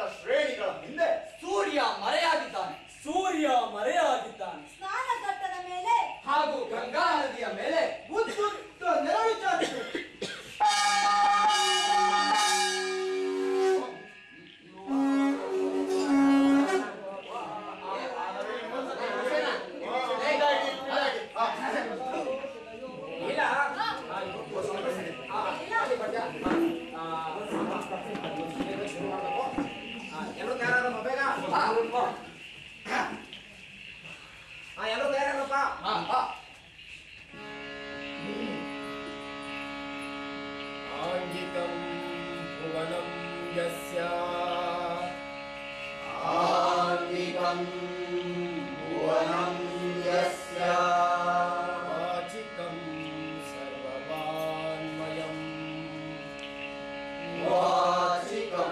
ಶ್ರೇಣಿಗಳ ಹಿಂದೆ ಸೂರ್ಯ ಮರೆಯಾಗಿದ್ದಾನೆ ಸೂರ್ಯ ಮರೆಯಾಗಿದ್ದಾನೆ ಸ್ನಾನಘಟ್ಟದ ಮೇಲೆ ಹಾಗೂ ಗಂಗಾ ನದಿಯ ಮೇಲೆ ಉದ್ದುದ್ದ ನೆರಳು ಚಾಚಿತು ಇಲ್ಲ ಎಲ್ಲರೂ ತಯಾರಾಗಮ್ಮ ಬೇಗ ಹಾ ಎಲ್ಲರೂ ತಯಾರಾಗಪ್ಪ ಹಾ, ಹಾ. आङ्गिकं भुवनं यस्य आङ्गिकं भुवनं यस्य वाचिकं सर्ववान्मयम् वाचिकं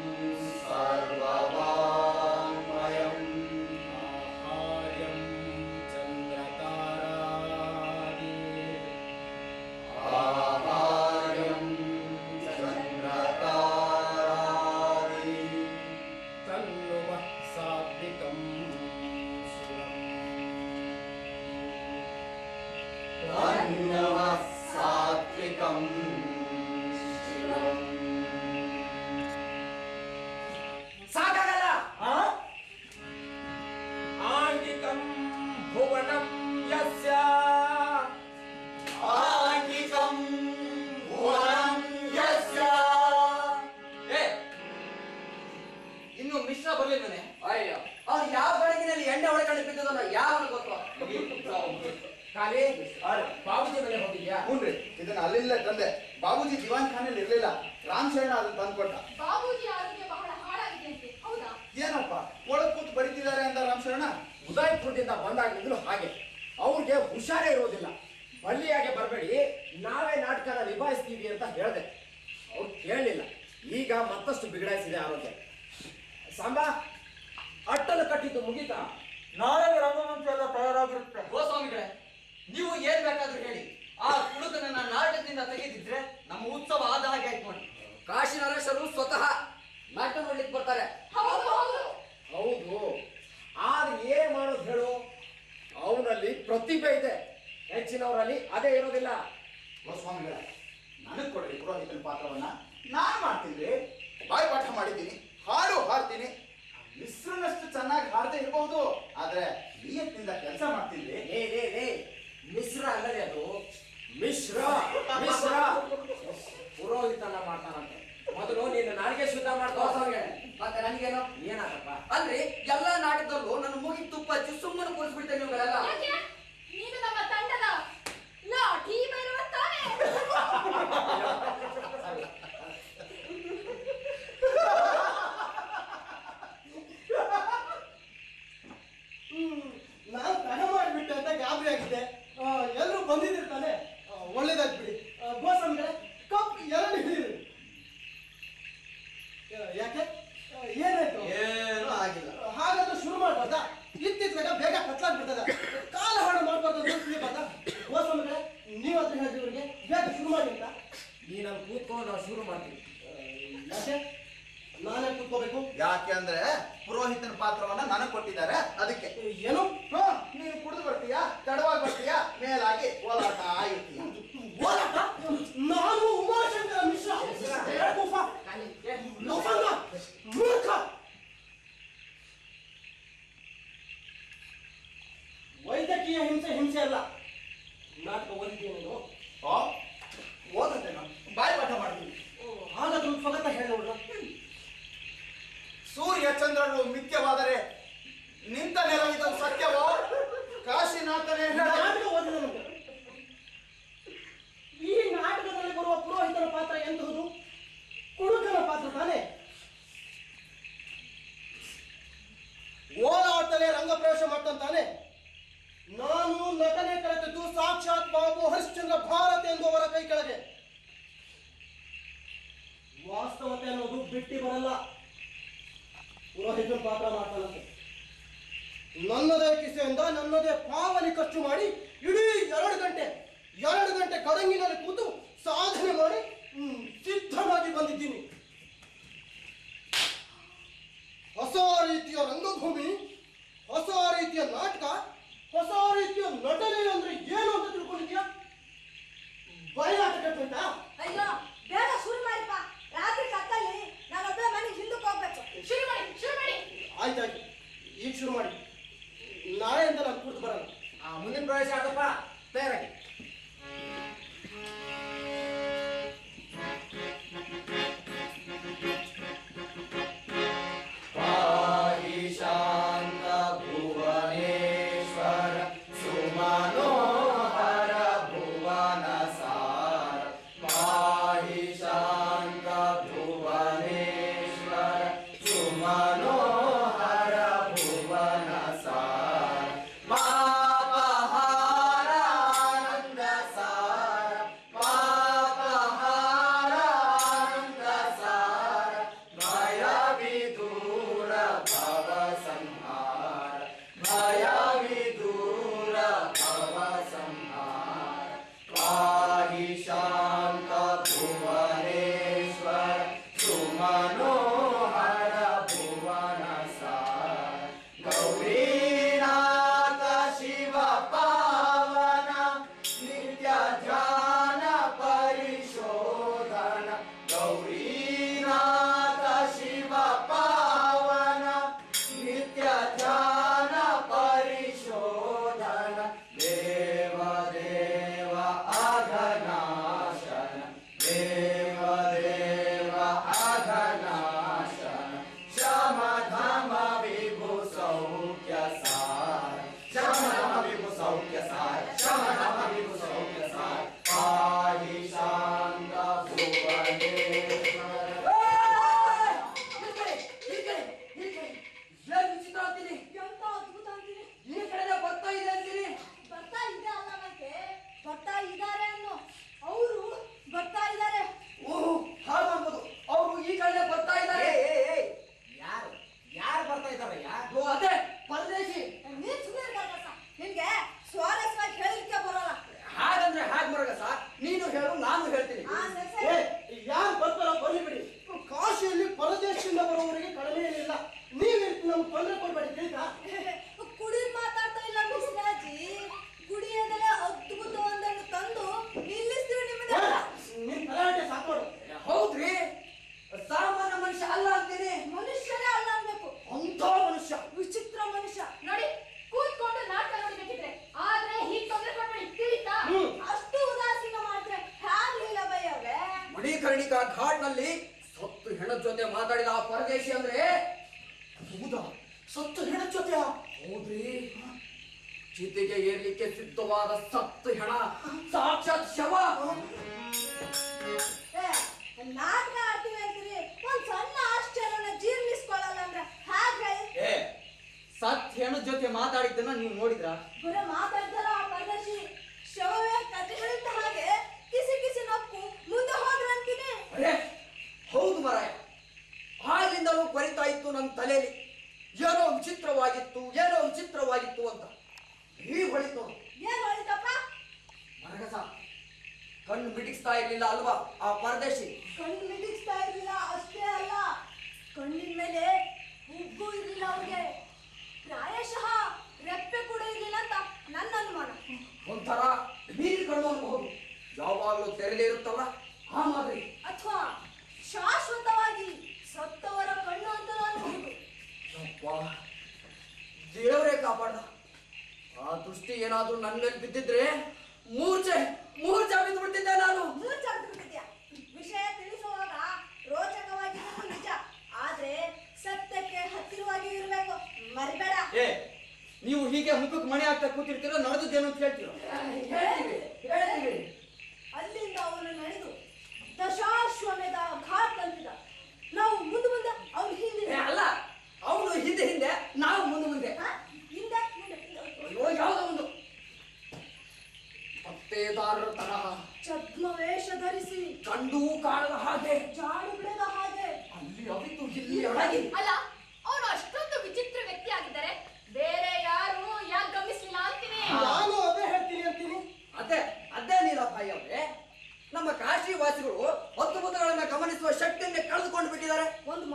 सर्ववाङ्मयम् आहार्यं चन्द्रतारादि आहार्यं चन्द्रतारादि तन्नुमः सात्विकं सुरम् तन्नमः सात्विकं शिवम् ಸಾಕಾಗಲ್ಲ आङ्गिकं भुवनं यस्य आङ्गिकं भुवनं यस्य ಏ ಇನ್ನು ಮಿಶ್ರ ಬರ್ಲಿಲ್ವನೆ ಅಯ್ಯೋ ಅವ್ರು ಯಾವ ಬೆಳಗಿನಲ್ಲಿ ಎಣ್ಣೆ ಹೊಡ್ಕೊಂಡು ಬಿದ್ದದನ್ನ ಯಾವ ಗೊತ್ತು ಖಾಲಿ ಬಾಬುಜಿ ಮನೆ ಹೋಗಿದ್ಯಾ ಹ್ಞೂನ್ರಿ ಇದನ್ನ ಅಲ್ಲಿಂದಲೇ ತಂದೆ ಬಾಬೂಜಿ ದಿವಾನ್ ಖಾನೆಯಲ್ಲಿ ಇರ್ಲಿಲ್ಲ ರಾಮ್ ಶರಣ ಅದನ್ನ ತಂದ್ಕೊಟ್ಟ ಬಾಬೂಜಿ ಆರೋಗ್ಯ ಬಹಳ ಹಾಳಾಗಿದೆಯಂತೆ ಹೌದಾ ಏನಪ್ಪ ಒಳಗ್ ಕೂತ್ ಬರೀತಿದ್ದಾರೆ ಅಂತ ರಾಮ್ ಶರಣ ಉದಯಪುರದಿಂದ ಬಂದಾಗಿಂದಲೂ ಹಾಗೆ ಅವ್ರಿಗೆ ಹುಷಾರೇ ಇರೋದಿಲ್ಲ ಬಳ್ಳಿಯಾಗೆ ಬರಬೇಡಿ ನಾವೇ ನಾಟಕನ ನಿಭಾಯಿಸ್ತೀವಿ ಅಂತ ಹೇಳಿದೆ ಅವ್ರು ಕೇಳಲಿಲ್ಲ ಈಗ ಮತ್ತಷ್ಟು ಬಿಗಡಾಯಿಸಿದೆ ಆರೋಗ್ಯ ಸಾಂಬಾ ಅಟ್ಟಲು ಕಟ್ಟಿದ್ದು ಮುಗೀತಾ ನಾಳೆ ರಂಗಮಂಚ ಎಲ್ಲ ತಯಾರಾಗಿರುತ್ತೆ ಗೋಸ್ವಾಮಿಗಳೇ ನೀವು ಏನ್ ಬೇಕಾದ್ರೂ ಹೇಳಿ ಆ ಕುಡುಕನನ್ನ ನಾಟಕದಿಂದ ತೆಗೆದಿದ್ರೆ ನಮ್ಮ ಉತ್ಸವ ಆದ ಹಾಗೆ ಆಯ್ತು ನೋಡಿ ಕಾಶಿ ನರೇಶರು ಸ್ವತಃ ನಾಟಕ ನೋಡ್ಲಿಕ್ಕೆ ಬರ್ತಾರೆ ಹೌದು ಹೌದು ಹೌದು ಆದ್ರೆ ಏನ್ ಮಾಡೋದು ಹೇಳು ಅವನಲ್ಲಿ ಪ್ರತಿಭೆ ಇದೆ ಹೆಚ್ಚಿನವರಲ್ಲಿ ಅದೇ ಇರೋದಿಲ್ಲ ಗೋಸ್ವಾಮಿಗಳ ನನಗ್ ಕೊಡ್ರಿ ಪುರೋಹಿತನ ಪಾತ್ರವನ್ನ ನಾನ್ ಮಾಡ್ತೀನಿ ಬಾಯಿ ಪಾಠ ಮಾಡಿದ್ದೀನಿ ಹಾಡು ಹಾಡ್ತೀನಿ ಮಿಶ್ರನಷ್ಟು ಚೆನ್ನಾಗಿ ಹಾಡ್ತಾ ಇರಬಹುದು ಆದ್ರೆ ನಿಯತ್ತಿಂದ ಕೆಲಸ ಮಾಡ್ತೀನಿ ಏ ಏ ಏ ಮಿಶ್ರ ಅಲ್ಲದೆ ಅದು ಮಿಶ್ರ ಮಿಶ್ರ ಪುರೋಹಿತನ ಮಾಡ್ತಾನಂತೆ ಮೊದಲು ನೀನು ನಾಲ್ಗೆ ಶುದ್ಧ ಮಾಡ್ಕೋ ಗೋಸ್ವಾಮಿಗಳೇ ಮತ್ತೆ ನನಗೇನು ಏನಾಗಪ್ಪ ಅಲ್ರಿ ಎಲ್ಲಾ ನಾಟಕದಲ್ಲೂ ನನ್ನ ಮುಗಿ ತುಪ್ಪ ಹಚ್ಚಿ ಸುಮ್ಮನೆ ಕೂರಿಸ್ಬಿಡ್ತೇನೆ ನೀವುಗಳೆಲ್ಲ ಯಾಕೆ ನೀನು ನಮ್ಮ ತಂಡದ ಲಾಠಿ ಬೈರವ ತಾನೆ ನಾನು ತಡ ಮಾಡಿಬಿಟ್ಟೆ ಅಂತ ಗಾಬರಿ ಆಗಿದೆ ಎಲ್ಲರೂ ಬಂದಿದ್ದಿರ್ತಾನೆ ಒಳ್ಳೇದಾಯ್ತು ಬಿಡಿ ಗೋಸಂದ್ರೆ ಕಪ್ ಎರಡು ಹಿಡಿಯಿರಿ ಆ, ಯಾಕೆ ಆ, ಏನಾಯ್ತು ಏನೂ ಆಗಿಲ್ಲ ಹಾಗಾದ್ರೆ ಶುರು ಮಾಡ್ಬಾರ್ದಾ ಇತ್ತಿತ್ತಲಾಗ ಬೇಗ ಕತ್ಲಾಗ್ಬಿಡ್ತದ ಕಾಲ ಹಾಳು ಮಾಡ್ಬಾರ್ದು ಅಂತ ತಿಳಿಬಾರ್ದಾ ಗೋಸ್ವಾಮಿಗಳೇ ನೀವು ಹತ್ರ ಹೇಳಿದ್ರಿ ಇವ್ರಿಗೆ ಬೇಗ ಶುರು ಮಾಡಿ ಅಂತ ನೀನಲ್ಲಿ ಕೂತ್ಕೊಂಡು ನಾವು ಶುರು ಮಾಡ್ತೀವಿ ಆ, ಯಾಕೆ ನಾನೇ ಕೂತ್ಕೋಬೇಕು ಯಾಕೆ ಅಂದ್ರೆ ಪುರೋಹಿತನ ಪಾತ್ರವನ್ನ ನನಗ್ ಕೊಟ್ಟಿದ್ದಾರೆ ಅದಕ್ಕೆ ಏನು ಹಾ ನೀನು ಕುಡಿದು ಬರ್ತೀಯಾ ತಡವಾಗಿ ಬರ್ತೀಯಾ ಮೇಲಾಗಿ ಓಲಾಟ ಇರ್ತೀಯ ಹೋರಾಟ ನಾನು ಉಮಾಶಂಕರ ಮಿಶ್ರ ಬೇವಕೂಫ, ಲೋಫಂಗ, ಮೂರ್ಖ ವೈದ್ಯಕೀಯ ಹಿಂಸೆ ಹಿಂಸೆ ಅಲ್ಲ ನಾಟಕ ಓದಿದ್ದೀನಿ ನೀನು ಆ, ಓದತ್ತೆ ನಾನು ಬಾಯಿ ಪಾಠ ಮಾಡ್ತೀನಿ ಹಾಗಾದ್ರೂ ಸ್ವಗತ ಹೇಳಿ ನೋಡ್ರ ಸೂರ್ಯ ಚಂದ್ರರು ಮಿಥ್ಯವಾದರೆ ನಿಂತ ನೆಲವಿದು ಸತ್ಯವೋ ಕಾಶಿನಾಥನೇ ಹೇಳ ನಾಟಕ ಓದಿದ ನಮಗೆ ಈ ನಾಟಕದಲ್ಲಿ ಬರುವ ಪುರೋಹಿತನ ಪಾತ್ರ ಎಂತಹುದು ಕುಡುಕನ ಪಾತ್ರ ತಾನೇ ಓಲಾಟಲೇ ರಂಗಪ್ರವೇಶ ಮಾಡ್ತಾನೆ ನಾನು ನಟನೆ ಕರೆತದ್ದು ಸಾಕ್ಷಾತ್ ಬಾಬು ಹರಿಶ್ಚಂದ್ರ ಭಾರತ ಎಂಬುವರ ಕೈ ಕೆಳಗೆ ವಾಸ್ತವತೆ ಅನ್ನೋದು ಬಿಟ್ಟಿ ಬರಲ್ಲ ಪುರೋಹಿತನ ಪಾತ್ರ ಮಾಡ್ತಾನಂತೆ ನನ್ನದೇ ಕಿಸೆಯಿಂದ ನನ್ನದೇ ಪಾವನಿ ಖರ್ಚು ಮಾಡಿ ಇಡೀ ಎರಡು ಗಂಟೆ ಎರಡು ಗಂಟೆ ಕಡಂಗಿನಲ್ಲಿ ಕೂತು ಸಾಧನೆ ಮಾಡಿ ಹ್ಮ್, ಸಿದ್ಧನಾಗಿ ಬಂದಿದ್ದೀನಿ ರೀತಿಯ ರಂಗಭೂಮಿ ಹೊಸ ರೀತಿಯ ನಾಟಕ ಹೊಸ ರೀತಿಯ ನಟನೆ ಅಂದ್ರೆ ಏನು ಅಂತ ತಿಳ್ಕೊಂಡಿದ್ಯಾ ಬಯಲಾಟ ಕಟ್ಟುಂಟಾ ಅಯ್ಯೋ ಬೇಗ ಶುರು ಮಾಡಿಪ್ಪ ರಾತ್ರಿ ಕತ್ತಲ್ಲಿ ನಾನೊಬ್ಬ ಮನೆಗೆ ಹಿಂದಕ್ಕೆ ಹೋಗ್ಬೇಕು ಶುರು ಮಾಡಿ ಶುರು ಮಾಡಿ ಆಯ್ತಾಯ್ತು ಈಗ ಶುರು ಮಾಡಿ ನಾಳೆಯಿಂದ ನಾನು ಕೂತು ಬರಲ್ಲ ಆ ಮುಂದಿನ ಪ್ರವೇಶ ಆಗಪ್ಪ ತಯಾರಾಗಿ ಏನ್ ವಿಚಿತ್ರ ಅಂತೀನಿ ಎಂತ ಅದ್ಭುತ ಅಂತೀನಿ ಈ ಕಡೆನೇ ಬರ್ತಾ ಇದೆ ಅಂತೀನಿ ಬರ್ತಾ ಇದೆ ಅಲ್ಲ ಮತ್ತೆ ಬರ್ತಾ ಇದ್ದಾರೆ ಅನ್ನೋ ಅವರು ಬರ್ತಾ ಇದ್ದಾರೆ ಓಹೋ ಹಾಗೆ ಅನ್ಬೋದು ಅವರು ಈ ಕಡೆ ಬರ್ತಾ ಇದ್ದಾರೆ ಯಾರು ಯಾರು ಬರ್ತಾ ಇದ್ದಾರಯ್ಯ ಓ, ಅದೇ ಪರದೇಶಿ ನೀನ್ ಸುಮ್ಮನೆ ಕರ್ಕಸ ನಿನ್ಗೆ ಸ್ವಾರಸ್ಯವಾಗಿ ಹೇಳಲಿಕ್ಕೆ ಬರೋಲ್ಲ ಹಾಗಂದ್ರೆ ಹಾಗೆ ಮರಗ ಸರ್ ನೀನು ಹೇಳು ನಾನು ಹೇಳ್ತೀನಿ ಆ ಸರಿ ಏ ಸರಿ ಯಾರು ಬರ್ತಾರೋ ಬರ್ಲಿ ಬಿಡಿ ಕಾಶಿಯಲ್ಲಿ ಪರದೇಶದಿಂದ ಬರೋವರಿಗೆ ಕಡಿಮೆ ಏನಿಲ್ಲ ನೀವಿರ್ತಿ ನಮ್ಗೆ ತೊಂದರೆ ಕೊಡ್ಬೇಡಿ ತಿಳಿತಾ ಕುಡಿದ್ ಮಾತಾಡ್ತಾ ಇಲ್ಲ ಮಿಸ್ರಾಜಿ ಕುಡಿಯೋದಲ್ಲೇ ಅದ್ಭುತ ಒಂದನ್ನು ತಂದು ನಿಲ್ಲಿಸ್ತೀವಿ ನಿಮ್ಮನ್ನ ನಿನ್ ತಲಾಟೆ ಸಾಕು ಮಾಡು ಹೌದ್ರಿ ಸಾಮಾನ್ಯ ಮನುಷ್ಯ ಅಲ್ಲ ಅಂತೀನಿ ಮನುಷ್ಯರೇ ಅಲ್ಲ ಅನ್ಬೇಕು ಅಂತ ಮನುಷ್ಯ ವಿಚಿತ್ರ ಮನುಷ್ಯ ನೋಡಿ ಕೂತ್ಕೊಂಡು ನಾಟಕ ನೋಡ್ಬೇಕಿದ್ರೆ ಆದ್ರೆ ಹೀಗ್ ತೊಂದ್ರೆ ಕೊಡ್ಬೇಡಿ ತಿಳಿತಾ ಹ್ಮ್ ಅಷ್ಟು ಉದಾಸೀನ ಮಾಡಿದ್ರೆ ಹ್ಯಾಗ್ಲಿಲ್ಲ ಬೈಯವ್ರೆ ಮಣಿಕರ್ಣಿಕಾ ಘಾಟ್ನಲ್ಲಿ ಸತ್ತು ಹೆಣದ ಜೊತೆ ಮಾತಾಡಿದ ಆ ಪರದೇಶಿ ಅಂದ್ರೆ ಹೌದಾ ಸತ್ತು ಹೆಣದ ಜೊತೆ ಹೌದ್ರಿ ಚಿತೆಗೆ ಏರ್ಲಿಕ್ಕೆ ಸಿದ್ಧವಾದ ಸತ್ತು ಹೆಣ ಸಾಕ್ಷಾತ್ ಶವ ಏ, ನಾಟಕ ಆಡ್ತೀವಿ ಅಂತೀರಿ ಒಂದ್ ಸಣ್ಣ ಆಶ್ಚರ್ಯನ ಜೀರ್ಣಿಸ್ಕೊಳ್ಳಲ್ಲ ಅಂದ್ರೆ ಹ್ಯಾಗ್ ಹೇಳಿ ಏ ಸತ್ ಹೆಣದ ಜೊತೆ ಮಾತಾಡಿದ್ದನ್ನ ನೀವು ನೋಡಿದ್ರಾ ಬರೀ ಮಾತಾಡ್ತಾರ ಆ ಪರದೇಶಿ ಶವವೇ ಕತೆ ಹೇಳಿದ ಹಾಗೆ ಕಿಸಿ ಕಿಸಿ ನಕ್ಕು ಮುಂದೆ ಹೋದ್ರ ಅಂತೀನಿ ಅರೆ ಹೌದು ಮರಾಯ ಆಗಿಂದಲೂ ಕೊರಿತಾ ಇತ್ತು ನನ್ನ ತಲೆಯಲ್ಲಿ ಏನೋ ವಿಚಿತ್ರವಾಗಿತ್ತು ಏನೋ ವಿಚಿತ್ರವಾಗಿತ್ತು ಅಂತ ಈ ಹೊಳಿತು ನೋಡು. ಏನ್ ಹೇಳಿದಪ್ಪ ಮರಗಸ ಕಣ್ಣು ಬಿಡಿಸ್ತಾ ಇರ್ಲಿಲ್ಲ ಅಲ್ವಾ ಆ ಪರದೇಶಿ ಕಣ್ಣು ಮಿಡಿಸ್ತಾ ಇರ್ಲಿಲ್ಲ ಅಷ್ಟೇ ಅಲ್ಲ ಕಣ್ಣಿನ ಮೇಲೆ ಹುಬ್ಬು ಇರ್ಲಿಲ್ಲ ಅವ್ರಿಗೆ ಪ್ರಾಯಶಃ ರೆಪ್ಪೆ ಕೂಡ ಇರ್ಲಿಲ್ಲ ಅಂತ ನನ್ನ ಅನುಮಾನ ಒಂಥರ ನೀರು ಕಣ್ಣು ಅನ್ಬಹುದು ಯಾವಾಗಲೂ ತೆರೆದೇ ಇರುತ್ತಲ್ಲ ಆ ಮಾದರಿ ಅಥವಾ ಶಾಶ್ವತವಾಗಿ ಸತ್ತವರ ಕಣ್ಣು ಅಂತ ಅನ್ಬಹುದು ಯಪ್ಪ, ದೇವರೇ ಕಾಪಾಡ ಆ ದೃಷ್ಟಿ ಏನಾದ್ರೂ ನನ್ನ ಮೇಲೆ ಬಿದ್ದಿದ್ರೆ ಮೂರ್ಛೆ ಮೂರ್ಛೆ ಬಿದ್ದು ಬಿಟ್ಟಿದ್ದೆ ನಾನು ಮೂರ್ಛಾಗ್ಬಿಟ್ಟಿದ್ಯಾ ವಿಷಯ ತಿಳಿಸುವಾಗ ರೋಚಕವಾಗಿರೋದು ನಿಜ ಆದ್ರೆ ಸತ್ಯಕ್ಕೆ ಹತ್ತಿರವಾಗಿ ಇರಬೇಕು ಮರಿಬೇಡ ಏ ನೀವು ಹೀಗೆ ಮುಖಕ್ಕೆ ಮಣಿ ಹಾಕ್ತಾ ಕೂತಿರ್ತೀರೋ ನಡೆದದ್ದೇನು ಅಂತ ಹೇಳ್ತೀರೋ ಹೇಳ್ತೀವಿ ಹೇಳ್ತೀವಿ ಅಲ್ಲಿಂದ ಅವನು ನಡೆದು ದಶಾಶ್ವಮೇಧ ಘಾಟ್ ತಲುಪಿದ ನಾವು ಮುಂದೆ ಮುಂದೆ ಅವನು ಹಿಂದೆ ಏ, ಅಲ್ಲ ಅವನು ಹಿಂದೆ ಹಿಂದೆ ನಾವು ಮುಂದೆ ಮುಂದೆ ಹ? ಹಿಂದೆ ಮುಂದೆ ಅಯ್ಯೋ ಯಾವುದೋ ಒಂದು ಪತ್ತೇದಾರರ ತರಹ ಛದ್ಮ ವೇಷ ಧರಿಸಿ ಕಂಡು ಕಾಣದ ಹಾಗೆ ಜಾಡು ಬಿಡದ ಹಾಗೆ ಅಲ್ಲಿ ಅವಿತು ಇಲ್ಲಿ ಅಡಗಿ ಅಲ್ಲ ಅವನು ಅಷ್ಟೊಂದು ವಿಚಿತ್ರ ವ್ಯಕ್ತಿ ಆಗಿದ್ದಾರೆ ಬೇರೆ ಯಾರು ಯಾಕೆ ಗಮನಿಸ್ಲಿಲ್ಲ ಅಂತೀನಿ ನಾನು ಅದೇ ಹೇಳ್ತೀನಿ ಅಂತೀನಿ ಅದೇ ಅದೇ ನೀಲಭಾಯಿ ಅವರೇ ನಮ್ಮ ಕಾಶಿ ವಾಸಿಗಳು ಅದ್ಭುತಗಳನ್ನ ಗಮನಿಸುವ ಶಕ್ತಿಯನ್ನೇ ಕಳೆದುಕೊಂಡು ಬಿಟ್ಟಿದ್ದಾರೆ ಒಂದು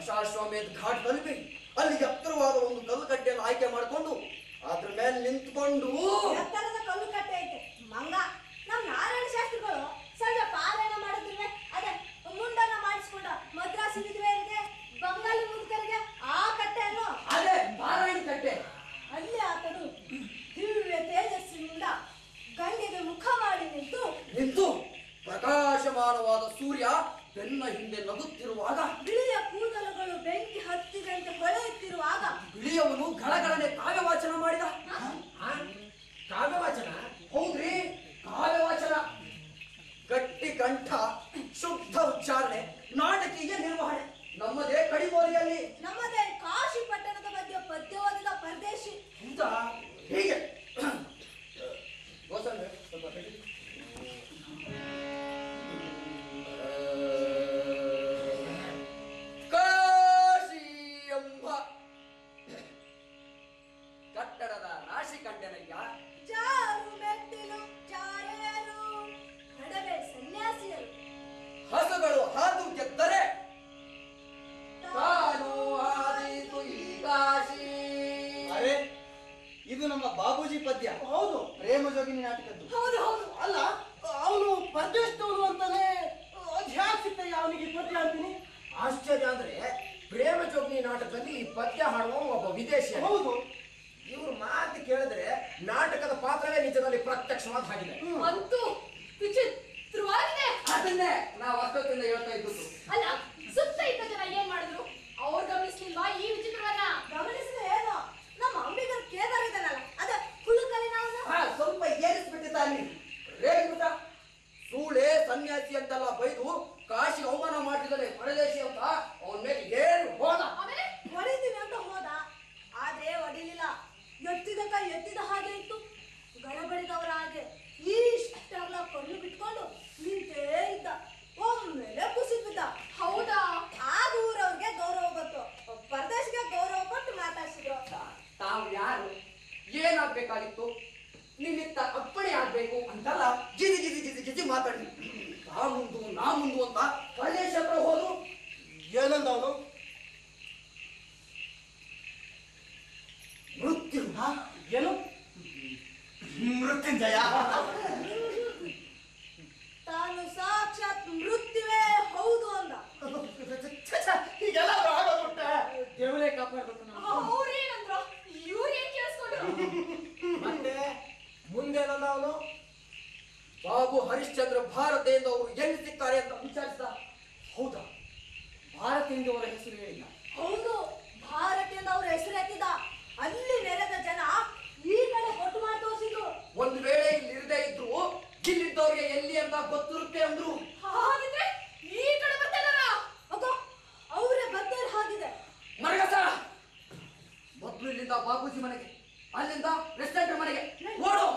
ದಶಾಶ್ವಮೇಧ ಘಾಟ್ ತಲುಪಿ ಅಲ್ಲಿ ಎತ್ತರವಾದ ಒಂದು ಕಲ್ಲುಗಡ್ಡೆಯನ್ನು ಆಯ್ಕೆ ಮಾಡಿಕೊಂಡು ಅದ್ರ ಮೇಲೆ ನಿಂತ್ಕೊಂಡು ಎತ್ತರದ ಕಲ್ಲು ಕಟ್ಟೆ ಐತೆ ಮಂಗ ನಮ್ ನಾರಾಯಣ ಶಾಸ್ತ್ರಿಗಳು ಸಂಜೆ ಪಾರಾಯಣ ಮಾಡಿದ್ರೆ ಅದೇ ಮುಂಡನ್ನ ಮಾಡಿಸ್ಕೊಂಡ ಮದ್ರಾಸಿ ವಿಧವೆಯರಿಗೆ ಬಂಗಾಲಿ ಮುದುಕರಿಗೆ ಆ ಕಟ್ಟೆಯನ್ನು ಅದೇ ಪಾರಾಯಣ ಕಟ್ಟೆ ಅಲ್ಲಿ ಆತನು ದಿವ್ಯ ತೇಜಸ್ಸಿನಿಂದ ಗಂಗೆಗೆ ಮುಖ ಮಾಡಿ ನಿಂತು ನಿಂತು ಪ್ರಕಾಶಮಾನವಾದ ಸೂರ್ಯ ಬೆನ್ನ ಹಿಂದೆ ನಗುತ್ತಿರುವಾಗ ಬಿಳಿಯ ಕೂದಲುಗಳು ಬೆಂಕಿ ಹತ್ತಿದಂತೆ ಹೊಳೆಯುತ್ತಿರುವಾಗ ಬಿಳಿಯವನು ಗಳಗಳನೆ ಕಾವ್ಯವಾಚನ ಮಾಡಿದ ಆ? ಕಾವ್ಯವಾಚನ ಹೌದ್ರಿ ಕಾವ್ಯವಾಚನ ಗಟ್ಟಿ ಕಂಠ ಶುದ್ಧ ಉಚ್ಚಾರಣೆ ನಾಟಕೀಯ ನಿರ್ವಹಣೆ ನಮ್ಮದೇ ಕಡಿಬೋಲಿಯಲ್ಲಿ ನಮ್ಮದೇ ಕಾಶಿ ಪಟ್ಟಣದ ಮಧ್ಯೆ ಪದ್ಯ ಓದಿದ ಪರದೇಶಿ ಹೌದಾ ಹೀಗೆ ಗೋಸಂದ್ರೆ ಸ್ವಲ್ಪ ತಡಿ. ಕಾಶಿ ಎಂಬ ಕಟ್ಟಡದ ರಾಶಿ ಕಂಡನಯ್ಯ ಜಾರು ಮೆಟ್ಟಿಲು ಜಾರೆಯರು ಕಡವೆ ಸನ್ಯಾಸಿಯರು ಹಸುಗಳು ಹಾದು ಗೆದ್ದರೆ ತಾನು ಆದೀತು ಈ ಕಾಶಿ ಅರೆ ಇದು ನಮ್ಮ ಬಾಬೂಜಿ ಪದ್ಯ ಹೌದು ಪ್ರೇಮ ಜೋಗಿನಿ ನಾಟಕದ್ದು ಹೌದು ಹೌದು ಅಲ್ಲ ಅವನು ಪರದೇಶದವನು ಅಂತಾನೆ ಅದ್ಯಾಕ್ ಸಿಗ್ತಯ್ಯ ಅವನಿಗೆ ಈ ಪದ್ಯ ಅಂತೀನಿ ಆಶ್ಚರ್ಯ ಅಂದ್ರೆ ಪ್ರೇಮ ಜೋಗ್ನಿ ನಾಟಕದಲ್ಲಿ ಈ ಪದ್ಯ ಹಾಡುವ ಒಬ್ಬ ವಿದೇಶಿ ಹೌದು ಇವ್ರ ಮಾತು ಕೇಳಿದ್ರೆ ನಾಟಕದ ಪಾತ್ರವೇ ನಿಜದಲ್ಲಿ ಪ್ರತ್ಯಕ್ಷವಾದ ಹಾಗಿದೆ ಅಂತೂ ವಿಚಿತ್ರವಾಗಿದೆ ಅದನ್ನೇ ನಾವು ಅಷ್ಟೊತ್ತಿಂದ ಹೇಳ್ತಾ ಇದ್ದದ್ದು ಅಲ್ಲ ಸುತ್ತ ಇದ್ದ ಜನ ಏನ್ ಮಾಡಿದ್ರು ಅವ್ರು ಗಮನಿಸ್ಲಿಲ್ವಾ ಈ ವಿಚಿತ್ರವನ್ನ ಗಮನಿಸಿದ ಏನು ನಮ್ಮ ಅಂಬಿಗರ ಕೇದಾರ ಇದ್ದಾನಲ್ಲ ಅದ ಹುಳುಕಲಿ ನಾವು ಹಾ ಸ್ವಲ್ಪ ಏರಿಸ್ಬಿಟ್ಟಿದ್ದಾನೆ ರೇಗ್ಬಿಟ್ಟ ಸೂಳೆ ಸನ್ಯಾಸಿ ಅಂತೆಲ್ಲ ಬೈದು ಕಾಶಿ ಅವಮಾನ ಮಾಡಿದ್ದಾನೆ ಪರದೇಶಿ ಅಂತ ಅವನ ಮೇಲೆ ಏನು ಹೋದ ಆಮೇಲೆ ಹೊಡಿತೀವಿ ಅಂತ ಹೋದ ಆದ್ರೆ ಹೊಡಿಲಿಲ್ಲ ಎತ್ತಿದ ಕೈ ಎತ್ತಿದ ಹಾಗೆ ಇತ್ತು ಗಡಬಡಿದವರ ಹಾಗೆ ಇಷ್ಟೆಲ್ಲ ಕಣ್ಣು ಬಿಟ್ಕೊಂಡು ನಿಂತೇ ಇದ್ದ ಒಮ್ಮೆಲೆ ಕುಸಿದ್ ಬಿದ್ದ ಹೌದಾ ಆಗ ಊರವ್ರಿಗೆ ಗೌರವ ಬಂತು ಪರದೇಶಿಗೆ ಗೌರವ ಕೊಟ್ಟು ಮಾತಾಡ್ಸಿದ್ರು ತಾವು ಯಾರು ಏನಾಗ್ಬೇಕಾಗಿತ್ತು ನಿನ್ನಿತ್ತ ಅಪ್ಪಣೆ ಆಗ್ಬೇಕು ಅಂತಲ್ಲ ಜಿದಿ ಜಿದಿ ಜಿದಿ ಜಿದಿ ಮಾತಾಡಿ ನಾ ಮುಂದು ನಾ ಮುಂದು ಅಂತ ಪರದೇಶ ಹತ್ರ ಹೋದು ಏನಂದ ಅವನು ಮೃತ್ಯು ಏನು ಮೃತ್ಯುಂಜಯ ತಾನು ಸಾಕ್ಷಾತ್ ಮೃತ್ಯುವೇ ಹೌದು ಅಂದ ಹೀಗೆಲ್ಲ ಆಗೋದುಂಟೆ ದೇವರೇ ಕಾಪಾಡ್ಬೇಕು ನಾವು ಅವ್ರೇನಂದ್ರು ಇವ್ರು ಏನ್ ಕೇಳಿಸ್ಕೊಂಡ್ರು ಮತ್ತೆ ಮುಂದೇನಂದ ಅವನು ಬಾಬು ಹರಿಶ್ಚಂದ್ರ ಭಾರತದಿಂದ ಅವರು ಎಲ್ಲಿ ಸಿಗ್ತಾರೆ ಅಂತ ವಿಚಾರಿಸಿದ ಹೌದಾ ಭಾರತದಿಂದ ಅವರ ಹೆಸರು ಹೇಳಿಲ್ಲ ಹೌದು ಭಾರತದಿಂದ ಅವ್ರ ಹೆಸರು ಎತ್ತಿದ ಅಲ್ಲಿ ನೆರೆದ ಜನ ಈ ಕಡೆ ಕೊಟ್ಟು ಮಾಡಿ ತೋರಿಸಿದ್ರು ಒಂದು ವೇಳೆ ಇಲ್ಲಿ ಇರದೇ ಇದ್ರು ಇಲ್ಲಿದ್ದವ್ರಿಗೆ ಎಲ್ಲಿ ಅಂತ ಗೊತ್ತಿರುತ್ತೆ ಅಂದ್ರು ಹಾಗಿದ್ರೆ ಈ ಕಡೆ ಬರ್ತಾ ಇದಾರ ಅಗೋ ಅವರೇ ಬದ್ದೇರ್ ಹಾಗಿದೆ ಮರಗಸ ಮೊದ್ಲು ಇಲ್ಲಿಂದ ಬಾಬೂಜಿ ಮನೆಗೆ ಅಲ್ಲಿಂದ ರೆಸ್ಟೋರೆಂಟ್ ಮನೆಗೆ ಓಡು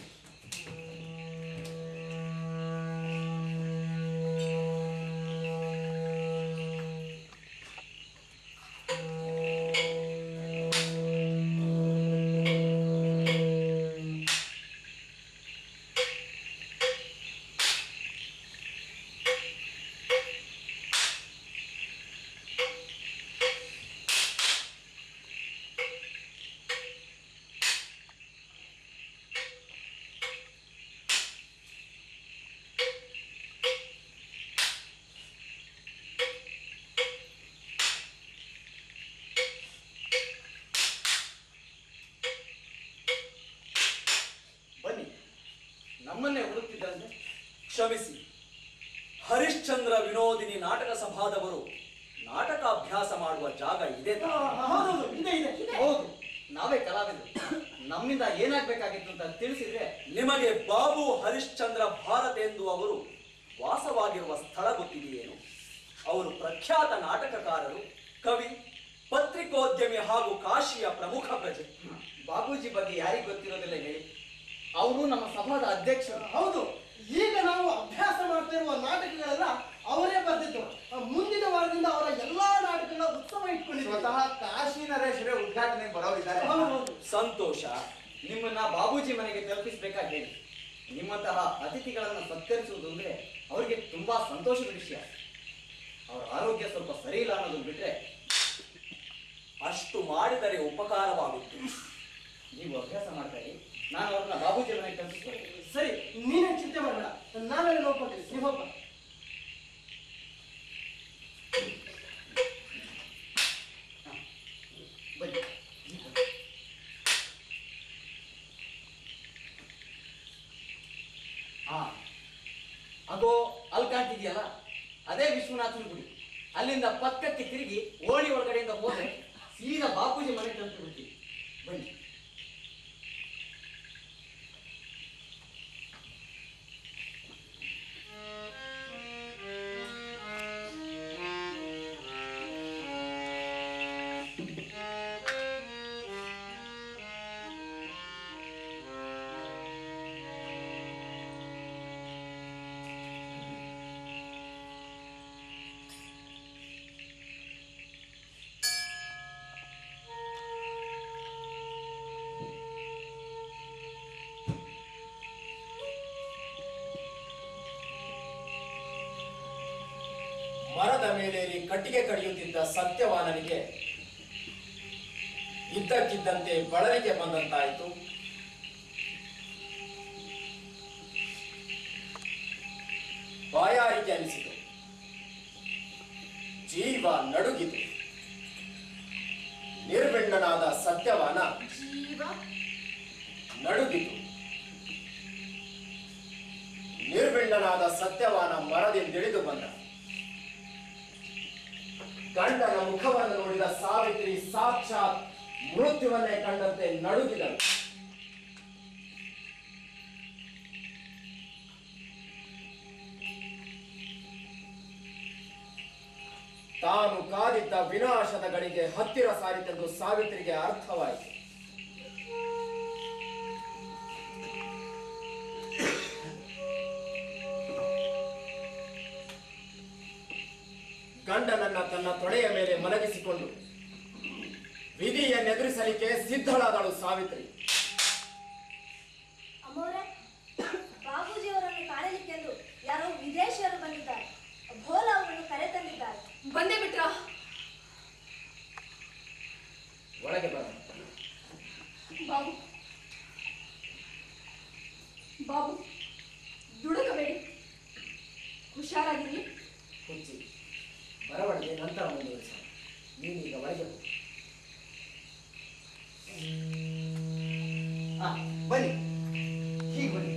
ಬನ್ನಿ ನಮ್ಮನ್ನೇ ಹುಡುಕ್ತಿದ್ದಂತೆ ಕ್ಷಮಿಸಿ ಹರಿಶ್ಚಂದ್ರ ವಿನೋದಿನಿ ನಾಟಕ ಸಭಾದವರು ನಾಟಕಾಭ್ಯಾಸ ಮಾಡುವ ಜಾಗ ಇದೆ ಹೌದೌದು ಇದೆ ಇದೆ ಹೌದು ನಾವೇ ಕಲಾವಿದರು ನಮ್ಮಿಂದ ಏನಾಗ್ಬೇಕಾಗಿತ್ತು ಅಂತ ತಿಳಿಸಿದ್ರೆ ನಿಮಗೆ ಬಾಬು ಹರಿಶ್ಚಂದ್ರ ಭಾರತ್ ಎಂದು ಅವರು ವಾಸವಾಗಿರುವ ಸ್ಥಳ ಗೊತ್ತಿದೆಯೇನು ಅವರು ಪ್ರಖ್ಯಾತ ನಾಟಕಕಾರರು ಕವಿ ಪತ್ರಿಕೋದ್ಯಮಿ ಹಾಗೂ ಕಾಶಿಯ ಪ್ರಮುಖ ಪ್ರಜೆ ಬಾಬೂಜಿ ಬಗ್ಗೆ ಯಾರಿಗೆ ಗೊತ್ತಿರೋದಿಲ್ಲ ಹೇಳಿ ಅವರು ನಮ್ಮ ಸಭಾದ ಅಧ್ಯಕ್ಷರು ಹೌದು ಈಗ ನಾವು ಅಭ್ಯಾಸ ಮಾಡ್ತಾ ಇರುವ ನಾಟಕಗಳೆಲ್ಲ ಅವರೇ ಬರೆದಿದ್ದು ಮುಂದಿನ ವಾರದಿಂದ ಅವರ ಎಲ್ಲಾ ನಾಟಕಗಳ ಉತ್ಸವ ಇಟ್ಕೊಂಡಿದ್ದಾರೆ ಸ್ವತಃ ಕಾಶಿ ನರೇಶ್ವರೇ ಉದ್ಘಾಟನೆಗೆ ಬರೋರಿದ್ದಾರೆ ಹೌದೌದು ಸಂತೋಷ ನಿಮ್ಮನ್ನ ಬಾಬೂಜಿ ಮನೆಗೆ ತಲುಪಿಸ್ಬೇಕಾಗಿ ಹೇಳಿ ನಿಮ್ಮಂತಹ ಅತಿಥಿಗಳನ್ನು ಸತ್ಕರಿಸುವುದು ಅಂದ್ರೆ ಅವರಿಗೆ ತುಂಬಾ ಸಂತೋಷದ ವಿಷಯ ಅವರ ಆರೋಗ್ಯ ಸ್ವಲ್ಪ ಸರಿ ಇಲ್ಲ ಅನ್ನೋದನ್ನ ಬಿಟ್ರೆ ಅಷ್ಟು ಮಾಡಿದರೆ ಉಪಕಾರವಾಗುತ್ತದೆ ನೀವು ಅಭ್ಯಾಸ ಮಾಡ್ತಾರೆ ನಾನು ಅವ್ರನ್ನ ಬಾಬೂಜಿ ಮನೆಗೆ ಕಳಿಸ್ಕೊಡ್ತೀನಿ ಸರಿ ನೀನೇ ಚಿಂತೆ ಮಾಡಬೇಡ ನಾವೆಲ್ಲ ನೋಡ್ಕೊಳ್ತೀವಿ ನೀವು ಹೋಗ್ಬಾ ಬನ್ನಿ ಹಾ ಅದೋ ಅಲ್ಲಿ ಕಾಣ್ತಿದ್ಯಲ್ಲ ಅದೇ ವಿಶ್ವನಾಥನ ಗುಡಿ ಅಲ್ಲಿಂದ ಪಕ್ಕಕ್ಕೆ ತಿರುಗಿ ಓಣಿ ಒಳಗಡೆಯಿಂದ ಹೋದ್ರೆ ಸೀದಾ ಬಾಪೂಜಿ ಮನೆ ತಲುಪಿ ಬಿಡ್ತೀವಿ ಬನ್ನಿ ಮರದ ಮೇಲೆ ಕಟ್ಟಿಗೆ ಕಡಿಯುತ್ತಿದ್ದ ಸತ್ಯವಾನನಿಗೆ ಇದ್ದಕ್ಕಿದ್ದಂತೆ ಬಳಲಿಕೆ ಬಂದಂತಾಯಿತು ಬಾಯಾರಿಕೆ ಅನಿಸಿತು ಜೀವ ನಡುಗಿತು ನಿರ್ವಿಣ್ಣನಾದ ಸತ್ಯವಾನ ಜೀವ ನಡುಗಿತು ನಿರ್ವಿಣ್ಣನಾದ ಸತ್ಯವಾನ ಮರದಿಂದಿಳಿದು ಬಂದ ಗಂಡನ ಮುಖವನ್ನು ನೋಡಿದ ಸಾವಿತ್ರಿ ಸಾಕ್ಷಾತ್ ಮೃತ್ಯುವನ್ನೇ ಕಂಡಂತೆ ನಡುಗಿದಳು ತಾನು ಕಾದಿದ್ದ ವಿನಾಶದ ಗಳಿಗೆ ಹತ್ತಿರ ಸಾರಿತೆಂದು ಸಾವಿತ್ರಿಗೆ ಅರ್ಥವಾಯಿತು ಗಂಡನನ್ನ ತನ್ನ ತೊಡೆಯ ಮೇಲೆ ಮಲಗಿಸಿಕೊಂಡು ವಿಧಿಯನ್ನೆದುರಿಸಲಿಕ್ಕೆ ಸಿದ್ಧಳಾದಳು ಸಾವಿತ್ರಿ ಅಮ್ಮವ್ರೆ ಬಾಬೂಜಿ ಅವರನ್ನು ಕಾಣಲಿಕ್ಕೆಂದು ಯಾರೋ ವಿದೇಶಿಯರು ಬಂದಿದ್ದಾರೆ ಭೋಲ ಅವರನ್ನು ಕರೆ ತಂದಿದ್ದಾರೆ ಬಂದೇ ಬಿಟ್ರಾ ಒಳಗೆ ಬರ ಬಾಬು ಬಾಬು ದುಡುಕಬೇಡಿ ಹುಷಾರಾಗಿರಿ ಹುಚ್ಚಿ ಬರವಣಿಗೆ ನಂತರ ಮುಂದುವರಿಸ ನೀನೀಗ ಒಳಗೆ ಹೋಗು ಹಾ ಬನ್ನಿ ಹೀಗೆ ಬನ್ನಿ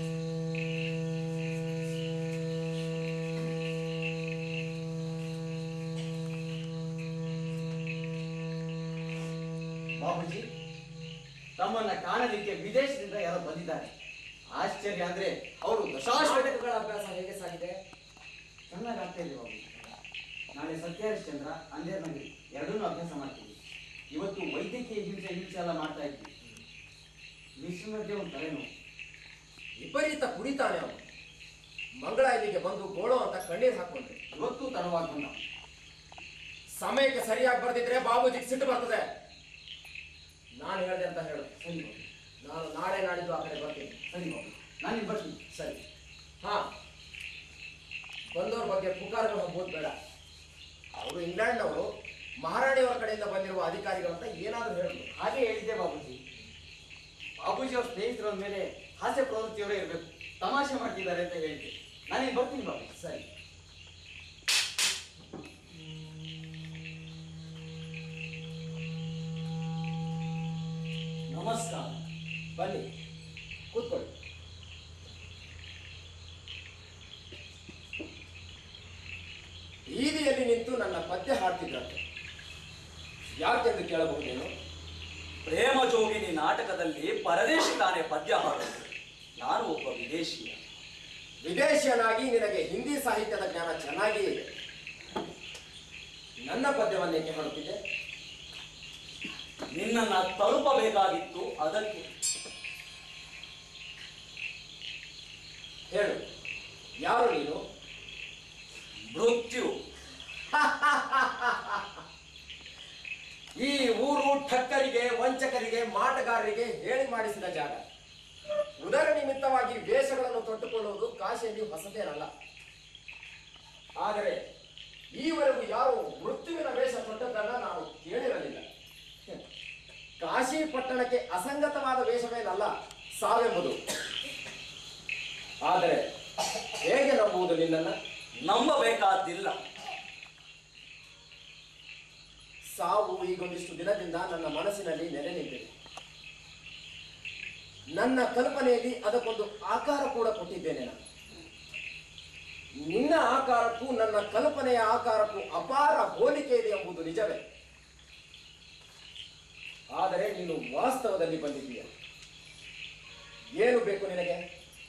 ಬಾಬುಜಿ ತಮ್ಮನ್ನ ಕಾಣಲಿಕ್ಕೆ ವಿದೇಶದಿಂದ ಯಾರೋ ಬಂದಿದ್ದಾರೆ ಆಶ್ಚರ್ಯ ಅಂದ್ರೆ ಅವರು ದಶಾಶ್ವತ ನಾಟಕಗಳ ಅಭ್ಯಾಸ ಹೇಗೆ ಸಾಗಿದೆ ಚೆನ್ನಾಗಿ ಆಗ್ತಾ ಇದೆ ಬಾಬು ನಾಳೆ ಸತ್ಯಹರಿಶ್ಚಂದ್ರ ಅಂದೇರ್ ನಗರಿ ಎರಡನ್ನೂ ಅಭ್ಯಾಸ ಮಾಡ್ತೀವಿ ಇವತ್ತು ವೈದ್ಯಕೀಯ ಹಿಂಸೆ ಹಿಂಸೆ ಎಲ್ಲ ಮಾಡ್ತಾ ಇದ್ವಿ ವಿಶ್ವಮಧ್ಯೆ ಒಂದು ತಲೆನೋವು ವಿಪರೀತ ಕುಡಿತಾನೆ ಅವನು ಮಂಗಳ ಇಲ್ಲಿಗೆ ಬಂದು ಗೋಳೋ ಅಂತ ಕಣ್ಣೀರು ಹಾಕೊಂಡ್ರೆ ಇವತ್ತು ತಡವಾಗಿ ಬಂದ ಸಮಯಕ್ಕೆ ಸರಿಯಾಗಿ ಬರ್ದಿದ್ರೆ ಬಾಬೂಜಿಗೆ ಸಿಟ್ಟು ಬರ್ತದೆ ನಾನು ಹೇಳಿದೆ ಅಂತ ಹೇಳು ಸರಿ ಬಾಬು ನಾನು ನಾಳೆ ನಾಡಿದ್ದು ಆ ಕಡೆ ಬರ್ತೀನಿ ಸರಿ ಬಾಬು ನಾನು ಇಲ್ಲಿ ಬರ್ತೀನಿ ಸರಿ ಹಾ ಬಂದವ್ರ ಬಗ್ಗೆ ಪುಕಾರಗಳು ಹಬ್ಬೋದು ಬೇಡ ಅವರು ಇಂಗ್ಲೆಂಡ್ನವರು ಮಹಾರಾಣಿಯವರ ಕಡೆಯಿಂದ ಬಂದಿರುವ ಅಧಿಕಾರಿಗಳು ಅಂತ ಏನಾದರೂ ಹೇಳುದು ಹಾಗೆ ಹೇಳಿದ್ದೆ ಬಾಬುಜಿ ಬಾಬುಜಿ ಅವ್ರ ಸ್ನೇಹಿತರ ಮೇಲೆ ಹಾಸ್ಯ ಪ್ರವೃತ್ತಿಯವರೇ ಇರಬೇಕು ತಮಾಷೆ ಮಾಡ್ತಿದ್ದಾರೆ ಅಂತ ಹೇಳಿದ್ದೆ ನಾನೀಗ ಬರ್ತೀನಿ ಬಾಬು ಸರಿ ನಮಸ್ಕಾರ ಬನ್ನಿ ಕೂತ್ಕೊಳ್ಳಿ ಬೀದಿಯಲ್ಲಿ ನಿಂತು ನನ್ನ ಪದ್ಯ ಹಾಡ್ತಿದ್ರಂತೆ ಯಾಕೆಂದು ಕೇಳಬಹುದೇನು ಪ್ರೇಮ ಜೋಗಿನಿ ನಾಟಕದಲ್ಲಿ ಪರದೇಶಿ ತಾನೇ ಪದ್ಯ ಹಾಡೋದು ನಾನು ಒಬ್ಬ ವಿದೇಶಿಯ ವಿದೇಶಿಯನಾಗಿ ನಿನಗೆ ಹಿಂದಿ ಸಾಹಿತ್ಯದ ಜ್ಞಾನ ಚೆನ್ನಾಗಿಯೇ ಇದೆ ನನ್ನ ಪದ್ಯವನ್ನೇಕೆ ಹಾಡುತ್ತಿದ್ದೆ ನಿನ್ನನ್ನ ತಲುಪಬೇಕಾಗಿತ್ತು ಅದಕ್ಕೆ ಹೇಳು ಯಾರು ನೀನು ಮೃತ್ಯು ಈ ಊರು ಠಕ್ಕರಿಗೆ ವಂಚಕರಿಗೆ ಮಾಟಗಾರರಿಗೆ ಹೇಳಿ ಮಾಡಿಸಿದ ಜಾಗ ಉದರ ನಿಮಿತ್ತವಾಗಿ ವೇಷಗಳನ್ನು ತೊಟ್ಟುಕೊಳ್ಳುವುದು ಕಾಶಿಯಲ್ಲಿ ಹೊಸತೇನಲ್ಲ ಆದರೆ ಈವರೆಗೂ ಯಾರು ಮೃತ್ಯುವಿನ ವೇಷ ತೊಟ್ಟದ್ದನ್ನ ನಾನು ಕೇಳಿರಲಿಲ್ಲ ಕಾಶಿ ಪಟ್ಟಣಕ್ಕೆ ಅಸಂಗತವಾದ ವೇಷವೇನಲ್ಲ ಸಾವೆಂಬುದು ಆದರೆ ಹೇಗೆ ನಂಬುವುದು ನಿನ್ನನ್ನ ನಂಬಬೇಕಾದ್ದಿಲ್ಲ ಸಾವು ಈಗೊಂದಿಷ್ಟು ದಿನದಿಂದ ನನ್ನ ಮನಸ್ಸಿನಲ್ಲಿ ನೆಲೆ ನಿಂತಿದೆ ನನ್ನ ಕಲ್ಪನೆಯಲ್ಲಿ ಅದಕ್ಕೊಂದು ಆಕಾರ ಕೂಡ ಕೊಟ್ಟಿದ್ದೇನೆ ನಾನು ನಿನ್ನ ಆಕಾರಕ್ಕೂ ನನ್ನ ಕಲ್ಪನೆಯ ಆಕಾರಕ್ಕೂ ಅಪಾರ ಹೋಲಿಕೆ ಇದೆ ಎಂಬುದು ನಿಜವೇ ಆದರೆ ನೀನು ವಾಸ್ತವದಲ್ಲಿ ಬಂದಿದ್ದೀಯ ಏನು ಬೇಕು ನಿನಗೆ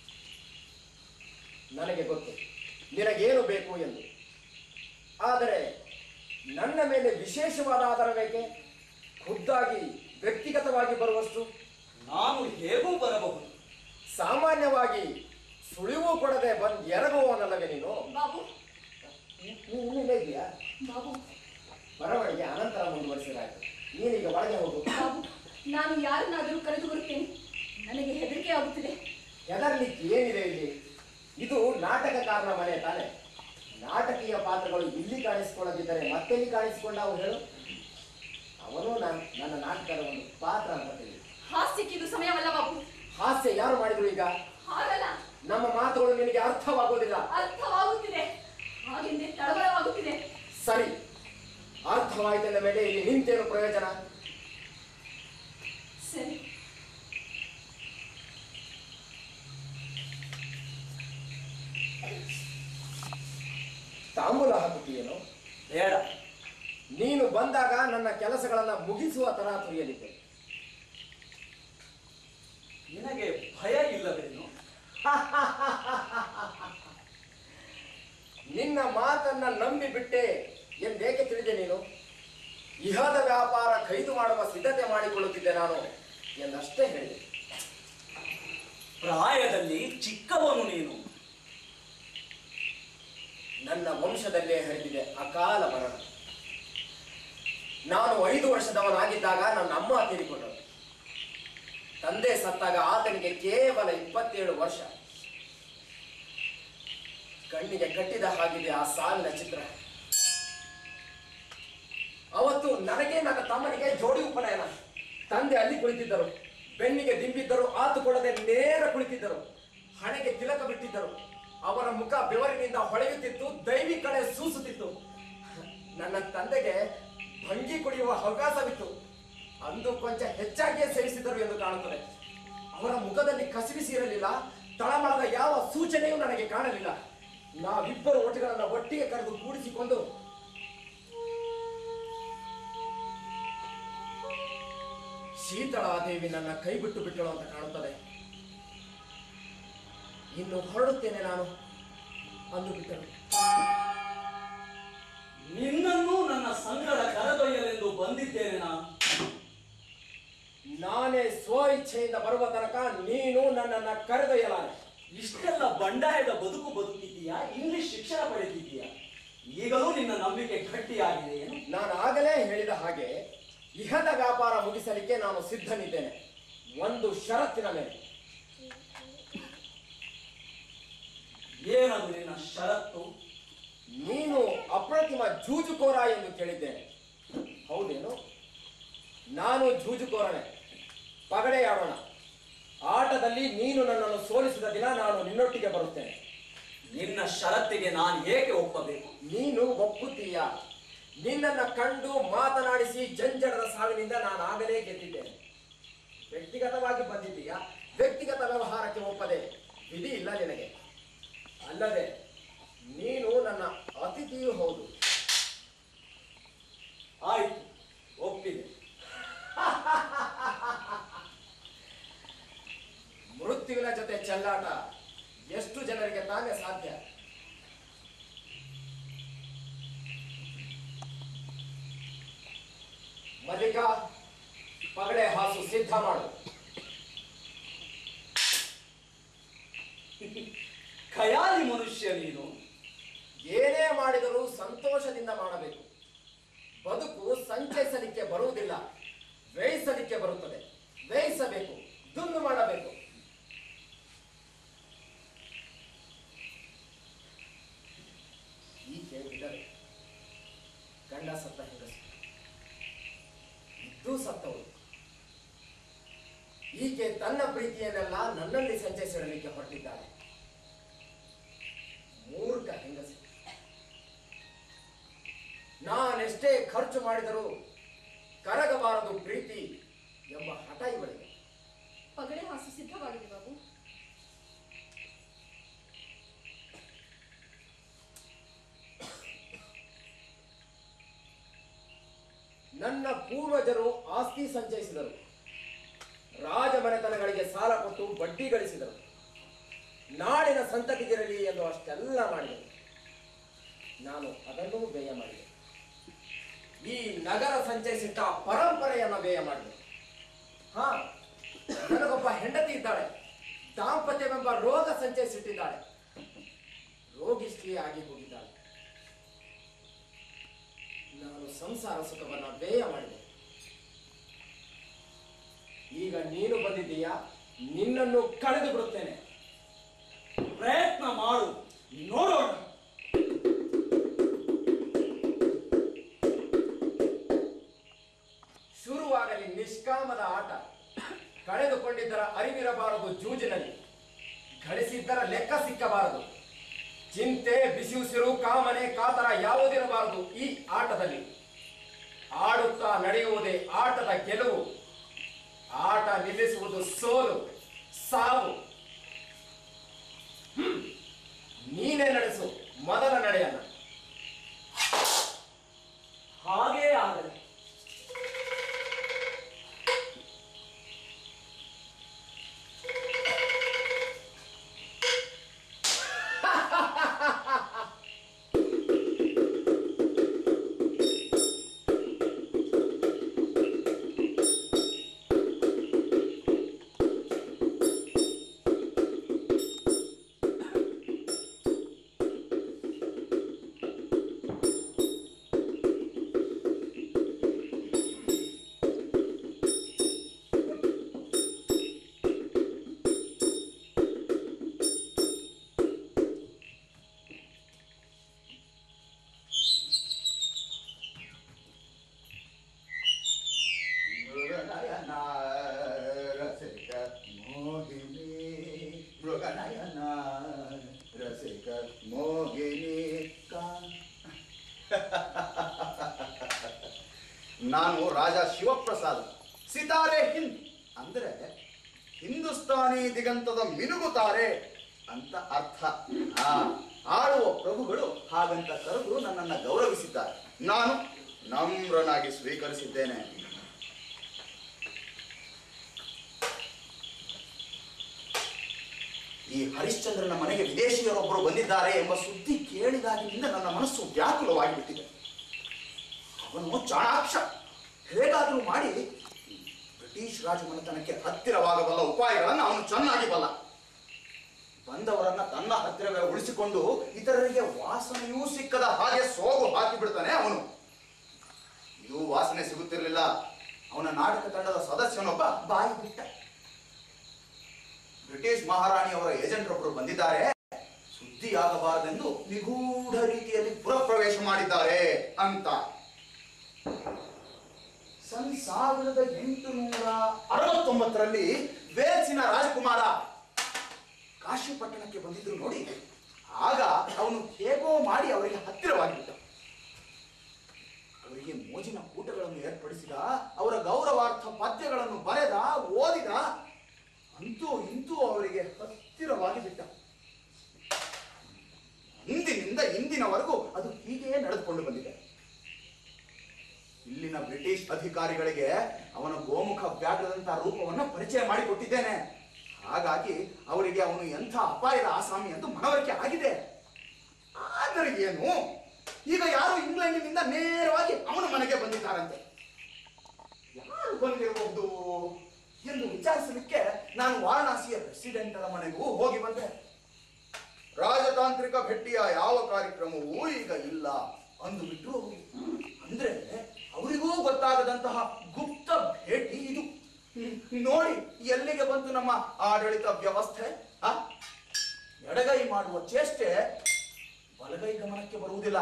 ನನಗೆ ಗೊತ್ತು ನಿನಗೇನು ಬೇಕು ಎಂದು ಆದರೆ ನನ್ನ ಮೇಲೆ ವಿಶೇಷವಾದ ಆಧಾರ ಬೇಕೆ ಖುದ್ದಾಗಿ ವ್ಯಕ್ತಿಗತವಾಗಿ ಬರುವಷ್ಟು ನಾನು ಹೇಗೂ ಬರಬಹುದು ಸಾಮಾನ್ಯವಾಗಿ ಸುಳಿವು ಕೊಡದೆ ಬಂದ್ ಎರಗುವವನಲ್ಲವೇ ನೀನು ಬಾಬು ನೀ- ನೀನು ಇಲ್ಲೇ ಇದೆಯಾ ಬಾಬು ಬರವಣಿಗೆ ಅನಂತರ ಮುಂದುವರಿಸಿದಾಯ್ತು ನೀನೀಗ ಒಳಗೆ ಹೋಗು ಬಾಬು ನಾನು ಯಾರನ್ನಾದರೂ ಕರೆದು ಬರುತ್ತೇನೆ ನನಗೆ ಹೆದರಿಕೆ ಆಗುತ್ತಿದೆ ಹೆದರ್ಲಿಕ್ಕೆ ಏನಿದೆ ಇಲ್ಲಿ ಇದು ನಾಟಕಕಾರನ ಮನೆ ತಾನೆ ನಾಟಕೀಯ ಪಾತ್ರಗಳು ಇಲ್ಲಿ ಕಾಣಿಸಿಕೊಳ್ಳದಿದ್ದರೆ ಮತ್ತೆಲ್ಲಿ ಕಾಣಿಸಿಕೊಂಡವು ಹೇಳು ಅವನು ನಾನು ನನ್ನ ನಾಟಕದ ಒಂದು ಪಾತ್ರ ಅಂತ ಹೇಳಿ ಹಾಸ್ಯಕ್ಕಿದು ಸಮಯವಲ್ಲ ಬಾಬು ಹಾಸ್ಯ ಯಾರು ಮಾಡಿದ್ರು ಈಗ ಹಾಗಲ್ಲ ನಮ್ಮ ಮಾತುಗಳು ನಿನಗೆ ಅರ್ಥವಾಗೋದಿಲ್ಲ ಅರ್ಥವಾಗುತ್ತಿದೆ ಹಾಗೆಂದೇ ತಳಮಳವಾಗುತ್ತಿದೆ ಸರಿ ಅರ್ಥವಾಯ್ತೆಂದ ಮೇಲೆ ಇಲ್ಲಿ ನಿಂತೇನು ಪ್ರಯೋಜನ ಸರಿ ತಾಂಬೂಲ ಹಾಕುತ್ತೀಯೇನು ಬೇಡ ನೀನು ಬಂದಾಗ ನನ್ನ ಕೆಲಸಗಳನ್ನ ಮುಗಿಸುವ ತರಾತುರಿಯಲ್ಲಿದ್ದೆ ನಿನಗೆ ಭಯ ಇಲ್ಲವೇನು ನಿನ್ನ ಮಾತನ್ನ ನಂಬಿ ಬಿಟ್ಟೆ ಎಂದೇಕೆ ತಿಳಿದೆ ನೀನು ಇಹದ ವ್ಯಾಪಾರ ಕೈದು ಮಾಡುವ ಸಿದ್ಧತೆ ಮಾಡಿಕೊಳ್ಳುತ್ತಿದ್ದೆ ನಾನು ಎಂದಷ್ಟೇ ಹೇಳಿದೆ ಪ್ರಾಯದಲ್ಲಿ ಚಿಕ್ಕವನು ನೀನು ನನ್ನ ವಂಶದಲ್ಲೇ ಹರಿದಿದೆ ಅಕಾಲ ಮರಣ ನಾನು ಐದು ವರ್ಷದವನಾಗಿದ್ದಾಗ ನನ್ನ ಅಮ್ಮ ತೀರಿಕೊಂಡರು ತಂದೆ ಸತ್ತಾಗ ಆತನಿಗೆ ಕೇವಲ ಇಪ್ಪತ್ತೇಳು ವರ್ಷ ಕಣ್ಣಿಗೆ ಕಟ್ಟಿದ ಹಾಗಿದೆ ಆ ಸಾವಿನ ಚಿತ್ರ ಅವತ್ತು ನನಗೆ ನನ್ನ ತಮ್ಮನಿಗೆ ಜೋಡಿ ಉಪನಯನ ತಂದೆ ಅಲ್ಲಿ ಕುಳಿತಿದ್ದರು ಬೆನ್ನಿಗೆ ದಿಂಬಿದ್ದರು ಆತುಕೊಳ್ಳದೆ ನೇರ ಕುಳಿತಿದ್ದರು ಹಣೆಗೆ ತಿಲಕ ಬಿಟ್ಟಿದ್ದರು ಅವರ ಮುಖ ಬೆವರಿನಿಂದ ಹೊಳೆಯುತ್ತಿತ್ತು ದೈವಿ ಕಳೆ ಸೂಸುತ್ತಿತ್ತು ನನ್ನ ತಂದೆಗೆ ಭಂಗಿ ಕುಡಿಯುವ ಹವ್ಯಾಸವಿತ್ತು ಅಂದು ಕೊಂಚ ಹೆಚ್ಚಾಗಿಯೇ ಸೇವಿಸಿದರು ಎಂದು ಕಾಣುತ್ತದೆ ಅವರ ಮುಖದಲ್ಲಿ ಕಸಿವಿಸಿ ಇರಲಿಲ್ಲ ತಳಮಳದ ಯಾವ ಸೂಚನೆಯೂ ನನಗೆ ಕಾಣಲಿಲ್ಲ ನಾವಿಬ್ಬರು ಒಟ್ಟಿಗಳನ್ನ ಒಟ್ಟಿಗೆ ಕರೆದು ಕೂಡಿಸಿಕೊಂಡು ಶೀತಳಾದೇವಿ ನನ್ನ ಕೈ ಬಿಟ್ಟು ಬಿಟ್ಟಳು ಅಂತ ಕಾಣುತ್ತದೆ ಇನ್ನು ಹೊರಡುತ್ತೇನೆ ನಾನು ಅಂದು ಬಿಟ್ಟಳು ನಿನ್ನನ್ನು ನನ್ನ ಸಂಗಡ ಕರೆದೊಯ್ಯಲೆಂದು ಬಂದಿದ್ದೇನೆ ನಾನು ನಾನೇ ಸ್ವ ಇಚ್ಛೆಯಿಂದ ಬರುವ ತನಕ ನೀನು ನನ್ನನ್ನ ಕರೆದೊಯ್ಯಲಾರೆ ಇಷ್ಟೆಲ್ಲ ಬಂಡಾಯದ ಬದುಕು ಬದುಕಿದ್ದೀಯಾ ಇಂಗ್ಲಿಷ್ ಶಿಕ್ಷಣ ಪಡೆದಿದ್ದೀಯಾ ಈಗಲೂ ನಿನ್ನ ನಂಬಿಕೆ ಗಟ್ಟಿಯಾಗಿದೆ ಏನು ನಾನು ಆಗಲೇ ಹೇಳಿದ ಹಾಗೆ ಇಹದ ವ್ಯಾಪಾರ ಮುಗಿಸಲಿಕ್ಕೆ ನಾನು ಸಿದ್ಧನಿದ್ದೇನೆ ಒಂದು ಷರತ್ತಿನ ಮೇಲೆ ಏನದು ನಿನ್ನ ಷರತ್ತು ನೀನು ಅಪ್ರತಿಮ ಜೂಜುಕೋರ ಎಂದು ಕೇಳಿದ್ದೇನೆ ಹೌದೇನು ನಾನು ಜೂಜುಕೋರನೇ ಪಗಡೆಯಾಡೋಣ ಆಟದಲ್ಲಿ ನೀನು ನನ್ನನ್ನು ಸೋಲಿಸಿದ ದಿನ ನಾನು ನಿನ್ನೊಟ್ಟಿಗೆ ಬರುತ್ತೇನೆ ನಿನ್ನ ಷರತ್ತಿಗೆ ನಾನು ಏಕೆ ಒಪ್ಪಬೇಕು ನೀನು ಒಪ್ಪುತ್ತೀಯ ನಿನ್ನನ್ನ ಕಂಡು ಮಾತನಾಡಿಸಿ ಜಂಜಡದ ಸಾವಿನಿಂದ ನಾನು ಆಗಲೇ ಗೆದ್ದಿದ್ದೇನೆ ವ್ಯಕ್ತಿಗತವಾಗಿ ಬಂದಿದ್ದೀಯ ವ್ಯಕ್ತಿಗತ ವ್ಯವಹಾರಕ್ಕೆ ಒಪ್ಪದೆ ವಿಧಿ ಇಲ್ಲ ನಿನಗೆ ಅಲ್ಲದೆ ನೀನು ನನ್ನ ಅತಿಥಿಯೂ ಹೌದು ಆಯ್ತು ಒಪ್ಪಿದೆ ಮೃತ್ಯುವಿನ ಜೊತೆ ಚೆಲ್ಲಾಟ ಎಷ್ಟು ಜನರಿಗೆ ತಾನೇ ಸಾಧ್ಯ ಮಲ್ಲಿಕಾ ಪಗಡೆ ಹಾಸು ಸಿದ್ಧ ಮಾಡು ಖಯಾಲಿ ಮನುಷ್ಯ ನೀನು ಏನೇ ಮಾಡಿದರೂ ಸಂತೋಷದಿಂದ ಮಾಡಬೇಕು ಬದುಕು ಸಂಚಯಿಸಲಿಕ್ಕೆ ಬರುವುದಿಲ್ಲ ವ್ಯಯಿಸಲಿಕ್ಕೆ ಬರುತ್ತದೆ ವ್ಯಯಿಸಬೇಕು ದುಂದು ಮಾಡಬೇಕು ಈಕೆ ವಿಧವೆ ಗಂಡ ಸತ್ತ ಹೆಂಗಸು ಇದ್ದೂ ಸತ್ತವಳು ಈಕೆ ತನ್ನ ಪ್ರೀತಿಯನ್ನೆಲ್ಲ ನನ್ನಲ್ಲಿ ಸಂಚರಿಸಿಡಲಿಕ್ಕೆ ಹೊರಟಿದ್ದಾಳೆ ಮೂರ್ಖ ಹೆಂಗಸ ನಾನೆಷ್ಟೇ ಖರ್ಚು ಮಾಡಿದರೂ ಕರಗಬಾರದು ಪ್ರೀತಿ ಎಂಬ ಹಠ ಇವಳಿಗೆ ಪಗಡೆ ಹಾಸು ಸಿದ್ಧವಾಗಿದೆ ಬಾಬು ನನ್ನ ಪೂರ್ವಜರು ಆಸ್ತಿ ಸಂಚಯಿಸಿದರು ರಾಜಮನೆತನಗಳಿಗೆ ಸಾಲ ಕೊಟ್ಟು ಬಡ್ಡಿ ಗಳಿಸಿದರು ನಾಡಿನ ಸಂತತಿಗಿರಲಿ ಎಂದು ಅಷ್ಟೆಲ್ಲ ಮಾಡಿದರು ನಾನು ಅದನ್ನೂ ವ್ಯಯ ಮಾಡಿದೆ ಈ ನಗರ ಸಂಚಯಿಸಿಟ್ಟ ಪರಂಪರೆಯನ್ನು ವ್ಯಯ ಮಾಡಿದೆ ಹಾ ನನಗೊಬ್ಬ ಹೆಂಡತಿ ಇದ್ದಾಳೆ ದಾಂಪತ್ಯವೆಂಬ ರೋಗ ಸಂಚಯಿಸಿಟ್ಟಿದ್ದಾಳೆ ರೋಗಿಷ್ಠಿ ಆಗಿ ಹೋಗಿದ್ದಾಳೆ ನಾನು ಸಂಸಾರ ಸುಖವನ್ನ ವ್ಯಯ ಮಾಡಿದೆ ಈಗ ನೀನು ಬಂದಿದ್ದೀಯಾ ನಿನ್ನನ್ನು ಕಳೆದು ಬಿಡುತ್ತೇನೆ ಪ್ರಯತ್ನ ಮಾಡು ನೋಡೋಣ ಶುರುವಾಗಲಿ ನಿಷ್ಕಾಮದ ಆಟ ಕಳೆದುಕೊಂಡಿದ್ದರ ಅರಿವಿರಬಾರದು ಜೂಜಿನಲ್ಲಿ ಗಳಿಸಿದ್ದರ ಲೆಕ್ಕ ಸಿಕ್ಕಬಾರದು ಚಿಂತೆ ಬಿಸಿಯುಸಿರು ಕಾಮನೆ ಕಾತರ ಯಾವುದಿರಬಾರದು ಈ ಆಟದಲ್ಲಿ ಆಡುತ್ತಾ ನಡೆಯುವುದೇ ಆಟದ ಗೆಲುವು ಆಟ ನಿಲ್ಲಿಸುವುದು ಸೋಲು ಸಾವು ಹ್ಮ್. ನೀನೇ ನಡೆಸು ಮೊದಲ ನಡೆಯನ್ನ ಹಾಗೇ ಆಗಲಿ ಮೃಗನಯನ ರಸಿಕ ಮೋಹಿನಿ ಮೃಗನಯನ ರಸಿಕ ಮೋಹಿನಿ ಕಾ- ನಾನು ರಾಜ ಶಿವಪ್ರಸಾದ್ ಸಿತಾರೆ ಹಿಂದ್ ಅಂದ್ರೆ ಹಿಂದೂಸ್ತಾನಿ ದಿಗಂತದ ಮಿನುಗುತ್ತಾರೆ ಅಂತ ಅರ್ಥ ಆ ಆಳುವ ಪ್ರಭುಗಳು ಹಾಗಂತ ಕರೆದು ನನ್ನನ್ನ ಗೌರವಿಸಿದ್ದಾರೆ ನಾನು ನಮ್ರನಾಗಿ ಸ್ವೀಕರಿಸಿದ್ದೇನೆ ಈ ಹರಿಶ್ಚಂದ್ರನ ಮನೆಗೆ ವಿದೇಶಿಯರೊಬ್ಬರು ಬಂದಿದ್ದಾರೆ ಎಂಬ ಸುದ್ದಿ ಕೇಳಿದಾಗಿನಿಂದ ನನ್ನ ಮನಸ್ಸು ವ್ಯಾಕುಲವಾಗಿ ಬಿಟ್ಟಿದೆ ಅವನು ಚಾಣಾಕ್ಷ ಹೇಗಾದರೂ ಮಾಡಿ ಬ್ರಿಟಿಷ್ ರಾಜಮನೆತನಕ್ಕೆ ಹತ್ತಿರವಾಗಬಲ್ಲ ಉಪಾಯಗಳನ್ನು ಅವನು ಚೆನ್ನಾಗಿ ಬಲ್ಲ ಬಂದವರನ್ನ ತನ್ನ ಹತ್ತಿರವೇ ಉಳಿಸಿಕೊಂಡು ಇತರರಿಗೆ ವಾಸನೆಯೂ ಸಿಕ್ಕದ ಹಾಗೆ ಸೋಗು ಹಾಕಿ ಬಿಡ್ತಾನೆ ಅವನು ಇದು ವಾಸನೆ ಸಿಗುತ್ತಿರಲಿಲ್ಲ ಅವನ ನಾಟಕ ತಂಡದ ಸದಸ್ಯನೊಬ್ಬ ಬಾಯಿ ಬಿಟ್ಟ ಬ್ರಿಟಿಷ್ ಮಹಾರಾಣಿಯವರ ಏಜೆಂಟ್ರೊಬ್ಬರು ಬಂದಿದ್ದಾರೆ ಸುದ್ದಿಯಾಗಬಾರದೆಂದು ನಿಗೂಢ ರೀತಿಯಲ್ಲಿ ಪುರಪ್ರವೇಶ ಮಾಡಿದ್ದಾರೆ ಅಂತ ಸನ್ ಸಾವಿರದ ಎಂಟುನೂರ ಅರವತ್ತೊಂಬತ್ತರಲ್ಲಿ ವೇಲ್ಸಿನ ರಾಜಕುಮಾರ ಕಾಶಿ ಪಟ್ಟಣಕ್ಕೆ ಬಂದಿದ್ರು ನೋಡಿ ಆಗ ಅವನು ಹೇಗೋ ಮಾಡಿ ಅವರಿಗೆ ಹತ್ತಿರವಾಗಿದ್ದ ಅವರಿಗೆ ಮೋಜಿನ ಕೂಟಗಳನ್ನು ಏರ್ಪಡಿಸಿದ ಅವರ ಗೌರವಾರ್ಥ ಪದ್ಯಗಳನ್ನು ಬರೆದ ಓದಿದ ಅಂತೂ ಇಂತೂ ಅವರಿಗೆ ಹತ್ತಿರವಾಗಿ ಬಿಟ್ಟ ಅಂದಿನಿಂದ ಇಂದಿನವರೆಗೂ ಅದು ಹೀಗೆಯೇ ನಡೆದುಕೊಂಡು ಬಂದಿದೆ ಇಲ್ಲಿನ ಬ್ರಿಟಿಷ್ ಅಧಿಕಾರಿಗಳಿಗೆ ಅವನ ಗೋಮುಖ ವ್ಯಾಘ್ರದಂತಹ ರೂಪವನ್ನ ಪರಿಚಯ ಮಾಡಿಕೊಟ್ಟಿದ್ದೇನೆ ಹಾಗಾಗಿ ಅವರಿಗೆ ಅವನು ಎಂಥ ಅಪಾಯದ ಆಸಾಮಿ ಎಂದು ಮನವರಿಕೆ ಆಗಿದೆ ಆದರೆ ಏನು ಈಗ ಯಾರು ಇಂಗ್ಲೆಂಡಿನಿಂದ ನೇರವಾಗಿ ಅವನ ಮನೆಗೆ ಬಂದಿದ್ದಾರಂತೆ ಯಾರು ಬಂದಿರಬಹುದು ಎಂದು ವಿಚಾರಿಸಲಿಕ್ಕೆ ನಾನು ವಾರಣಾಸಿಯ ರೆಸಿಡೆಂಟರ ಮನೆಗೂ ಹೋಗಿ ಬಂದೆ ರಾಜತಾಂತ್ರಿಕ ಭೇಟಿಯ ಯಾವ ಕಾರ್ಯಕ್ರಮವೂ ಈಗ ಇಲ್ಲ ಅಂದು ಬಿಟ್ಟು ಅಂದ್ರೆ ಅವರಿಗೂ ಗೊತ್ತಾಗದಂತಹ ಗುಪ್ತ ಭೇಟಿ ಇದು ಹ್ಮ್, ನೋಡಿ ಎಲ್ಲಿಗೆ ಬಂತು ನಮ್ಮ ಆಡಳಿತ ವ್ಯವಸ್ಥೆ ಆ? ಎಡಗೈ ಮಾಡುವ ಚೇಷ್ಟೆ ಬಲಗೈ ಗಮನಕ್ಕೆ ಬರುವುದಿಲ್ಲ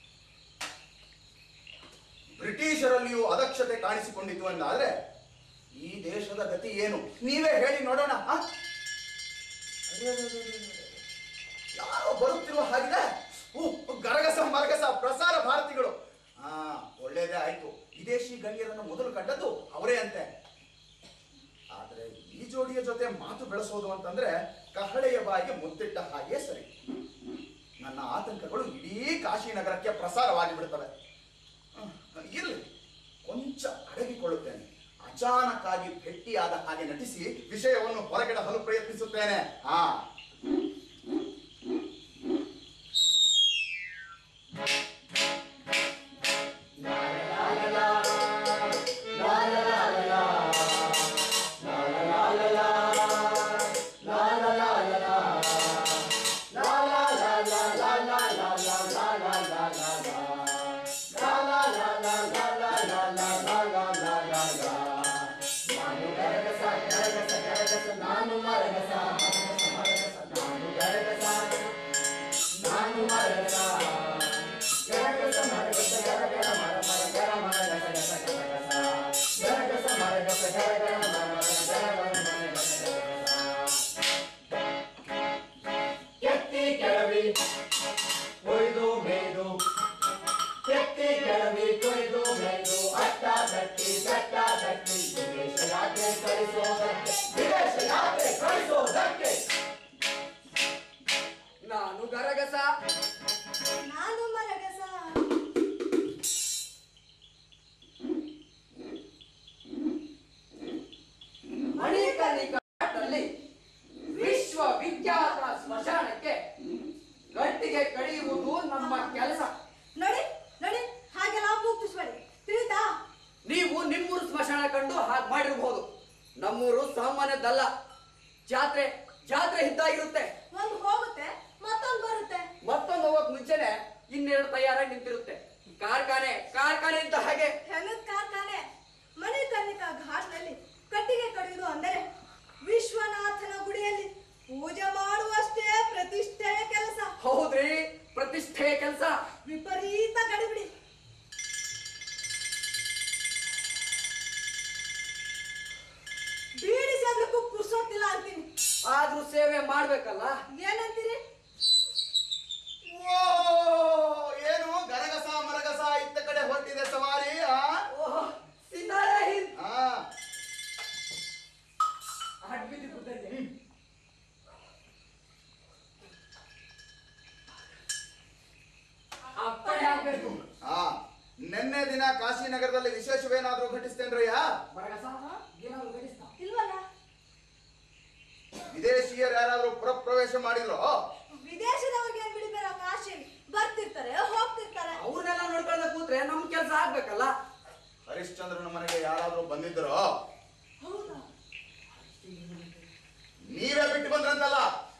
ಬ್ರಿಟಿಷರಲ್ಲಿಯೂ ಅದಕ್ಷತೆ ಕಾಣಿಸಿಕೊಂಡಿತು ಎಂದಾದ್ರೆ ಈ ದೇಶದ ಗತಿ ಏನು ನೀವೇ ಹೇಳಿ ನೋಡೋಣ ಆ? ಅರೆ, ಅರೆ, ಅರೆ, ಅರೆ, ಅರೆ. ಯಾರೋ ಬರುತ್ತಿರುವ ಹಾಗಿದೆ ಓ ಗರಗಸ ಮರಗಸ ಪ್ರಸಾರ ಭಾರತಿಗಳು ಹಾ ಒಳ್ಳೇದೇ ಆಯ್ತು ವಿದೇಶಿ ಗಣ್ಯರನ್ನು ಮೊದಲು ಕಂಡದ್ದು ಅವರೇ ಅಂತೆ ಆದ್ರೆ ಈ ಜೋಡಿಯ ಜೊತೆ ಮಾತು ಬೆಳೆಸೋದು ಅಂತಂದ್ರೆ ಕಹಳೆಯ ಬಾಯಿಗೆ ಮುತ್ತಿಟ್ಟ ಹಾಗೆ ಸರಿ ನನ್ನ ಆತಂಕಗಳು ಇಡೀ ಕಾಶಿನಗರಕ್ಕೆ ಪ್ರಸಾರವಾಗಿ ಬಿಡುತ್ತವೆ ಹ್ಮ್, ಇರ್ಲಿ ಕೊಂಚ ಅಡಗಿಕೊಳ್ಳುತ್ತೇನೆ ಅಚಾನಕ್ಕಾಗಿ ಭೇಟಿಯಾದ ಹಾಗೆ ನಟಿಸಿ ವಿಷಯವನ್ನು ಹೊರಗಿಡಲು ಪ್ರಯತ್ನಿಸುತ್ತೇನೆ ಹಾ ಎತ್ತಿ ಕೆಳವಿ ಕೊಯ್ದು ಮೇಯ್ದು ಎತ್ತಿ ಕೆಳವಿ ಕೊಯ್ದು ಮೇಯ್ದು ಅಟ್ಟ ತಟ್ಟಿ ತಟ್ಟ ತಟ್ಟಿ ವಿದೇಶ ಯಾತ್ರೆ ಕಳಿಸೋದಕ್ಕೆ ವಿದೇಶ ಯಾತ್ರೆ ಕಳಿಸೋದಕ್ಕೆ ನಾನು ಗರಗಸ ನಾನು ಮರಗಸ ಮಣಿಕರ್ಣಿಕಾದಲ್ಲಿ ವಿಶ್ವ ವಿಖ್ಯಾತ ಸ್ಮಶಾನಕ್ಕೆ ಗಟ್ಟಿಗೆ ಕಳೆಯುವುದು ನಮ್ಮ ಕೆಲಸ ನೋಡಿ ನೋಡಿ ಹಾಗೆಲ್ಲ ಮುಗಿಸ್ಬೇಡಿ ತಿಳಿತಾ ನೀವು ನಿಮ್ಮೂರು ಸ್ಮಶಾನ ಕಂಡು ಹಾಗೆ ಮಾಡಿರ್ಬೋದು ನಮ್ಮೂರು ಸಾಮಾನ್ಯದ್ದಲ್ಲ ಜಾತ್ರೆ ಜಾತ್ರೆ ಇದ್ದಾಗಿರುತ್ತೆ ಒಂದು ಹೋಗುತ್ತೆ ಮತ್ತೊಂದು ಬರುತ್ತೆ ಮತ್ತೊಂದು ಹೋಗಕ್ ಮುಂಚೆನೆ ಇನ್ನೆರಡು ತಯಾರಾಗಿ ನಿಂತಿರುತ್ತೆ ಕಾರ್ಖಾನೆ ಕಾರ್ಖಾನೆ ಅಂತ ಹಾಗೆ ಹೆಣದ ಕಾರ್ಖಾನೆ ಮಣಿಕರ್ಣಿಕಾ ಘಾಟ್ನಲ್ಲಿ ಕಟ್ಟಿಗೆ ಕಡಿಯುವುದು ಅಂದರೆ ವಿಶ್ವನಾಥನ ಗುಡಿಯಲ್ಲಿ ಪೂಜೆ ಮಾಡುವಷ್ಟೇ ಪ್ರತಿಷ್ಠೆಯ ಕೆಲಸ ಹೌದ್ರಿ ಪ್ರತಿಷ್ಠೆಯ ಕೆಲಸ ವಿಪರೀತ ಗಡಿಬಿಡಿ ಬೀಡಿ ಸೇರ್ಲಿಕ್ಕೂ ಪುರ್ಸೊತ್ತಿಲ್ಲ ಅಂತೀನಿ ಆದ್ರೂ ಸೇವೆ ಮಾಡ್ಬೇಕಲ್ಲ ಏನಂತೀರಿ ಓ ಏನು ಗರಗಸ ಮರಗಸ ಇತ್ತ ಕಡೆ ಹೊರಟಿದೆ ಸವಾರಿ ಆ ಓಹ್, ಸಿತಾರೆ ಹಿಂದ್. ಆ, ಅಡ್ಬಿದ್ದು ಕೂತೈತೆ. ಅಪ್ಪಣೆ ಆಗ್ಬೇಕು ಆ ನಿನ್ನೆ ದಿನ ಕಾಶಿನಗರದಲ್ಲಿ ವಿಶೇಷವೇನಾದ್ರೂ ಘಟಿಸ್ತೇನ್ರಯ್ಯ ಬರಗಸ ಏನಾದ್ರು ಗಡಿಸ್ತಾ ಇಲ್ವಲ್ಲ ವಿದೇಶಿಯರು ಯಾರಾದ್ರೂ ಪುರಪ್ರವೇಶ ಮಾಡಿದ್ರು ವಿದೇಶದವ್ರಿಗೆ ಏನ್ ಬಿಡಿಬೇಡ ಕಾಶಿಲಿ ಬರ್ತಿರ್ತಾರೆ ಹೋಗ್ತಿರ್ತಾರೆ ಅವ್ರನ್ನೆಲ್ಲ ನೋಡ್ಕೊಂಡ ಕೂತ್ರೆ ನಮ್ ಕೆಲಸ ಆಗ್ಬೇಕಲ್ಲ ಹರಿಶ್ಚಂದ್ರನ ಮನೆಗೆ ಯಾರಾದ್ರೂ ಬಂದಿದ್ರು ಹೌದಾ ನೀವೇ ಬಿಟ್ಟು ಬಂದ್ರಂತಲ್ಲ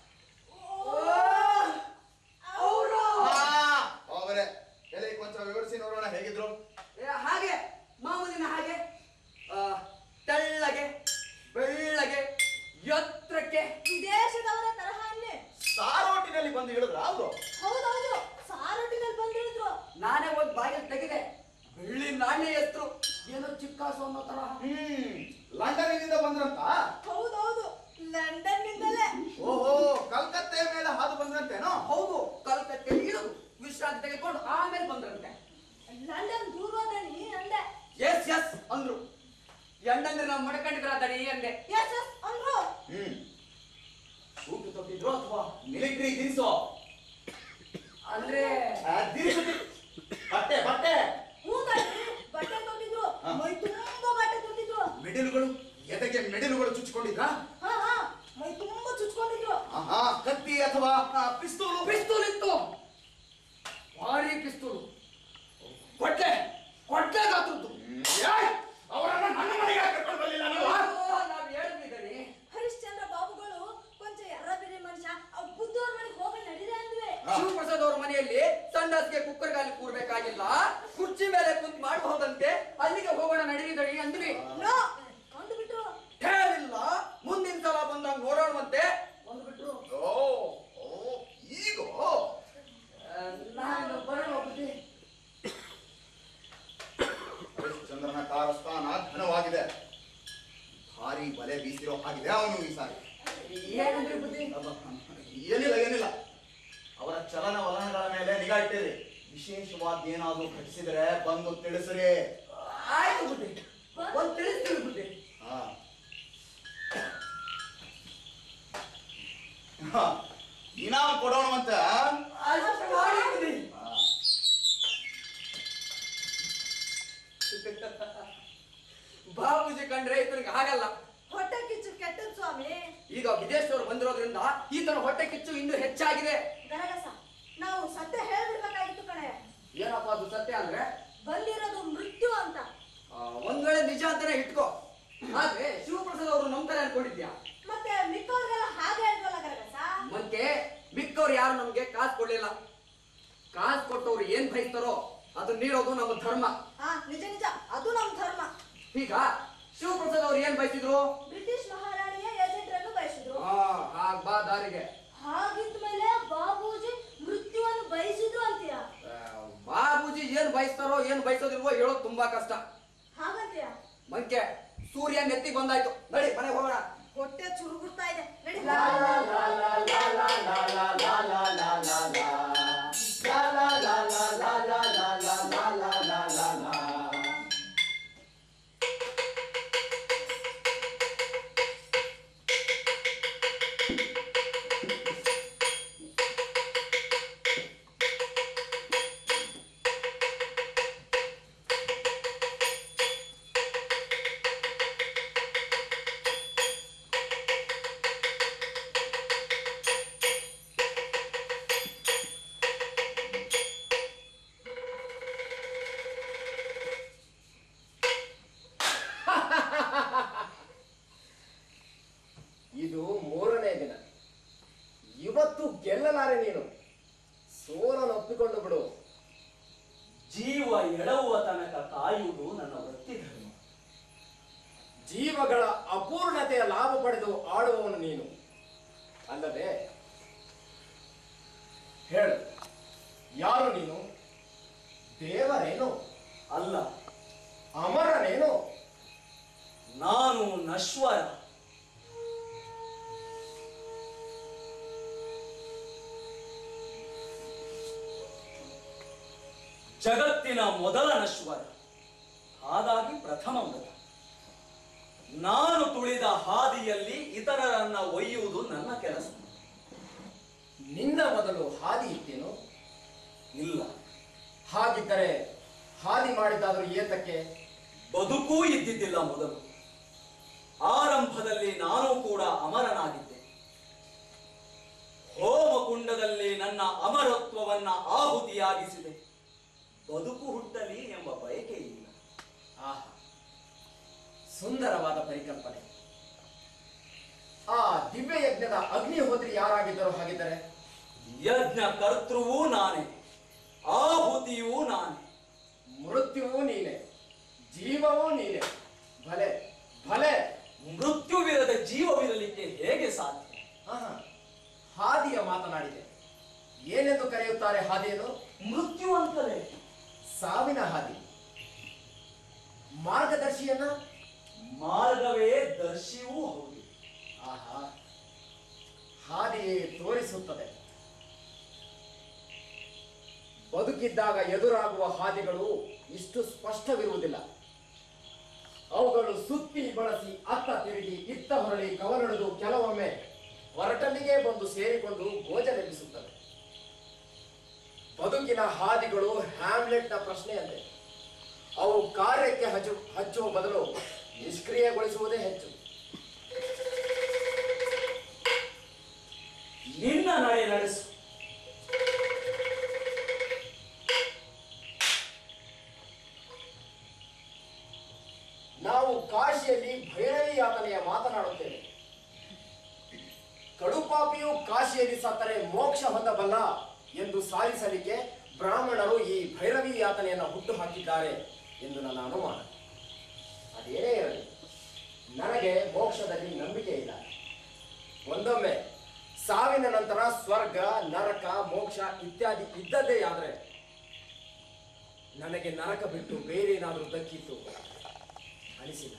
ಅವರು ಅವರೇ ಎಲೆ ಕೊಂಚ ವಿವರಿಸಿ ನೋಡೋಣ ಹೇಗಿದ್ರು ಹಾಗೆ ಮಾಮೂಲಿನ ಹಾಗೆ ಆ, ತೆಳ್ಳಗೆ ಬೆಳ್ಳಗೆ ಎತ್ತರಕ್ಕೆ ವಿದೇಶದವರ ತರಹ ಅಲ್ಲಿ ಸಾರೋಟಿನಲ್ಲಿ ಬಂದು ಇಳಿದ್ರ ಅವರು ಹೌದೌದು ಸಾರೊಟ್ಟಿನಲ್ಲಿ ಬಂದಿಳಿದ್ರು ನಾನೇ ಒಂದ್ ಬಾಗಿಲು ತೆಗೆದೆ ಬೆಳ್ಳಿ ನಾಣ್ಯ ಎತ್ತರು ಏನೋ ಚಿಕ್ಕಾಸು ಅನ್ನೋ ತರಹ ಹ್ಮ್ ಲಂಡನ್ನಿಂದ ಬಂದ್ರಂತ ಹೌದೌದು ಲಂಡನ್ ನಿಂದಲೇ ಓಹೋ ಕಲ್ಕತ್ತೆ ಮೇಲೆ ಹಾದು ಬಂದ್ರಂತೇನೋ ಹೌದು ಕಲ್ಕತ್ತೆ ಇಳಿದು ವಿಶ್ರಾಂತಿ ತೆಗೆದುಕೊಂಡು ಆಮೇಲೆ ಬಂದ್ರಂತೆ ಲಂಡನ್ ದೂರದನಿ ಅಂದೆ ಎಸ್ ಎಸ್ ಅಂದ್ರು ಎಂಡಂದ್ರೆ ನಾವು ಮಡ್ಕೊಂಡಿದ್ರ ದಡಿ ಅಂದೆ ಎಸ್ ಎಸ್ ಅಂದ್ರು ಹ್ಮ್ ಸೂಟು ತೊಟ್ಟಿದ್ರು ಅಥವಾ ಮಿಲಿಟರಿ ದಿರಿಸೋ ಅಂದ್ರೆ ಬಟ್ಟೆ ಬಟ್ಟೆ ಹೂಗಳ್ರಿ ಬಟ್ಟೆ ತೊಟ್ಟಿದ್ರು ಹಾ. ಮೈ ತುಂಬಾ ಬಟ್ಟೆ ತೊಟ್ಟಿದ್ರು ಮೆಡಿಲುಗಳು ಎದೆಗೆ ಮೆಡಿಲುಗಳು ಚುಚ್ಚಿಕೊಂಡಿದ್ರಾ ಹಾ ಹಾ ಮೈ ತುಂಬಾ ಚುಚ್ಕೊಂಡಿದ್ರು ಆಹಾ ಕತ್ತಿ ಅಥವಾ ಆ, ಪಿಸ್ತೂಲು ಪಿಸ್ತೂಲ್ ಇತ್ತು ಭಾರಿ ಪಿಸ್ತೂಲು ಕೊಟ್ಟೆ ಕೊಟ್ಟೆ ಗಾತ್ರದ್ದು ಅವರನ್ನ ನನ್ನ ಮನೆಗೆ ಯಾಕೆ ಕರ್ಕೊಂಡು ಬರ್ಲಿಲ್ಲ ನೀವು ನಾವ್ ಹೇಳಿದ್ದೀರಿ ಹರಿಶ್ಚಂದ್ರ ಬಾಬುಗಳು ಕೊಂಚ ಎರ್ರ ಬೇರೆ ಮನುಷ್ಯ ಅವ್ ಬುದ್ಧವ್ರ ಮನೆಗೆ ಹೋಗಿ ನಡೀರೆ ಅಂದ್ವಿ ಹಾ. ಶಿವಪ್ರಸಾದ್ ಅವ್ರ ಮನೆಯಲ್ಲಿ ಸಂಡಾಸ್ಗೆ ಕುಕ್ಕರ್ ಗಾಲಿ ಕೂರ್ಬೇಕಾಗಿಲ್ಲ ಕುರ್ಚಿ ಮೇಲೆ ಕುಂತ್ ಮಾಡಬಹುದಂತೆ ಅಲ್ಲಿಗೆ ಹೋಗೋಣ ನಡೀರಿ ಅಂದ್ವಿ ನೋ ಅಂದು ಬಿಟ್ರು ಹೇಳಿಲ್ಲ ಮುಂದಿನ ಸಲ ಬಂದಾಗ ನೋಡೋಣವಂತೆ ಬಂದ್ಬಿಟ್ರು ಓ ಓ ಈಗ ಹೇಳಿರಿ ವಿಶೇಷವಾದ್ದೇನಾದ್ರೂ ಘಟಿಸಿದ್ರೆ ಬಂದು ತಿಳಿಸ್ರಿ ಆಯ್ತು ಬುದ್ಧಿ ಒಂದ್ ತಿಳಿಸ್ತೀವಿ ಬುದ್ಧಿ ಹಾ ಹಾ, ಇನಾಮ್ ಕೊಡೋಣ ಅಂತ ಅಷ್ಟು ಮಾಡಿ ಬುದ್ಧಿ ಬಾಬೂಜಿ ಕಂಡ್ರೆ ಇತನಿಗೆ ಆಗಲ್ಲ ಹೊಟ್ಟೆ ಕಿಚ್ಚು ಕೆಟ್ಟದ್ ಸ್ವಾಮಿ ಈಗ ವಿದೇಶದವರು ಬಂದಿರೋದ್ರಿಂದ ಈತನ ಹೊಟ್ಟೆ ಕಿಚ್ಚು ಇನ್ನೂ ಹೆಚ್ಚಾಗಿದೆ ಗರಗಸ ನಾವು ಸತ್ಯ ಹೇಳ್ಬಿಡ್ಬೇಕಾಗಿತ್ತು ಕಣೆ ಏನಪ್ಪ ಅದು ಸತ್ಯ ಅಂದ್ರೆ ಬಂದಿರೋದು ಮೃತ್ಯು ಅಂತ ಆ, ಒಂದ್ ವೇಳೆ ನಿಜ ಅಂತಾನೆ ಇಟ್ಕೋ ಆದ್ರೆ ಶಿವಪ್ರಸಾದ್ ಅವರು ನಂಬ್ತಾರೆ ಅನ್ಕೊಂಡಿದ್ಯಾ ಮತ್ತೆ ಮಿಕ್ಕವ್ರಿಗೆಲ್ಲ ಹಾಗೆ ಹೇಳ್ವಲ್ಲ ಗರಗಸ ಮತ್ತೆ ಮಿಕ್ಕವ್ರು ಯಾರು ನಮ್ಗೆ ಕಾಸು ಕೊಡ್ಲಿಲ್ಲ ಕಾಸು ಕೊಟ್ಟವ್ರು ಏನ್ ಬಯಸ್ತಾರೋ ಅದನ್ನ ನೀಡೋದು ನಮ್ಮ ಧರ್ಮ ಹಾ ನಿಜ ನಿಜ ಅದು ನಮ್ ಧರ್ಮ ಈಗ ಶಿವಪ್ರಸಾದ್ ಅವ್ರು ಏನ್ ಬಯಸಿದ್ರು ಬ್ರಿಟಿಷ್ ಮಹಾರಾಣಿಯ ಏಜೆಂಟ್ರನ್ನು ಬಯಸಿದ್ರು ಆ, ಹಾಗ್ ಬಾ ದಾರಿಗೆ ಹಾಗಿದ್ಮೇಲೆ ಬಾಬೂಜಿ ಮೃತ್ಯುವನ್ನು ಬಯಸಿದ್ರು ಅಂತೀಯ ಆ, ಬಾಬೂಜಿ ಏನ್ ಬಯಸ್ತಾರೋ ಏನ್ ಬಯಸೋದಿಲ್ವೋ ಹೇಳೋದು ತುಂಬಾ ಕಷ್ಟ ಹಾಗಂತೀಯ ಮಂಕೆ ಸೂರ್ಯ ನೆತ್ತಿ ಬಂದಾಯ್ತು ನಡಿ ಮನೆಗೆ ಹೋಗೋಣ ಹೊಟ್ಟೆ ಚುರುಗುಡ್ತಾ ಇದೆ ನಡಿ ಇದು ಮೂರನೇ ದಿನ ಇವತ್ತು ಗೆಲ್ಲಲಾರೆ ನೀನು ಸೋಲನ್ನು ಒಪ್ಪಿಕೊಂಡು ಬಿಡು ಜೀವ ಎಡವುವ ತನಕ ಕಾಯುವುದು ನನ್ನ ವೃತ್ತಿ ಧರ್ಮ ಜೀವಗಳ ಅಪೂರ್ಣತೆಯ ಲಾಭ ಪಡೆದು ಆಡುವವನು ನೀನು ಅಲ್ಲದೆ ಹೇಳು ಯಾರು ನೀನು ದೇವರೇನು ಅಲ್ಲ ಅಮರನೇನು ನಾನು ನಶ್ವರ ಜಗತ್ತಿನ ಮೊದಲ ನಶ್ವರ ಹಾಗಾಗಿ ಪ್ರಥಮ ಮೃತ ನಾನು ತುಳಿದ ಹಾದಿಯಲ್ಲಿ ಇತರರನ್ನ ಒಯ್ಯುವುದು ನನ್ನ ಕೆಲಸ ನಿನ್ನ ಮೊದಲು ಹಾದಿ ಇತ್ತೇನು ಇಲ್ಲ ಹಾಗಿದ್ದರೆ ಹಾದಿ ಮಾಡಿದ್ದಾದರೂ ಏತಕ್ಕೆ ಬದುಕೂ ಇದ್ದಿದ್ದಿಲ್ಲ ಮೊದಲು ಆರಂಭದಲ್ಲಿ ನಾನು ಕೂಡ ಅಮರನಾಗಿದ್ದೆ ಹೋಮಕುಂಡದಲ್ಲಿ ನನ್ನ ಅಮರತ್ವವನ್ನ ಆಹುತಿಯಾಗಿಸಿದೆ ಬದುಕು ಹುಟ್ಟಲಿ ಎಂಬ ಬಯಕೆ ಇಲ್ಲ ಆಹಾ ಸುಂದರವಾದ ಪರಿಕಲ್ಪನೆ ಆ ದಿವ್ಯ ಯಜ್ಞದ ಅಗ್ನಿಹೋತ್ರಿ ಯಾರಾಗಿದ್ದರು ಹಾಗಿದ್ದರೆ ಯಜ್ಞ ಕರ್ತೃವೂ ನಾನೇ ಆಹುತಿಯೂ ನಾನೇ ಮೃತ್ಯುವೂ ನೀನೆ ಜೀವವೂ ನೀನೆ ಭಲೆ ಭಲೆ ಮೃತ್ಯುವಿರದ ಜೀವವಿರಲಿಕ್ಕೆ ಹೇಗೆ ಸಾಧ್ಯ ಆಹಾ, ಹಾದಿಯ ಮಾತನಾಡಿದೆ ಏನೆಂದು ಕರೆಯುತ್ತಾರೆ ಹಾದಿಯನ್ನು ಮೃತ್ಯು ಅಂತಲೇ ಸಾವಿನ ಹಾದಿ ಮಾರ್ಗದರ್ಶಿಯನ್ನ ಮಾರ್ಗವೇ ದರ್ಶಿಯೂ ಹೌದು ಆಹಾ ಹಾದಿಯೇ ತೋರಿಸುತ್ತದೆ ಬದುಕಿದ್ದಾಗ ಎದುರಾಗುವ ಹಾದಿಗಳು ಇಷ್ಟು ಸ್ಪಷ್ಟವಿರುವುದಿಲ್ಲ ಅವುಗಳು ಸುತ್ತಿ ಬಳಸಿ ಅತ್ತ ತಿರುಗಿ ಇತ್ತ ಹೊರಳಿ ಕವಲೊಡೆದು ಕೆಲವೊಮ್ಮೆ ಹೊರಟಲ್ಲಿಗೆ ಬಂದು ಸೇರಿಕೊಂಡು ಗೋಚರೆಬ್ಬಿಸುತ್ತವೆ ಬದುಕಿನ ಹಾದಿಗಳು ಹ್ಯಾಮ್ಲೆಟ್ನ ಪ್ರಶ್ನೆಯಂತೆ ಅವು ಕಾರ್ಯಕ್ಕೆ ಹಚ್ಚು ಹಚ್ಚುವ ಬದಲು ನಿಷ್ಕ್ರಿಯಗೊಳಿಸುವುದೇ ಹೆಚ್ಚು ನಿನ್ನ ನಡೆ ನಡೆಸು ನಾವು ಕಾಶಿಯಲ್ಲಿ ಭೈರವಿ ಯಾತನೆಯ ಮಾತನಾಡುತ್ತೇವೆ ಕಡುಪಾಪಿಯು ಕಾಶಿಯಲ್ಲಿ ಸತ್ತರೆ ಮೋಕ್ಷ ಹೊಂದಬಲ್ಲ ಎಂದು ಸಾಧಿಸಲಿಕ್ಕೆ ಬ್ರಾಹ್ಮಣರು ಈ ಭೈರವಿ ಯಾತನೆಯನ್ನು ಹುಟ್ಟು ಹಾಕಿದ್ದಾರೆ ಎಂದು ನನ್ನ ಅನುಮಾನ ಅದೇನೇ ಇರಲಿ ನನಗೆ ಮೋಕ್ಷದಲ್ಲಿ ನಂಬಿಕೆ ಇಲ್ಲ ಒಂದೊಮ್ಮೆ ಸಾವಿನ ನಂತರ ಸ್ವರ್ಗ ನರಕ ಮೋಕ್ಷ ಇತ್ಯಾದಿ ಇದ್ದದ್ದೇ ಆದ್ರೆ ನನಗೆ ನರಕ ಬಿಟ್ಟು ಬೇರೆ ಏನಾದರೂ ದಕ್ಕಿತ್ತು ಅನಿಸಿಲ್ಲ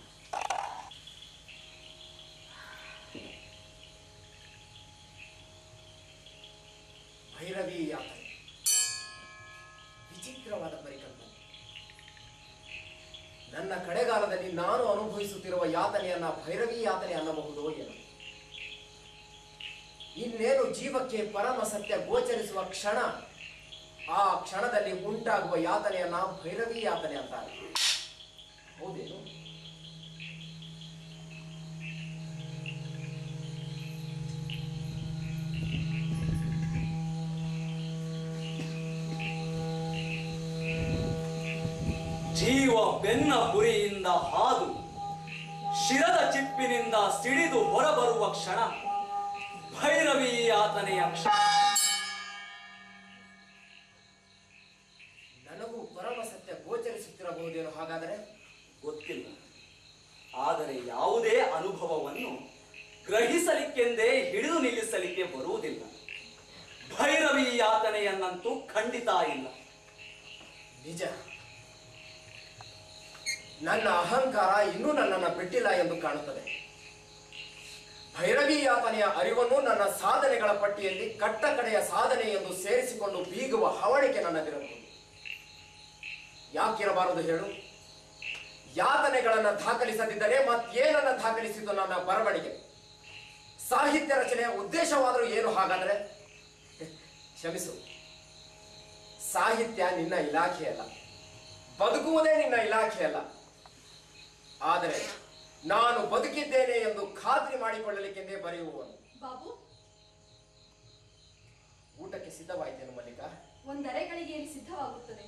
ಭೈರವಿ ಯಾತ್ರೆ ವಿಚಿತ್ರವಾದ ಪರಿಕಲ್ಪನೆ ನನ್ನ ಕಡೆಗಾಲದಲ್ಲಿ ನಾನು ಅನುಭವಿಸುತ್ತಿರುವ ಯಾತನೆಯನ್ನ ಭೈರವಿ ಯಾತನೆ ಅನ್ನಬಹುದೋ ಏನು ಇನ್ನೇನು ಜೀವಕ್ಕೆ ಪರಮ ಸತ್ಯ ಗೋಚರಿಸುವ ಕ್ಷಣ ಆ ಕ್ಷಣದಲ್ಲಿ ಉಂಟಾಗುವ ಯಾತನೆಯನ್ನ ಭೈರವಿ ಯಾತನೆ ಅಂತಾರೆ ಹೌದೇನು ಜೀವ ಬೆನ್ನ ಪುರಿಯಿಂದ ಹಾದು ಶಿರದ ಚಿಪ್ಪಿನಿಂದ ಸಿಡಿದು ಹೊರಬರುವ ಕ್ಷಣ ಭೈರವಿ ಆತನೆಯ ಕ್ಷಣ ನನಗೂ ಪರಮ ಸತ್ಯ ಗೋಚರಿಸುತ್ತಿರಬಹುದೇನೋ ಹಾಗಾದರೆ ಗೊತ್ತಿಲ್ಲ ಆದರೆ ಯಾವುದೇ ಅನುಭವವನ್ನು ಗ್ರಹಿಸಲಿಕ್ಕೆಂದೇ ಹಿಡಿದು ನಿಲ್ಲಿಸಲಿಕ್ಕೆ ಬರುವುದಿಲ್ಲ ಭೈರವಿ ಯಾತನೆಯನ್ನಂತೂ ಖಂಡಿತ ಇಲ್ಲ ನಿಜ ನನ್ನ ಅಹಂಕಾರ ಇನ್ನೂ ನನ್ನನ್ನು ಬಿಟ್ಟಿಲ್ಲ ಎಂದು ಕಾಣುತ್ತದೆ ಭೈರವಿ ಯಾತನೆಯ ಅರಿವನ್ನು ನನ್ನ ಸಾಧನೆಗಳ ಪಟ್ಟಿಯಲ್ಲಿ ಕಟ್ಟ ಕಡೆಯ ಸಾಧನೆ ಎಂದು ಸೇರಿಸಿಕೊಂಡು ಬೀಗುವ ಹವಣಿಕೆ ನನ್ನದಿರಬಹುದು ಯಾಕಿರಬಾರದು ಹೇಳು ಯಾತನೆಗಳನ್ನು ದಾಖಲಿಸದಿದ್ದರೆ ಮತ್ತೇನನ್ನ ದಾಖಲಿಸಿದ್ದು ನನ್ನ ಬರವಣಿಗೆ ಸಾಹಿತ್ಯ ರಚನೆಯ ಉದ್ದೇಶವಾದರೂ ಏನು ಹಾಗಾದರೆ ಕ್ಷಮಿಸು ಸಾಹಿತ್ಯ ನಿನ್ನ ಇಲಾಖೆಯಲ್ಲ ಬದುಕುವುದೇ ನಿನ್ನ ಇಲಾಖೆಯಲ್ಲ ಆದರೆ ನಾನು ಬದುಕಿದ್ದೇನೆ ಎಂದು ಖಾತ್ರಿ ಮಾಡಿಕೊಳ್ಳಲಿಕ್ಕೆಂದೇ ಬರೆಯುವವನು ಬಾಬು ಊಟಕ್ಕೆ ಸಿದ್ಧವಾಯಿತೇನು ಮಲ್ಲಿಕಾ ಒಂದರೆಗಳಿಗೆಯಲ್ಲಿ ಸಿದ್ಧವಾಗುತ್ತದೆ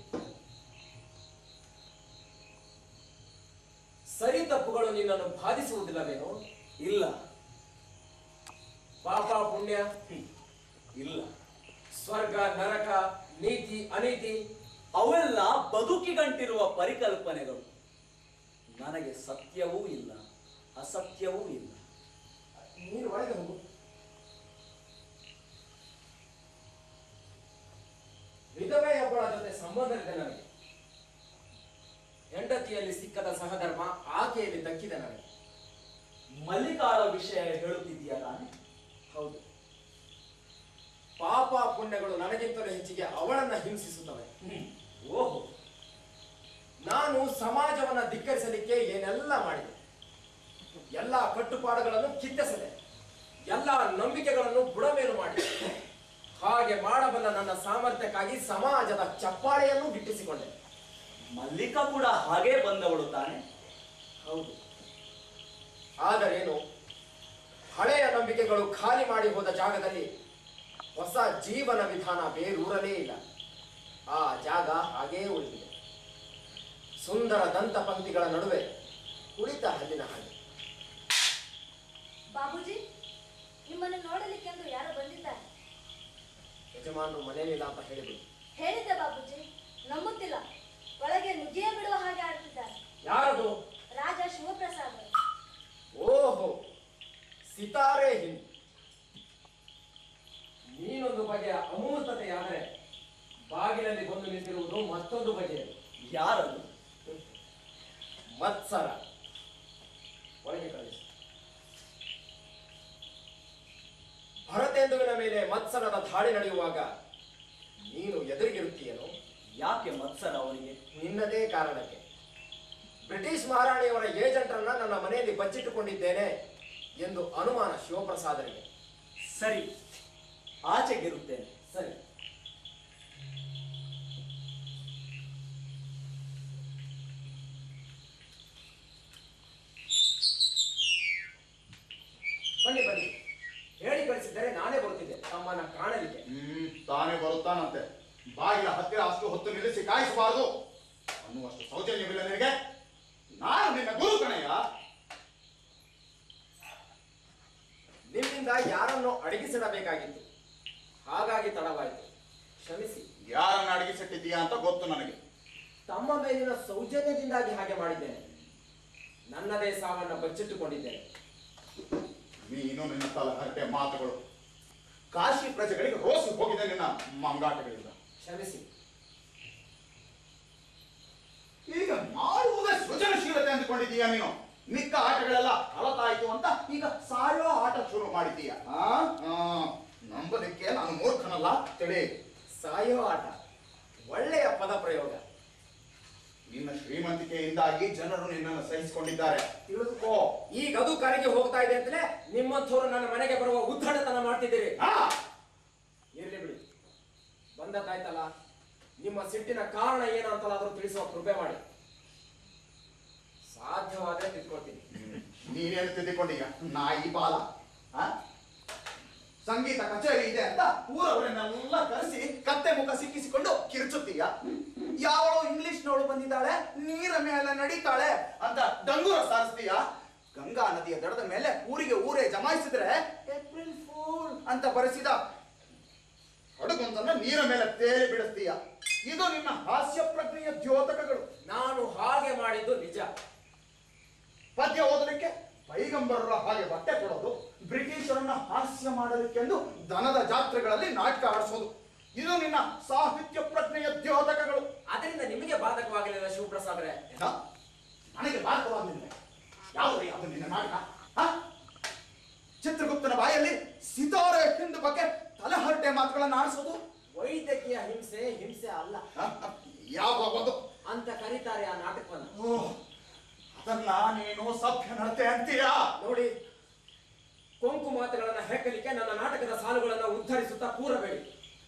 ಸರಿ ತಪ್ಪುಗಳು ನಿನ್ನನ್ನು ಬಾಧಿಸುವುದಿಲ್ಲವೇನು ಇಲ್ಲ ಪಾಪ ಪುಣ್ಯ ಇಲ್ಲ ಸ್ವರ್ಗ ನರಕ ನೀತಿ ಅನೀತಿ ಅವೆಲ್ಲ ಬದುಕಿಗಂಟಿರುವ ಪರಿಕಲ್ಪನೆಗಳು ನನಗೆ ಸತ್ಯವೂ ಇಲ್ಲ ಅಸತ್ಯವೂ ಇಲ್ಲ ನೀನು ಒಳಗೆ ಹೋಗು ವಿಧವೆಯೊಬ್ಬಳ ಜೊತೆ ಸಂಬಂಧವಿದೆ ನನಗೆ ಹೆಂಡತಿಯಲ್ಲಿ ಸಿಕ್ಕದ ಸಹಧರ್ಮ ಆಕೆಯಲ್ಲಿ ದಕ್ಕಿದೆ ನನಗೆ ಮಲ್ಲಿಕಾಳ ವಿಷಯ ಹೇಳುತ್ತಿದ್ದೀಯ ತಾನೆ ಹೌದು ಪಾಪ ಪುಣ್ಯಗಳು ನನಗಿಂತಲೂ ಹೆಚ್ಚಿಗೆ ಅವಳನ್ನ ಹಿಂಸಿಸುತ್ತವೆ ಓಹೋ ನಾನು ಸಮಾಜವನ್ನ ಧಿಕ್ಕರಿಸಲಿಕ್ಕೆ ಏನೆಲ್ಲ ಮಾಡಿದೆ ಎಲ್ಲ ಕಟ್ಟುಪಾಡುಗಳನ್ನು ಕಿತ್ತೆಸದೆ ಎಲ್ಲ ನಂಬಿಕೆಗಳನ್ನು ಬುಡಮೇಲು ಮಾಡಿದೆ ಹಾಗೆ ಮಾಡಬಲ್ಲ ನನ್ನ ಸಾಮರ್ಥ್ಯಕ್ಕಾಗಿ ಸಮಾಜದ ಚಪ್ಪಾಳೆಯನ್ನು ಗಿಟ್ಟಿಸಿಕೊಂಡೆ ಮಲ್ಲಿಕಾ ಕೂಡ ಹಾಗೇ ಬಂದವಳು ತಾನೆ ಹೌದು ಆದರೇನು ಹಳೆಯ ನಂಬಿಕೆಗಳು ಖಾಲಿ ಮಾಡಿ ಹೋದ ಜಾಗದಲ್ಲಿ ಹೊಸ ಜೀವನ ವಿಧಾನ ಬೇರೂರಲೇ ಇಲ್ಲ ಆ ಜಾಗ ಹಾಗೇ ಉಳಿದಿದೆ ಸುಂದರ ದಂತ ಪಂಕ್ತಿಗಳ ನಡುವೆ ಕುಳಿತ ಹಲ್ಲಿನ ಹಾಗೆ ಬಾಬೂಜಿ ನಿಮ್ಮನ್ನು ನೋಡಲಿಕ್ಕೆಂದು ಯಾರೋ ಬಂದಿದ್ದಾರೆ ಯಜಮಾನರು ಮನೆಯಲ್ಲಿಲ್ಲ ಅಂತ ಹೇಳಿದ್ರು ಹೇಳಿದ್ದೆ ಬಾಬೂಜಿ ನಂಬುತ್ತಿಲ್ಲ ಒಳಗೆ ನುಗ್ಗಿಯೇ ಬಿಡುವ ಹಾಗೆ ಆಡ್ತಿದ್ದಾರೆ ಯಾರದು ರಾಜ ಶಿವಪ್ರಸಾದ್ ಓಹೋ ಸಿತಾರೆ ಹಿಂದ್ ನೀನೊಂದು ಬಗೆಯ ಅಮೂರ್ತತೆಯಾದರೆ ಬಾಗಿಲಲ್ಲಿ ಬಂದು ನಿಂತಿರುವುದು ಮತ್ತೊಂದು ಬಗೆಯದು ಯಾರದು ಮತ್ಸರ ಒಳಗೆ ಕಳಿಸಿ ಭರತೇಂದುವಿನ ಮೇಲೆ ಮತ್ಸರದ ದಾಳಿ ನಡೆಯುವಾಗ ನೀನು ಎದುರಿಗಿರುತ್ತೀಯೇನು ಯಾಕೆ ಮತ್ಸರ ಅವನಿಗೆ ನಿನ್ನದೇ ಕಾರಣಕ್ಕೆ ಬ್ರಿಟಿಷ್ ಮಹಾರಾಣಿಯವರ ಏಜೆಂಟರನ್ನ ನನ್ನ ಮನೆಯಲ್ಲಿ ಬಚ್ಚಿಟ್ಟುಕೊಂಡಿದ್ದೇನೆ ಎಂದು ಅನುಮಾನ ಶಿವಪ್ರಸಾದರಿಗೆ ಸರಿ ಆಚೆಗಿರುತ್ತೇನೆ ಸರಿ ಬನ್ನಿ ಬನ್ನಿ ಹೇಳಿ ಕಳಿಸಿದ್ದರೆ ನಾನೇ ಬರುತ್ತಿದ್ದೆ ತಮ್ಮನ್ನ ಕಾಣಲಿಕ್ಕೆ ಹ್ಮ್ ತಾನೇ ಬರುತ್ತಾನಂತೆ ಬಾಗಿಲ ಹತ್ತಿರ ಅಷ್ಟು ಹೊತ್ತು ನಿಲ್ಲಿಸಿ ಕಾಯಿಸಬಾರದು ಅನ್ನುವಷ್ಟು ಸೌಜನ್ಯವಿಲ್ಲ ನಿನಗೆ ನಾನು ನಿನ್ನ ಗುರು ಕಣಯ್ಯ ನಿಮ್ಮಿಂದ ಯಾರನ್ನು ಅಡಗಿಸಿಡಬೇಕಾಗಿತ್ತು ಹಾಗಾಗಿ ತಡವಾಯಿತು ಕ್ಷಮಿಸಿ ಯಾರನ್ನ ಅಡಗಿಸಿಟ್ಟಿದ್ದೀಯಾ ಅಂತ ಗೊತ್ತು ನನಗೆ ತಮ್ಮ ಮೇಲಿನ ಸೌಜನ್ಯದಿಂದಾಗಿ ಹಾಗೆ ಮಾಡಿದ್ದೇನೆ ನನ್ನದೇ ಸಾವನ್ನ ಬಚ್ಚಿಟ್ಟುಕೊಂಡಿದ್ದೇನೆ ನೀನು ನಿನ್ನ ತಲಹರಟೆ ಮಾತುಗಳು ಕಾಶಿ ಪ್ರಜೆಗಳಿಗೆ ರೋಸಿ ಹೋಗಿದೆ ನಿನ್ನ ಮಂಗಾಟಗಳಿಂದ ಕ್ಷಮಿಸಿ ಈಗ ಮಾಡುವುದೇ ಸೃಜನಶೀಲತೆ ಅಂದುಕೊಂಡಿದ್ದೀಯಾ ನೀನು ಮಿಕ್ಕ ಆಟಗಳೆಲ್ಲ ಫಲತಾಯಿತು ಅಂತ ಈಗ ಸಾಯೋ ಆಟ ಶುರು ಮಾಡಿದ್ದೀಯ ಆ? ಆ, ನಂಬಲಿಕ್ಕೆ ನಾನು ಮೂರ್ಖನಲ್ಲ ತಿಳಿ ಸಾಯೋ ಆಟ ಒಳ್ಳೆಯ ಪದ ಪ್ರಯೋಗ ನಿನ್ನ ಶ್ರೀಮಂತಿಕೆಯಿಂದಾಗಿ ಜನರು ನಿನ್ನನ್ನು ಸಹಿಸಿಕೊಂಡಿದ್ದಾರೆ ತಿಳಿದುಕೋ ಈಗ ಅದು ಕರೆಗೆ ಹೋಗ್ತಾ ಇದೆ ಅಂತಲೇ ನಿಮ್ಮಂಥವ್ರು ನನ್ನ ಮನೆಗೆ ಬರುವ ಉದ್ದಟತನ ಮಾಡ್ತಿದ್ದೀರಿ ಆ, ಇರ್ಲಿ ಬಿಡಿ ಬಂದದ್ದಾಯ್ತಲ್ಲ ನಿಮ್ಮ ಸಿಟ್ಟಿನ ಕಾರಣ ಏನು ಅಂತಲಾದ್ರೂ ತಿಳಿಸುವ ಕೃಪೆ ಮಾಡಿ ಸಾಧ್ಯವಾದ್ರೆ ತಿಳ್ಕೊಳ್ತೀನಿ ನೀನೇನು ತಿದ್ದಿಕೊಂಡೀಗ ನಾಯಿ ಬಾಲ ಆ? ಸಂಗೀತ ಕಚೇರಿ ಇದೆ ಅಂತ ಊರವರನ್ನೆಲ್ಲ ಕರೆಸಿ ಕತ್ತೆ ಮುಖ ಸಿಕ್ಕಿಸಿಕೊಂಡು ಕಿರುಚುತ್ತೀಯ ಯಾವಳೋ ಇಂಗ್ಲಿಷ್ನವಳು ಬಂದಿದ್ದಾಳೆ ನೀರ ಮೇಲೆ ನಡೀತಾಳೆ ಅಂತ ಡಂಗೂರ ಸಾರಿಸ್ತೀಯ ಗಂಗಾ ನದಿಯ ದಡದ ಮೇಲೆ ಊರಿಗೆ ಊರೇ ಜಮಾಯಿಸಿದ್ರೆ ಏಪ್ರಿಲ್ ಫೂಲ್ ಅಂತ ಬರೆಸಿದ ಹಡಗೊಂದನ್ನ ನೀರ ಮೇಲೆ ತೇಲಿ ಬಿಡಿಸ್ತೀಯ ಇದು ನಿನ್ನ ಹಾಸ್ಯ ಪ್ರಜ್ಞೆಯ ದ್ಯೋತಕಗಳು ನಾನು ಹಾಗೆ ಮಾಡಿದ್ದು ನಿಜ ಪದ್ಯ ಓದಲಿಕ್ಕೆ ಪೈಗಂಬರರ ಹಾಗೆ ಬಟ್ಟೆ ಕೊಡೋದು ಬ್ರಿಟಿಷರನ್ನ ಹಾಸ್ಯ ಮಾಡಲಿಕ್ಕೆಂದು ದನದ ಜಾತ್ರೆಗಳಲ್ಲಿ ನಾಟಕ ಆಡಿಸೋದು ಇದು ನಿನ್ನ ಸಾಹಿತ್ಯ ಪ್ರಜ್ಞೆಯ ದ್ಯೋತಕಗಳು ಅದರಿಂದ ನಿಮಗೆ ಬಾಧಕವಾಗಿರಲಿಲ್ಲ ಶಿವಪ್ರಸಾದ್ರೆ ಏನ? ನನಗೆ ಬಾಧಕವಾಗಿಲ್ಲ ಯಾವುದು ಯಾವುದು ನಿನ್ನ ನಾಟಕ ಹ? ಚಿತ್ರಗುಪ್ತನ ಬಾಯಲ್ಲಿ ಸಿತಾರೆ ಹಿಂದು ಬಗ್ಗೆ ತಲೆಹರಟೆ ಮಾತುಗಳನ್ನು ಆಡಿಸೋದು ವೈದ್ಯಕೀಯ ಹಿಂಸೆ ಹಿಂಸೆ ಅಲ್ಲ ಹ? ಹ? ಯಾವ ಒಂದು ಅಂತ ಕರೀತಾರೆ ಆ ನಾಟಕವನ್ನು ಓ, ಅದನ್ನ ನೀನು ಸಭ್ಯ ನಡತೆ ಅಂತೀಯಾ ನೋಡಿ ಕೊಂಕು ಮಾತುಗಳನ್ನ ಹೆಕ್ಕಲಿಕ್ಕೆ ನನ್ನ ನಾಟಕದ ಸಾಲುಗಳನ್ನ ಉದ್ಧರಿಸುತ್ತಾ ಕೂರಬೇಡಿ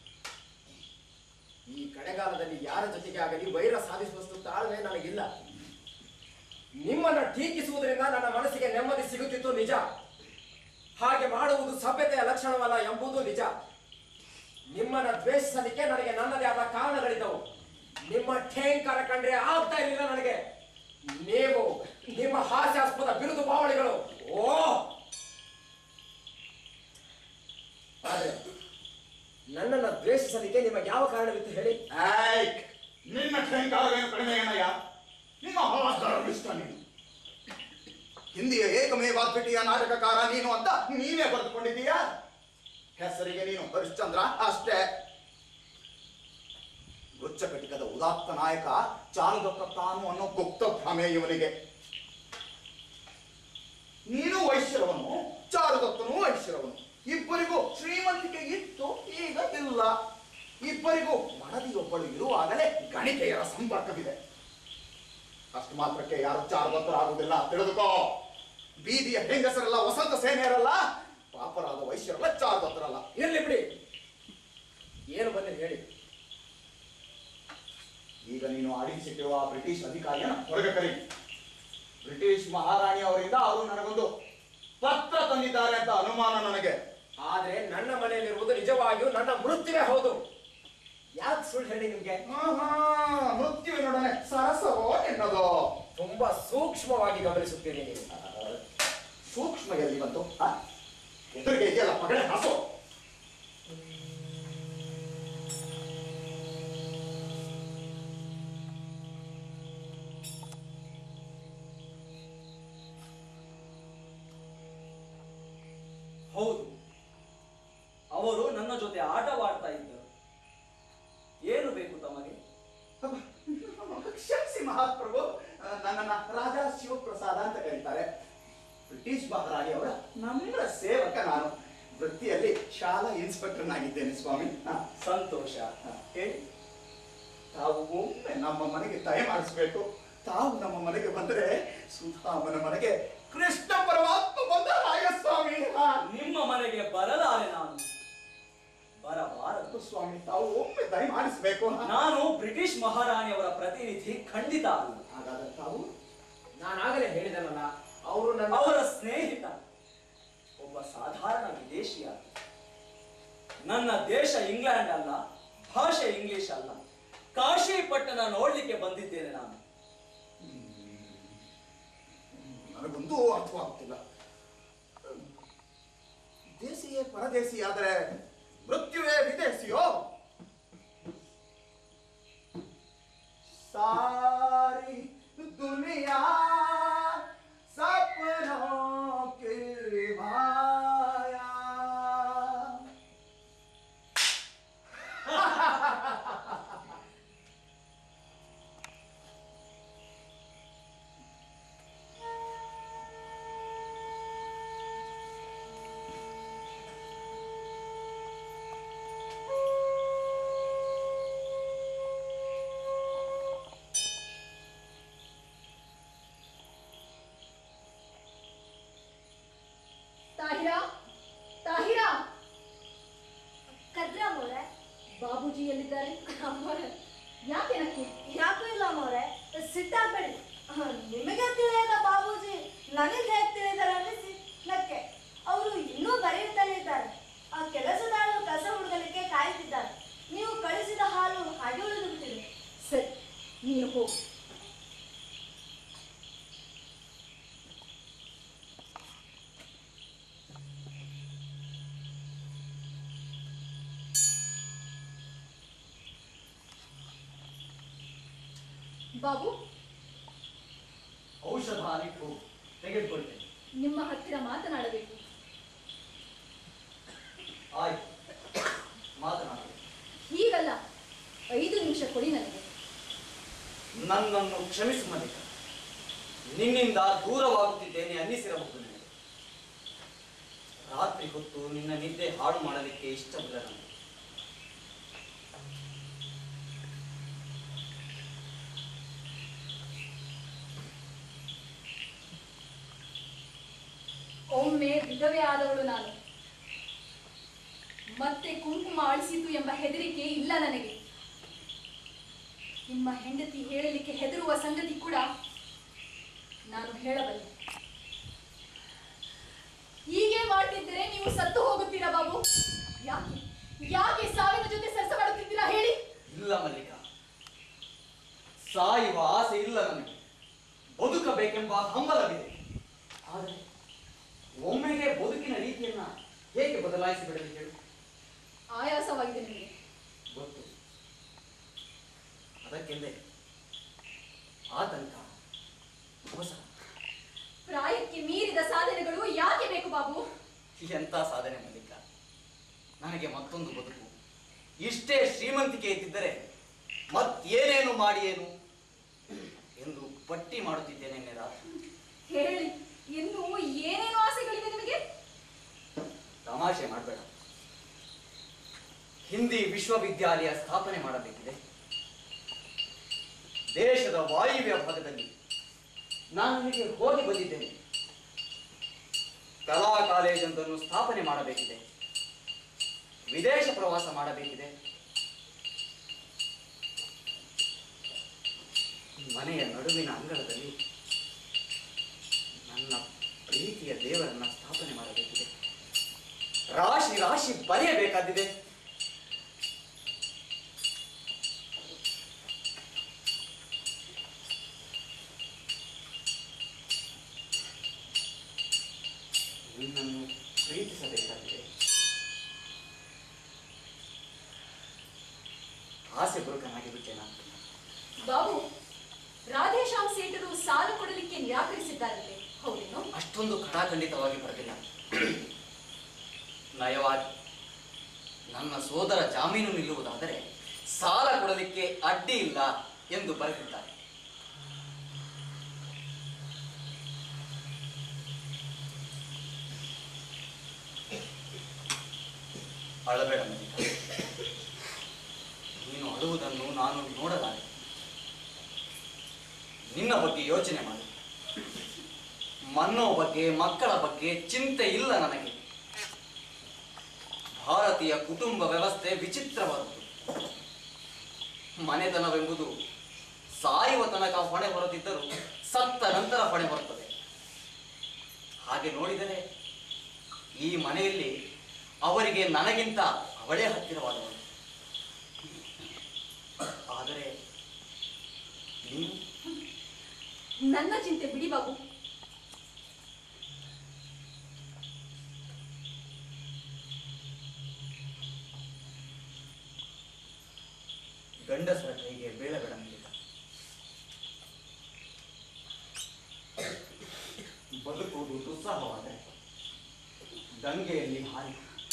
ಈ ಕಡೆಗಾಲದಲ್ಲಿ ಯಾರ ಜೊತೆಗೆ ಆಗಲಿ ವೈರ ಸಾಧಿಸುವಷ್ಟು ತಾಳ್ಮೆ ನನಗಿಲ್ಲ ನಿಮ್ಮನ್ನ ಟೀಕಿಸುವುದರಿಂದ ನನ್ನ ಮನಸ್ಸಿಗೆ ನೆಮ್ಮದಿ ಸಿಗುತ್ತಿತ್ತು ನಿಜ ಹಾಗೆ ಮಾಡುವುದು ಸಭ್ಯತೆಯ ಲಕ್ಷಣವಲ್ಲ ಎಂಬುದು ನಿಜ ನಿಮ್ಮನ್ನ ದ್ವೇಷಿಸಲಿಕ್ಕೆ ನನಗೆ ನನ್ನದೇ ಆದ ಕಾರಣಗಳಿದ್ದವು ನಿಮ್ಮ ಠೇಂಕಾರ ಕಂಡ್ರೆ ಆಗ್ತಾ ಇರಲಿಲ್ಲ ನನಗೆ ನೀವು ನಿಮ್ಮ ಹಾಸ್ಯಾಸ್ಪದ ಬಿರುದು ಬಾವಳಿಗಳು ಓ ಆದ್ರೆ ನನ್ನನ್ನ ದ್ವೇಷಿಸಲಿಕ್ಕೆ ನಿಮಗೆ ಯಾವ ಕಾರಣವಿತ್ತು ಹೇಳಿ ಏಯ್, ನಿನ್ನ ಠೇಂಕಾರವೇನು ಕಡಿಮೆ ಏನಯ್ಯ ನಿಮ್ಮ ಹಾಸ್ಯವಿಷ್ಟ ನೀನು ಹಿಂದಿಯ ಏಕಮೇವಾದ್ವಿತೀಯ ನಾಟಕಕಾರ ನೀನು ಅಂತ ನೀನೇ ಬರೆದುಕೊಂಡಿದ್ದೀಯಾ ಹೆಸರಿಗೆ ನೀನು ಹರಿಶ್ಚಂದ್ರ ಅಷ್ಟೇ ವೃಚ್ಚಕಟಿಕದ ಉದಾತ್ತ ನಾಯಕ ಚಾರುದತ್ತ ತಾನು ಅನ್ನೋ ಗುಪ್ತ ಭ್ರಮೆ ಇವನಿಗೆ ನೀನು ವೈಶ್ಯರವನು ಚಾರುದತ್ತನು ವೈಶ್ಯರವನು ಇಬ್ಬರಿಗೂ ಶ್ರೀಮಂತಿಕೆ ಇತ್ತು ಈಗ ಇಲ್ಲ ಇಬ್ಬರಿಗೂ ಮಡದಿಯೊಬ್ಬಳು ಇರುವಾಗಲೇ ಗಣಿಕೆಯರ ಸಂಪರ್ಕವಿದೆ ಅಷ್ಟು ಮಾತ್ರಕ್ಕೆ ಯಾರು ಚಾರುದತ್ತರಾಗುವುದಿಲ್ಲ ತಿಳಿದುಕೋ ಬೀದಿಯ ಹೆಂಗಸರೆಲ್ಲ ವಸಂತ ಸೇನೆಯರಲ್ಲ ಪಾಪರಾದ ವೈಶ್ಯರಲ್ಲ ಚಾರುದತ್ತರಲ್ಲ ಇರ್ಲಿ ಬಿಡಿ ಏನು ಬಂದಿರಿ ಹೇಳಿ ಈಗ ನೀನು ಅಡಿಸಿಟ್ಟಿರುವ ಆ ಬ್ರಿಟಿಷ್ ಅಧಿಕಾರಿಯನ್ನ ಹೊರಗೆ ಕರಿ ಬ್ರಿಟಿಷ್ ಮಹಾರಾಣಿ ಅವರಿಂದ ಅವರು ನನಗೊಂದು ಪತ್ರ ತಂದಿದ್ದಾರೆ ಅಂತ ಅನುಮಾನ ನನಗೆ ಆದ್ರೆ ನನ್ನ ಮನೆಯಲ್ಲಿರುವುದು ನಿಜವಾಗಿಯೂ ನನ್ನ ಮೃತ್ಯುವೇ ಹೌದು ಯಾಕೆ ಸುಳ್ಳು ಹೇಳಿ ನಿಮ್ಗೆ ಆಹಾ, ಮೃತ್ಯುವಿನೊಡನೆ ಸರಸವೋ ಎನ್ನೋದು ತುಂಬಾ ಸೂಕ್ಷ್ಮವಾಗಿ ಗಮನಿಸುತ್ತೀರಿ ನೀವು ಸೂಕ್ಷ್ಮ ಎಲ್ಲಿ ಬಂತು ಆ? ಎದುರಿಗೆ ಇದೆಯಲ್ಲ ಪಗಡೆ ಹಾಸು ಹೌದು ಅವರು ನನ್ನ ಜೊತೆ ಆಟವಾಡ್ತಾ ಇದ್ದರು ಏನು ಬೇಕು ತಮಗೆ ಕ್ಷಮಿಸಿ ಮಹಾಪ್ರಭು ಆ, ನನ್ನನ್ನ ರಾಜ ಶಿವಪ್ರಸಾದ ಅಂತ ಕರೀತಾರೆ ಬ್ರಿಟಿಷ್ ಮಹಾರಾಣಿ ಅವರ ನಮ್ರ ಸೇವಕ ನಾನು ವೃತ್ತಿಯಲ್ಲಿ ಶಾಲಾ ಇನ್ಸ್ಪೆಕ್ಟರ್ನಾಗಿದ್ದೇನೆ ಸ್ವಾಮಿ ಆ, ಸಂತೋಷ ಆ, ಹೇಳಿ ತಾವು ಒಮ್ಮೆ ನಮ್ಮ ಮನೆಗೆ ದಯ ಮಾಡಿಸ್ಬೇಕು ತಾವು ನಮ್ಮ ಮನೆಗೆ ಬಂದರೆ ಸುಧಾಮನ ಮನೆಗೆ ಕೃಷ್ಣ ಪರಮಾತ್ಮ ಬಂದ ಹಾಗೆ ಸ್ವಾಮಿ ಆ, ನಿಮ್ಮ ಮನೆಗೆ ಬರಲಾರೆ ನಾನು ಬರಬಾರದು ಸ್ವಾಮಿ ತಾವು ಒಮ್ಮೆ ದಯ ಮಾಡಿಸ್ಬೇಕು ನಾನು ಬ್ರಿಟಿಷ್ ಮಹಾರಾಣಿಯವರ ಪ್ರತಿನಿಧಿ ಖಂಡಿತ ಅಲ್ಲ ಹಾಗಾದ್ರೆ ತಾವು ನಾನಾಗಲೇ ಹೇಳಿದನಲ್ಲ ಅವರು ನನ್ನ ಅವರ ಸ್ನೇಹಿತ ಒಬ್ಬ ಸಾಧಾರಣ ವಿದೇಶಿಯ ನನ್ನ ದೇಶ ಇಂಗ್ಲೆಂಡ್ ಅಲ್ಲ ಭಾಷೆ ಇಂಗ್ಲಿಷ್ ಅಲ್ಲ ಕಾಶಿ ಪಟ್ಟಣ ನೋಡ್ಲಿಕ್ಕೆ ಬಂದಿದ್ದೇನೆ ನಾನು ನನಗೊಂದು ಅರ್ಥವಾಗುತ್ತಿಲ್ಲ ದೇಶಿಯೇ ಪರದೇಶಿ ಆದರೆ ಮೃತ್ಯುವೇ ವಿದೇಶಿಯೋ ಸಾರಿ ದುನಿಯಾ ಸಪನೋं की माया ಇದ್ದಾರೆ ಯಾಕೆ ನಕ್ಕಿ ಯಾಕೂ ಇಲ್ಲ ಅಮ್ಮವ್ರೆ ಸಿಟ್ಟಾಗ್ಬೇಡಿ ಹ, ನಿಮಗೆ ತಿಳಿಯದ ಬಾಬೂಜಿ ನನಗೆ ಹೇಗೆ ತಿಳಿದಾರೆ ಅನ್ನಿಸಿ ನಕ್ಕೆ ಅವರು ಇನ್ನೂ ಬರೆಯುತ್ತಲೇ ಇದ್ದಾರೆ ಆ ಕೆಲಸದಾಳು ಕಸ ಹುಡುಗಲಿಕ್ಕೆ ಕಾಯ್ತಿದ್ದಾರೆ ನೀವು ಕಳಿಸಿದ ಹಾಲು ಹಾಗೆ ಉಳಿದು ಬಿಟ್ಟಿದೆ ಸರಿ ನೀನು ಹೋಗು ಬಾಬು ಔಷಧ ಅನಿಟ್ಟು ತೆಗೆದುಕೊಳ್ತೇನೆ ನಿಮ್ಮ ಹತ್ತಿರ ಮಾತನಾಡಬೇಕು ಆಯ್ತು ಮಾತನಾಡಿ ಹೀಗಲ್ಲ ಐದು ನಿಮಿಷ ಕೊಡಿ ನನಗೆ ನನ್ನನ್ನು ಕ್ಷಮಿಸು ಮಲ್ಲಿಕ ನಿನ್ನಿಂದ ದೂರವಾಗುತ್ತಿದ್ದೇನೆ ಅನ್ನಿಸಿರಬಹುದು ನನಗೆ ರಾತ್ರಿ ಹೊತ್ತು ನಿನ್ನ ನಿದ್ದೆ ಹಾಳು ಮಾಡಲಿಕ್ಕೆ ಇಷ್ಟವಿಲ್ಲ ನನಗೆ ಒಮ್ಮೆ ವಿಧವೆ ಆದವಳು ನಾನು ಮತ್ತೆ ಕುಂಕುಮ ಅಳಿಸಿತು ಎಂಬ ಹೆದರಿಕೆ ಇಲ್ಲ ನನಗೆ ನಿಮ್ಮ ಹೆಂಡತಿ ಹೇಳಲಿಕ್ಕೆ ಹೆದರುವ ಸಂಗತಿ ಕೂಡ ನಾನು ಹೇಳಬಲ್ಲೆ ಹೀಗೆ ಮಾಡ್ತಿದ್ದರೆ ನೀವು ಸತ್ತು ಹೋಗುತ್ತೀರಾ ಬಾಬು ಯಾಕೆ ಯಾಕೆ ಸಾವಿನ ಜೊತೆ ಸರಸ ಮಾಡುತ್ತಿದ್ದೀರಾ ಹೇಳಿ ಇಲ್ಲ ಮಲ್ಲಿಕ ಸಾಯುವ ಆಸೆ ಇಲ್ಲ ನನಗೆ ಬದುಕಬೇಕೆಂಬ ಹಂಬಲವಿದೆ ಆದರೆ ಒಮ್ಮೆಗೆ ಬದುಕಿನ ರೀತಿಯನ್ನ ಹೇಗೆ ಬದಲಾಯಿಸಿ ಬಿಡಲಿ ಹೇಳು ಆಯಾಸವಾಗಿದೆ ನಿಮಗೆ ಗೊತ್ತು ಅದಕ್ಕೆಂದೇ ಆತಂಕ ಅವಸರ ಪ್ರಾಯಕ್ಕೆ ಮೀರಿದ ಸಾಧನೆಗಳು ಯಾಕೆ ಬೇಕು ಬಾಬು ಎಂಥ ಸಾಧನೆ ಮಲ್ಲಿಕ ನನಗೆ ಮತ್ತೊಂದು ಬದುಕು ಇಷ್ಟೇ ಶ್ರೀಮಂತಿಕೆ ಇದ್ದಿದ್ದರೆ ಮತ್ತೇನೇನು ಮಾಡಿ ಏನು ಎಂದು ಪಟ್ಟಿ ಮಾಡುತ್ತಿದ್ದೇನೆ ನಿನ್ನೆ ರಾತ್ರಿ ಹೇಳಿ ಇನ್ನು ಏನೇನು ಆಸೆಗಳಿವೆ ನಿಮಗೆ ತಮಾಷೆ ಮಾಡಬೇಡ ಹಿಂದಿ ವಿಶ್ವವಿದ್ಯಾಲಯ ಸ್ಥಾಪನೆ ಮಾಡಬೇಕಿದೆ ದೇಶದ ವಾಯುವ್ಯ ಭಾಗದಲ್ಲಿ ನಾನು ಇಲ್ಲಿಗೆ ಹೋಗಿ ಬಂದಿದ್ದೇನೆ ಕಲಾ ಕಾಲೇಜೊಂದನ್ನು ಸ್ಥಾಪನೆ ಮಾಡಬೇಕಿದೆ ವಿದೇಶ ಪ್ರವಾಸ ಮಾಡಬೇಕಿದೆ ಮನೆಯ ನಡುವಿನ ಅಂಗಳದಲ್ಲಿ ನನ್ನ ಪ್ರೀತಿಯ ದೇವರನ್ನ ಸ್ಥಾಪನೆ ಮಾಡಬೇಕಿದೆ ರಾಶಿ ರಾಶಿ ಬರೆಯಬೇಕಾದಿದೆ ನಿನ್ನನ್ನು ಪ್ರೀತಿಸಬೇಕಾಗಿದೆ ಆಸೆ ಬುರುಕನಾಗಿ ಬಿಟ್ಟೆ ನಾನು ಬಾಬು ರಾಧೇಶ್ಯಾಮ್ ಸೇಠರು ಸಾಲ ಕೊಡಲಿಕ್ಕೆ ನಿರಾಕರಿಸಿದ್ದಾರಂತೆ ಹೌದೇನು ಅಷ್ಟೊಂದು ಖಡಾಖಂಡಿತವಾಗಿ ಬರೆದಿಲ್ಲ ನಯವಾಗಿ ನನ್ನ ಸೋದರ ಜಾಮೀನು ನಿಲ್ಲುವುದಾದರೆ ಸಾಲ ಕೊಡಲಿಕ್ಕೆ ಅಡ್ಡಿ ಇಲ್ಲ ಎಂದು ಬರೆದಿದ್ದಾರೆ ಅಳಬೇಡ ಮಲ್ಲಿಕ ನೀನು ಅಳುವುದನ್ನು ನಾನು ನೋಡಲಾರೆ ನಿನ್ನ ಬಗ್ಗೆ ಯೋಚನೆ ಮಾಡು ಮನ್ನೋ ಬಗ್ಗೆ ಮಕ್ಕಳ ಬಗ್ಗೆ ಚಿಂತೆ ಇಲ್ಲ ನನಗೆ ಭಾರತೀಯ ಕುಟುಂಬ ವ್ಯವಸ್ಥೆ ವಿಚಿತ್ರವಾದುದು ಮನೆತನವೆಂಬುದು ಸಾಯುವ ತನಕ ಹೊಣೆ ಹೊರದಿದ್ದರೂ ಸತ್ತ ನಂತರ ಹೊಣೆ ಬರುತ್ತದೆ ಹಾಗೆ ನೋಡಿದರೆ ಈ ಮನೆಯಲ್ಲಿ ಅವರಿಗೆ ನನಗಿಂತ ಅವಳೇ ಹತ್ತಿರವಾದವಳು ಆದರೆ ನೀನು ನನ್ನ ಚಿಂತೆ ಬಿಡಿ ಬಾಬು ಗಂಡಸರ ಕೈಗೆ ಬೀಳಬೇಡ ಮಲ್ಲಿಕ ಬದುಕುವುದು ದುಸ್ಸಾಹವಾದರೆ ಗಂಗೆಯಲ್ಲಿ ಹಾರಿ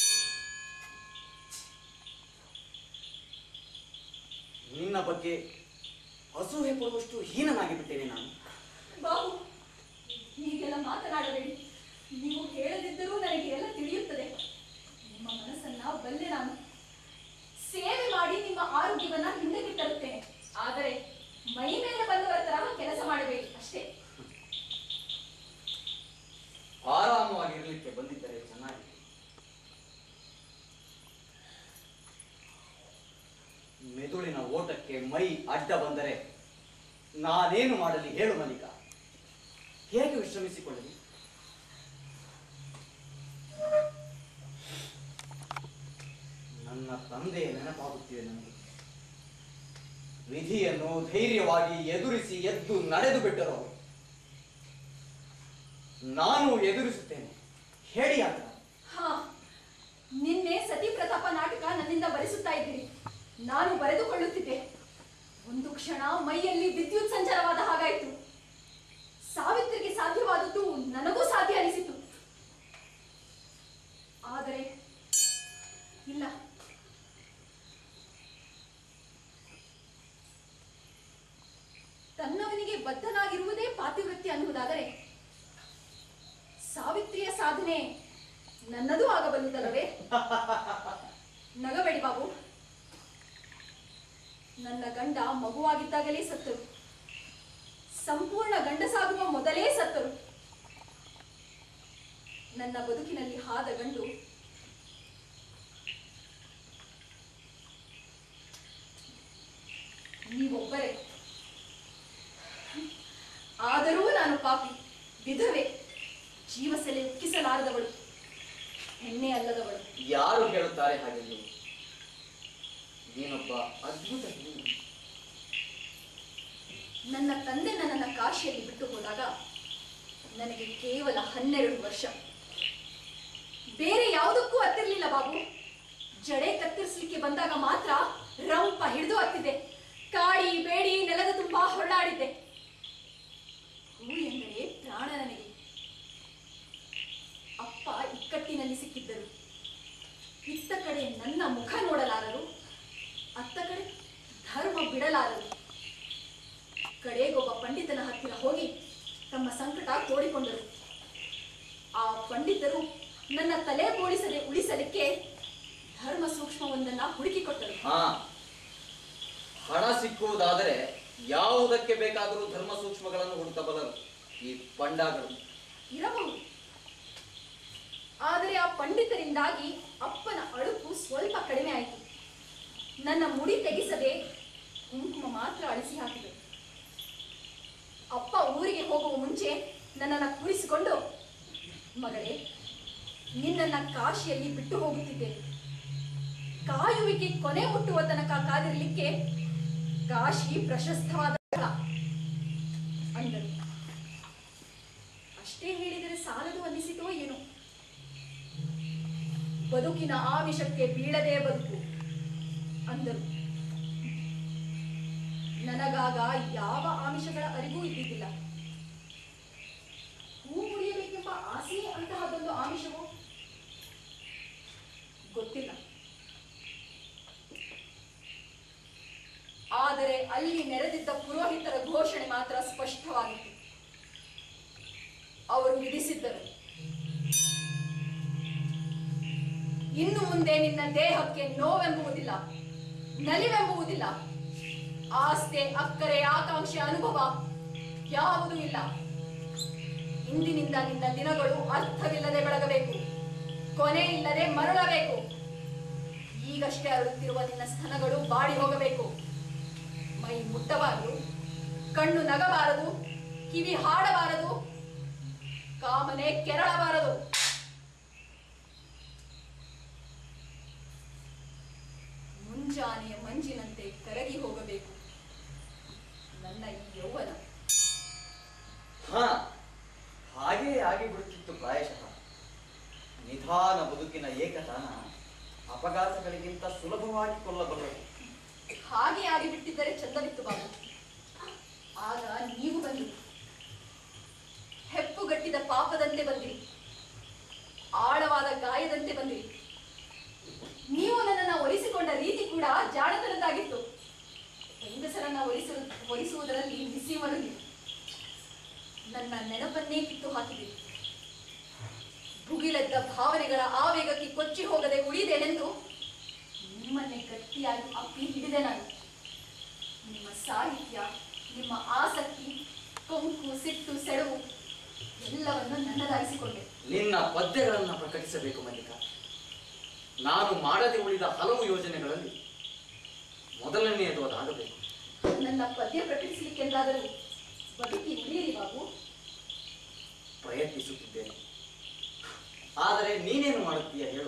ನಿನ್ನ ಬಗ್ಗೆ ಅಸೂಹೆ ಪಡುವಷ್ಟು ಹೀನನಾಗಿ ಬಿಟ್ಟೇನೆ ನಾನು ಬಾಬು ಹೀಗೆಲ್ಲ ಮಾತನಾಡಬೇಡಿ ನೀವು ಹೇಳದಿದ್ದರೂ ನನಗೆ ಎಲ್ಲ ತಿಳಿಯುತ್ತದೆ ನಿಮ್ಮ ಮನಸ್ಸನ್ನ ಬಲ್ಲೆ ನಾನು ಸೇವೆ ಮಾಡಿ ನಿಮ್ಮ ಆರೋಗ್ಯವನ್ನ ಹಿಂದಕ್ಕೆ ತರುತ್ತೇನೆ ಆದರೆ ಮೈ ಮೇಲೆ ಬಂದವರ ತರಹ ಕೆಲಸ ಮಾಡಬೇಡಿ ಅಷ್ಟೇ ಆರಾಮವಾಗಿರ್ಲಿಕ್ಕೆ ಬಂದಿದ್ದರೆ ಚೆನ್ನಾಗಿ ಮೈ ಅಡ್ಡ ಬಂದರೆ ನಾನೇನು ಮಾಡಲಿ ಹೇಳು ಮಲ್ಲಿಕ ಹೇಗೆ ವಿಶ್ರಮಿಸಿಕೊಳ್ಳಲಿ ನನ್ನ ತಂದೆ ನೆನಪಾಗುತ್ತಿದೆ ನನಗೆ ವಿಧಿಯನ್ನು ಧೈರ್ಯವಾಗಿ ಎದುರಿಸಿ ಎದ್ದು ನಡೆದು ಬಿಟ್ಟರು ಅವರು ನಾನು ಎದುರಿಸುತ್ತೇನೆ ಹೇಳಿ ಆತ ಹಾ ನಿನ್ನೆ ಸತಿ ಪ್ರತಾಪ ನಾಟಕ ನನ್ನಿಂದ ಬರೆಸುತ್ತಾ ಇದ್ದೀರಿ ನಾನು ಬರೆದುಕೊಳ್ಳುತ್ತಿದ್ದೆ ಒಂದು ಕ್ಷಣ ಮೈಯಲ್ಲಿ ವಿದ್ಯುತ್ ಸಂಚಾರವಾದ ಹಾಗಾಯಿತು ಸಾವಿತ್ರಿಗೆ ಸಾಧ್ಯವಾದದ್ದು ನನಗೂ ಸಾಧ್ಯ ಅನಿಸಿತು ಆದರೆ ಇಲ್ಲ ತನ್ನವನಿಗೆ ಬದ್ಧನಾಗಿರುವುದೇ ಪಾತಿವೃತ್ಯ ಅನ್ನುವುದಾದರೆ ಸಾವಿತ್ರಿಯ ಸಾಧನೆ ನನ್ನದೂ ಆಗಬಲ್ಲುದಲ್ಲವೇ ನಗಬೇಡಿ ಬಾಬು ನನ್ನ ಗಂಡ ಮಗುವಾಗಿದ್ದಾಗಲೇ ಸತ್ತರು ಸಂಪೂರ್ಣ ಗಂಡಸಾಗುವ ಮೊದಲೇ ಸತ್ತರು ನನ್ನ ಬದುಕಿನಲ್ಲಿ ಹಾದ ಗಂಡು ನೀವೊಬ್ಬರೇ ಆದರೂ ನಾನು ಪಾಪಿ ವಿಧವೆ ಜೀವಸೆಲೆ ಉಕ್ಕಿಸಲಾರದವಳು ಹೆಣ್ಣೆ ಅಲ್ಲದವಳು ಯಾರು ಹೇಳುತ್ತಾರೆ ಹಾಗೆಂದು ನೀನೊಬ್ಬ ಅದ್ಭುತ ಹೆಣ್ಣು. ನನ್ನ ತಂದೆ ನನ್ನನ್ನು ಕಾಶಿಯಲ್ಲಿ ಬಿಟ್ಟು ಹೋದಾಗ ನನಗೆ ಕೇವಲ ಹನ್ನೆರಡು ವರ್ಷ ಬೇರೆ ಯಾವುದಕ್ಕೂ ಹತ್ತಿರ್ಲಿಲ್ಲ ಬಾಬು ಜಡೆ ಕತ್ತರಿಸ್ಲಿಕ್ಕೆ ಬಂದಾಗ ಮಾತ್ರ ರಂಪ ಹಿಡಿದು ಹತ್ತಿದ್ದೆ ಕಾಡಿ ಬೇಡಿ ನೆಲದ ತುಂಬಾ ಹೊರಳಾಡಿದ್ದೆ ಹೂ ಎಂದರೆ ಪ್ರಾಣ ನನಗೆ ಅಪ್ಪ ಇಕ್ಕಟ್ಟಿನಲ್ಲಿ ಸಿಕ್ಕಿದ್ದರು ಇತ್ತ ಕಡೆ ನನ್ನ ಮುಖ ನೋಡಲಾರರು ಅತ್ತ ಕಡೆ ಧರ್ಮ ಬಿಡಲಾರರು ಕಡೆಗೊಬ್ಬ ಪಂಡಿತನ ಹತ್ತಿರ ಹೋಗಿ ತಮ್ಮ ಸಂಕಟ ತೋಡಿಕೊಂಡರು ಆ ಪಂಡಿತರು ನನ್ನ ತಲೆ ಬೋಳಿಸದೆ ಉಳಿಸಲಿಕ್ಕೆ ಧರ್ಮ ಸೂಕ್ಷ್ಮವೊಂದನ್ನ ಹುಡುಕಿಕೊಟ್ಟರು ಹಾ ಹಣ ಸಿಕ್ಕುವುದಾದರೆ ಯಾವುದಕ್ಕೆ ಬೇಕಾದರೂ ಧರ್ಮ ಸೂಕ್ಷ್ಮಗಳನ್ನು ಹುಡುಕಬಲ್ಲರು ಈ ಪಂಡಾಗಳು ಇರಬಹುದು ಆದರೆ ಆ ಪಂಡಿತರಿಂದಾಗಿ ಅಪ್ಪನ ಅಳುಕು ಸ್ವಲ್ಪ ಕಡಿಮೆ ಆಯಿತು ನನ್ನ ಮುಡಿ ತೆಗೆಸದೆ ಕುಂಕುಮ ಮಾತ್ರ ಅಳಿಸಿ ಹಾಕಿದರು ಅಪ್ಪ ಊರಿಗೆ ಹೋಗುವ ಮುಂಚೆ ನನ್ನನ್ನು ಕೂರಿಸಿಕೊಂಡು ಮಗಳೇ ನಿನ್ನನ್ನ ಕಾಶಿಯಲ್ಲಿ ಬಿಟ್ಟು ಹೋಗುತ್ತಿದ್ದೇನೆ ಕಾಯುವಿಕೆ ಕೊನೆ ಮುಟ್ಟುವ ತನಕ ಕಾದಿರಲಿಕ್ಕೆ ಕಾಶಿ ಪ್ರಶಸ್ತವಾದ ಸ್ಥಳ ಅಂದರು ಅಷ್ಟೇ ಹೇಳಿದರೆ ಸಾಲದು ಅನ್ನಿಸಿತೋ ಏನೋ ಬದುಕಿನ ಆಮಿಷಕ್ಕೆ ಬೀಳದೇ ಬದುಕು ಅಂದರು ನನಗಾಗ ಯಾವ ಆಮಿಷಗಳ ಅರಿವು ಇದ್ದಿದ್ದಿಲ್ಲ ಹೂ ಮುಡಿಯಬೇಕೆಂಬ ಆಸೆ ಅಂತಹದೊಂದು ಆಮಿಷವೋ ಗೊತ್ತಿಲ್ಲ ಆದರೆ ಅಲ್ಲಿ ನೆರೆದಿದ್ದ ಪುರೋಹಿತರ ಘೋಷಣೆ ಮಾತ್ರ ಸ್ಪಷ್ಟವಾಗಿತ್ತು ಅವರು ವಿಧಿಸಿದ್ದರು ಇನ್ನು ಮುಂದೆ ನಿನ್ನ ದೇಹಕ್ಕೆ ನೋವೆಂಬುವುದಿಲ್ಲ ನಲಿವೆಂಬುವುದಿಲ್ಲ ಆಸ್ತೆ ಅಕ್ಕರೆ ಆಕಾಂಕ್ಷೆ ಅನುಭವ ಯಾವುದೂ ಇಲ್ಲ ಇಂದಿನಿಂದ ನಿನ್ನ ದಿನಗಳು ಅರ್ಥವಿಲ್ಲದೆ ಬೆಳಗಬೇಕು ಕೊನೆ ಇಲ್ಲದೆ ಮರಳಬೇಕು ಈಗಷ್ಟೇ ಅರಳುತ್ತಿರುವ ನಿನ್ನ ಸ್ತನಗಳು ಬಾಡಿ ಹೋಗಬೇಕು ಮೈ ಮುಟ್ಟಬಾರದು ಕಣ್ಣು ನಗಬಾರದು ಕಿವಿ ಹಾಡಬಾರದು ಕಾಮನೆ ಕೆರಳಬಾರದು ಮುಂಜಾನೆಯ ಮಂಜಿನಂತೆ ಕರಗಿ ಹೋಗಬೇಕು ನನ್ನ ಈ ಯೌವನ ಹಾ ಹಾಗೇ ಆಗಿಬಿಡುತ್ತಿತ್ತು ಪ್ರಾಯಶಃ ನಿಧಾನ ಬದುಕಿನ ಏಕತಾನ ಅಪಘಾತಗಳಿಗಿಂತ ಸುಲಭವಾಗಿ ಕೊಲ್ಲಬಲ್ಲದು ಹಾಗೆ ಆಗಿಬಿಟ್ಟಿದ್ದರೆ ಚಂದವಿತ್ತು ಬಾಬು ಆಗ ನೀವು ಬಂದು ಹೆಪ್ಪುಗಟ್ಟಿದ ಪಾಪದಂತೆ ಬಂದಿರಿ ಆಳವಾದ ಗಾಯದಂತೆ ಬಂದಿರಿ ನೀವು ನನ್ನನ್ನು ಒಲಿಸಿಕೊಂಡ ರೀತಿ ಕೂಡ ಜಾಣತನದಾಗಿತ್ತು ಹೆಂಗಸರನ್ನ ಒಲಿಸು ಒಲಿಸುವುದರಲ್ಲಿ ನಿಸ್ಸೀಮರು ನೀವು ನನ್ನ ನೆನಪನ್ನೇ ಕಿತ್ತು ಹಾಕಿದಿರಿ ಭುಗಿಲೆದ್ದ ಭಾವನೆಗಳ ಆವೇಗಕ್ಕೆ ಕೊಚ್ಚಿ ಹೋಗದೆ ಉಳಿದೇನೆಂದು ನಿಮ್ಮನ್ನೇ ಗಟ್ಟಿಯಾಗಿ ಅಪ್ಪಿ ಹಿಡಿದೆ ನಾನು ನಿಮ್ಮ ಸಾಹಿತ್ಯ ನಿಮ್ಮ ಆಸಕ್ತಿ ಕೊಂಕು ಸಿಟ್ಟು ಸೆಳವು ಎಲ್ಲವನ್ನು ನನ್ನದಾಗಿಸಿಕೊಂಡೆ ನಿನ್ನ ಪದ್ಯಗಳನ್ನು ಪ್ರಕಟಿಸಬೇಕು ಮಲ್ಲಿಕ ನಾನು ಮಾಡದೆ ಉಳಿದ ಹಲವು ಯೋಜನೆಗಳಲ್ಲಿ ಮೊದಲನೆಯದು ಅದಾಗಬೇಕು ನನ್ನ ಪದ್ಯ ಪ್ರಕಟಿಸಲಿಕ್ಕೆಂದಾದರೂ ಬದುಕಿ ಉಳಿಯಿರಿ ಬಾಬು ಪ್ರಯತ್ನಿಸುತ್ತಿದ್ದೇನೆ ಆದರೆ ನೀನೇನು ಮಾಡುತ್ತೀಯ ಹೇಳು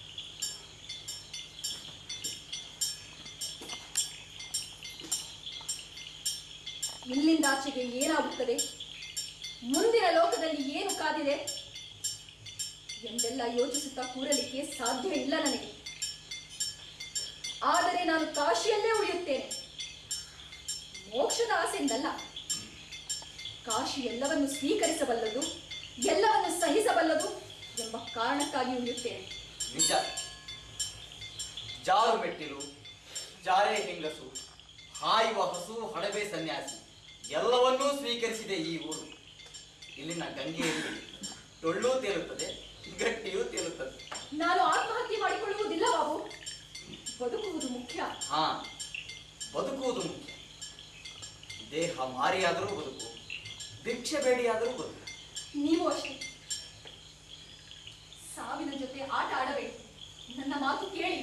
ಇಲ್ಲಿಂದಾಚೆಗೆ ಏನಾಗುತ್ತದೆ ಮುಂದಿನ ಲೋಕದಲ್ಲಿ ಏನು ಕಾದಿದೆ ಎಂದೆಲ್ಲ ಯೋಚಿಸುತ್ತಾ ಕೂರಲಿಕ್ಕೆ ಸಾಧ್ಯ ಇಲ್ಲ ನನಗೆ ಆದರೆ ನಾನು ಕಾಶಿಯಲ್ಲೇ ಉಳಿಯುತ್ತೇನೆ ಮೋಕ್ಷದ ಆಸೆಯಿಂದಲ್ಲ ಕಾಶಿ ಎಲ್ಲವನ್ನು ಸ್ವೀಕರಿಸಬಲ್ಲದು ಎಲ್ಲವನ್ನು ಸಹಿಸಬಲ್ಲದು ಎಂಬ ಕಾರಣಕ್ಕಾಗಿ ಉಳಿಯುತ್ತೇನೆ ನಿಜ ಜಾರು ಮೆಟ್ಟಿಲು ಜಾರೆ ಹೆಂಗಸು ಹಾಯುವ ಹಸು ಹಡಬೆ ಸನ್ಯಾಸಿ ಎಲ್ಲವನ್ನೂ ಸ್ವೀಕರಿಸಿದೆ ಈ ಊರು ಇಲ್ಲಿನ ಗಂಗೆಯಲ್ಲಿ ಟೊಳ್ಳು ತೇಲುತ್ತದೆ ಗಟ್ಟಿಯೂ ತೇಲುತ್ತದೆ ನಾನು ಆತ್ಮಹತ್ಯೆ ಮಾಡಿಕೊಳ್ಳುವುದಿಲ್ಲ ಬಾಬು ಬದುಕುವುದು ಮುಖ್ಯ ಹಾ ಬದುಕುವುದು ಮುಖ್ಯ ದೇಹ ಮಾರಿಯಾದರೂ ಬದುಕು ಭಿಕ್ಷೆ ಬೇಡಿಯಾದರೂ ಬದುಕು ನೀವು ಅಷ್ಟೇ ಸಾವಿನ ಜೊತೆ ಆಟ ಆಡಬೇಡಿ ನನ್ನ ಮಾತು ಕೇಳಿ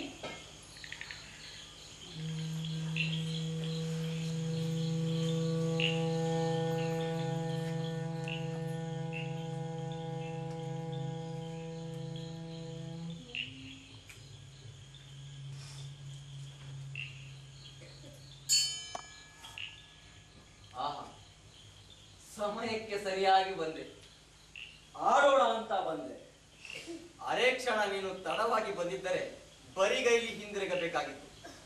ಆಹಾ ಸಮಯಕ್ಕೆ ಸರಿಯಾಗಿ ಬಂದೆ ಆಡೋಣ ಅಂತ ಬಂದೆ ಅರೆ ಕ್ಷಣ ನೀನು ತಡವಾಗಿ ಬಂದಿದ್ದರೆ ಬರಿಗೈಲಿ ಹಿಂದಿರುಗಬೇಕಾಗಿತ್ತು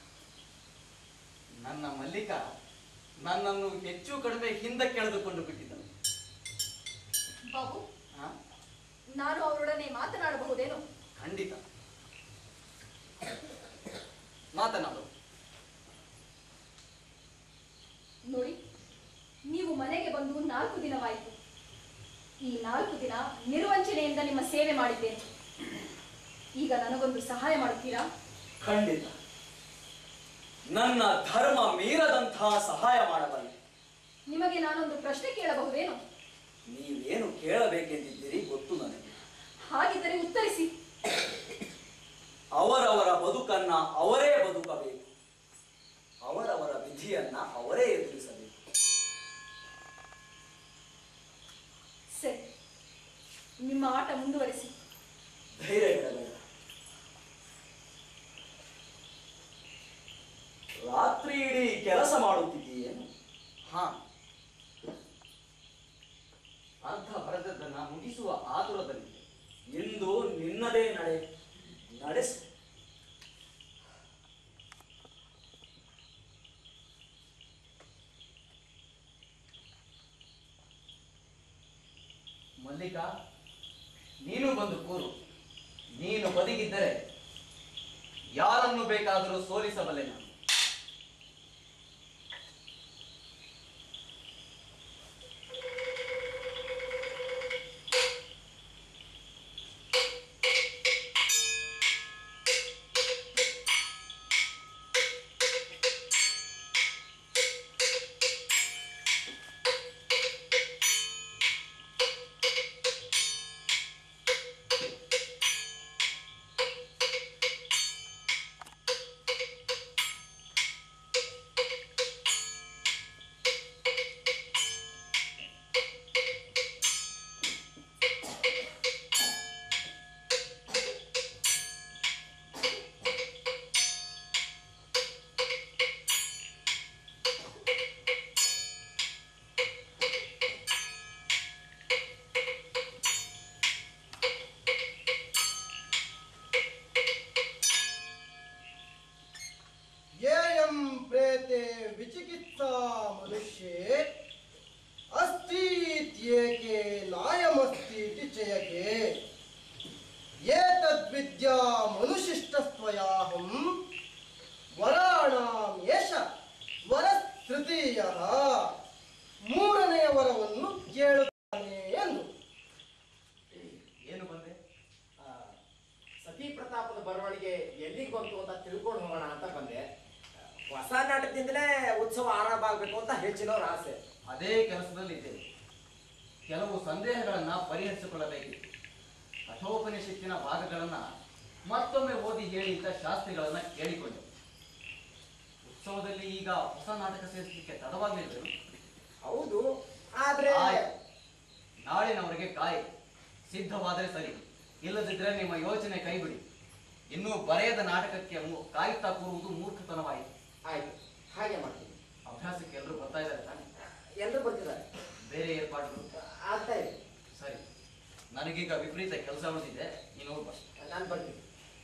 ನನ್ನ ಮಲ್ಲಿಕ ನನ್ನನ್ನು ಹೆಚ್ಚು ಕಡಿಮೆ ಹಿಂದಕ್ಕೆ ಎಳೆದುಕೊಂಡು ಬಿಟ್ಟಿದ್ದನು ಬಾಬು ಹಾ? ನಾನು ಅವರೊಡನೆ ಮಾತನಾಡಬಹುದೇನು ಖಂಡಿತ ಮಾತನಾಡು ನೋಡಿ ನೀವು ಮನೆಗೆ ಬಂದು ನಾಲ್ಕು ದಿನವಾಯಿತು ಈ ನಾಲ್ಕು ದಿನ ನಿರ್ವಂಚನೆಯಿಂದ ನಿಮ್ಮ ಸೇವೆ ಮಾಡಿದ್ದೇನೆ ಈಗ ನನಗೊಂದು ಸಹಾಯ ಮಾಡುತ್ತೀರಾ ಖಂಡಿತ ನನ್ನ ಧರ್ಮ ಮೀರದಂತಹ ಸಹಾಯ ಮಾಡಬಲ್ಲೆ ನಿಮಗೆ ನಾನೊಂದು ಪ್ರಶ್ನೆ ಕೇಳಬಹುದೇನು ನೀವೇನು ಕೇಳಬೇಕೆಂದಿದ್ದೀರಿ ಗೊತ್ತು ನನಗೆ ಹಾಗಿದ್ದರೆ ಉತ್ತರಿಸಿ ಅವರವರ ಬದುಕನ್ನ ಅವರೇ ಬದುಕಬೇಕು ಅವರವರ ವಿಧಿಯನ್ನ ಅವರೇ ಎದುರಿಸಬೇಕು ಸರಿ ನಿಮ್ಮ ಆಟ ಮುಂದುವರಿಸಿ ಧೈರ್ಯ ಇಡಬೇಡ ರಾತ್ರಿ ಇಡೀ ಕೆಲಸ ಮಾಡುತ್ತಿದ್ದೀಯೇನು ಹಾ ಅರ್ಧ ಬರೆದದ್ದನ್ನ ಮುಗಿಸುವ ಆತುರದಲ್ಲಿದೆ ಇಂದು ನಿನ್ನದೇ ನಡೆ ನಡೆಸು ಮಲ್ಲಿಕ ನೀನು ಬಂದು ಕೂರು ನೀನು ಬದಿಗಿದ್ದರೆ ಯಾರನ್ನು ಬೇಕಾದರೂ ಸೋಲಿಸಬಲ್ಲೆ ನಾನು येयं प्रेते विचिकित्सा मनुष्ये अस्तीत्येके नायमस्तीति चयके एतद्विद्या मनुशिष्टस्त्वयाहं ವರಾಣಾಂ ಯಶ ವರಸ್ತೃತೀಯ ಮೂರನೆಯ ವರವನ್ನು ಕೇಳುತ್ತಾನೆ ಎಂದು ಏನು ಬಂದೆ ಆ, ಸತಿ ಪ್ರತಾಪದ ಬರವಣಿಗೆ ಎಲ್ಲಿಗೆ ಬಂತು ಅಂತ ತಿಳ್ಕೊಂಡು ಹೋಗೋಣ ಅಂತ ಬಂದೆ ಹೊಸ ನಾಟಕದಿಂದಲೇ ಉತ್ಸವ ಆರಂಭ ಆಗಬೇಕು ಅಂತ ಹೆಚ್ಚಿನವ್ರ ಆಸೆ ಅದೇ ಕೆಲಸದಲ್ಲಿದ್ದೆ ಕೆಲವು ಸಂದೇಹಗಳನ್ನ ಪರಿಹರಿಸಿಕೊಳ್ಳಬೇಕಿತ್ತು ಕಠೋಪನಿಷತ್ತಿನ ಭಾಗಗಳನ್ನ ಮತ್ತೊಮ್ಮೆ ಓದಿ ಹೇಳಿ ಅಂತ ಶಾಸ್ತ್ರಿಗಳನ್ನ ಕೇಳಿಕೊಂಡೆ ಉತ್ಸವದಲ್ಲಿ ಈಗ ಹೊಸ ನಾಟಕ ಸೇರಿಸಲಿಕ್ಕೆ ತಡವಾಗಲಿಲ್ಲ ಹೌದು ಆದ್ರೆ ನಾಳಿನವರೆಗೆ ಕಾಯಿ ಸಿದ್ಧವಾದರೆ ಸರಿ ಇಲ್ಲದಿದ್ದರೆ ನಿಮ್ಮ ಯೋಚನೆ ಕೈಬಿಡಿ ಇನ್ನೂ ಬರೆಯದ ನಾಟಕಕ್ಕೆ ಮು- ಕಾಯುತ್ತಾ ಕೂರುವುದು ಮೂರ್ಖತನವಾಯಿತು ಆಯ್ತು ಹಾಗೆ ಮಾಡ್ತೀನಿ ಅಭ್ಯಾಸಕ್ಕೆ ಎಲ್ಲರೂ ಬರ್ತಾ ಇದ್ದಾರೆ ತಾನೆ ಎಲ್ಲರೂ ಬರ್ತಿದ್ದಾರೆ ಬೇರೆ ಏರ್ಪಾಡುಗಳು ಆಗ್ತಾ ಇದೆ ಸರಿ ನನಗೀಗ ವಿಪರೀತ ಕೆಲಸ ಉಳಿದಿದೆ ನೀನು ಹೋಗಿ ಬಸ್ ನಾನು ಬರ್ತೀನಿ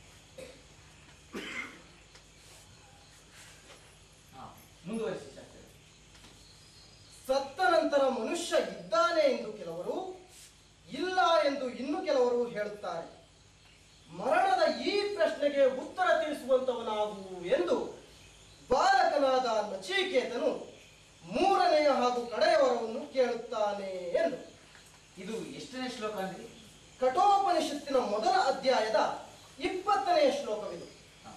ಹಾ ಮುಂದುವರಿಸಿ ಶಾಸ್ತ್ರಿ ಸತ್ತ ನಂತರ ಮನುಷ್ಯ ಇದ್ದಾನೆ ಎಂದು ಕೆಲವರು ಇಲ್ಲ ಎಂದು ಇನ್ನು ಕೆಲವರು ಹೇಳುತ್ತಾರೆ ಮರಣದ ಈ ಪ್ರಶ್ನೆಗೆ ಉತ್ತರ ತಿಳಿಸುವಂತವನಾಗು ಎಂದು ಬಾಲಕನಾದ ನಚಿಕೇತನು ಮೂರನೆಯ ಹಾಗೂ ಕಡೆಯವರವನ್ನು ಕೇಳುತ್ತಾನೆ ಎಂದು ಇದು ಎಷ್ಟನೇ ಶ್ಲೋಕ ಅಂದ್ರಿ ಕಠೋಪನಿಷತ್ತಿನ ಮೊದಲ ಅಧ್ಯಾಯದ ಇಪ್ಪತ್ತನೆಯ ಶ್ಲೋಕವಿದು ಹಾ.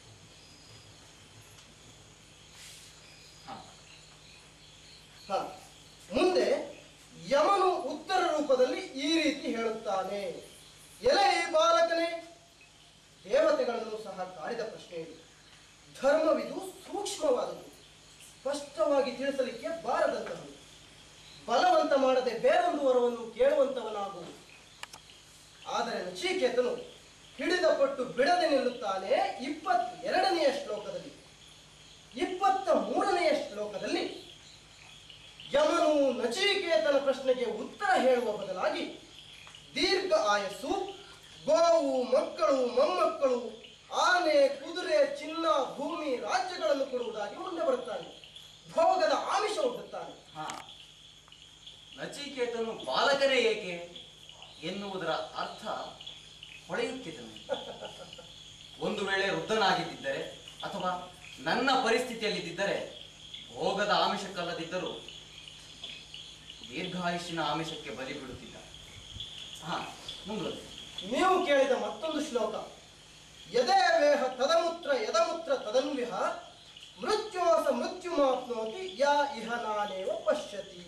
ಹಾ. ಹ. ಮುಂದೆ ಯಮನು ಉತ್ತರ ರೂಪದಲ್ಲಿ ಈ ರೀತಿ ಹೇಳುತ್ತಾನೆ ಎಲೆ ಬಾಲಕನೇ ದೇವತೆಗಳನ್ನು ಸಹ ಕಾಡಿದ ಪ್ರಶ್ನೆ ಇದು ಧರ್ಮವಿದು ಸೂಕ್ಷ್ಮವಾದದ್ದು ಸ್ಪಷ್ಟವಾಗಿ ತಿಳಿಸಲಿಕ್ಕೆ ಬಾರದಂತಹದ್ದು ಬಲವಂತ ಮಾಡದೆ ಬೇರೊಂದು ವರವನ್ನು ಕೇಳುವಂತವನಾಗುವುದು ಆದರೆ ನಚಿಕೇತನು ಹಿಡಿದ ಪಟ್ಟು ಬಿಡದೆ ನಿಲ್ಲುತ್ತಾನೆ ಇಪ್ಪತ್ತೆರಡನೆಯ ಶ್ಲೋಕದಲ್ಲಿ ಇಪ್ಪತ್ತ ಮೂರನೆಯ ಶ್ಲೋಕದಲ್ಲಿ ಯಮನು ನಚಿಕೇತನ ಪ್ರಶ್ನೆಗೆ ಉತ್ತರ ಹೇಳುವ ಬದಲಾಗಿ ದೀರ್ಘ ಆಯಸ್ಸು ಗೋವು ಮಕ್ಕಳು ಮೊಮ್ಮಕ್ಕಳು ಆನೆ ಕುದುರೆ ಚಿನ್ನ ಭೂಮಿ ರಾಜ್ಯಗಳನ್ನು ಕೊಡುವುದಾಗಿ ಮುಂದೆ ಬರುತ್ತಾನೆ ಭೋಗದ ಆಮಿಷ ಒಡ್ಡುತ್ತಾನೆ ಹಾ ನಚಿಕೇತನು ಬಾಲಕನೇ ಏಕೆ ಎನ್ನುವುದರ ಅರ್ಥ ಹೊಳೆಯುತ್ತಿದೆ ನನಗೆ. ಒಂದು ವೇಳೆ ವೃದ್ಧನಾಗಿದ್ದಿದ್ದರೆ ಅಥವಾ ನನ್ನ ಪರಿಸ್ಥಿತಿಯಲ್ಲಿದ್ದರೆ ಭೋಗದ ಆಮಿಷಕ್ಕಲ್ಲದಿದ್ದರೂ ದೀರ್ಘಾಯುಷ್ಯನ ಆಮಿಷಕ್ಕೆ ಬಲಿ ಬಿಡುತ್ತಿದ್ದ ಹಾ ಮುಂದುವರೆಸಿ ನೀವು ಕೇಳಿದ ಮತ್ತೊಂದು ಶ್ಲೋಕ ಯದೇ ವೇಹ ತದಮುತ್ರ ಯದಮುತ್ರ ತದನ್ವಿಹ ಮೃತ್ಯೋಸ ಮೃತ್ಯುಮಾಪ್ನೋತಿ ಯಾ ಇಹ ನಾನೇವ ಪಶ್ಯತಿ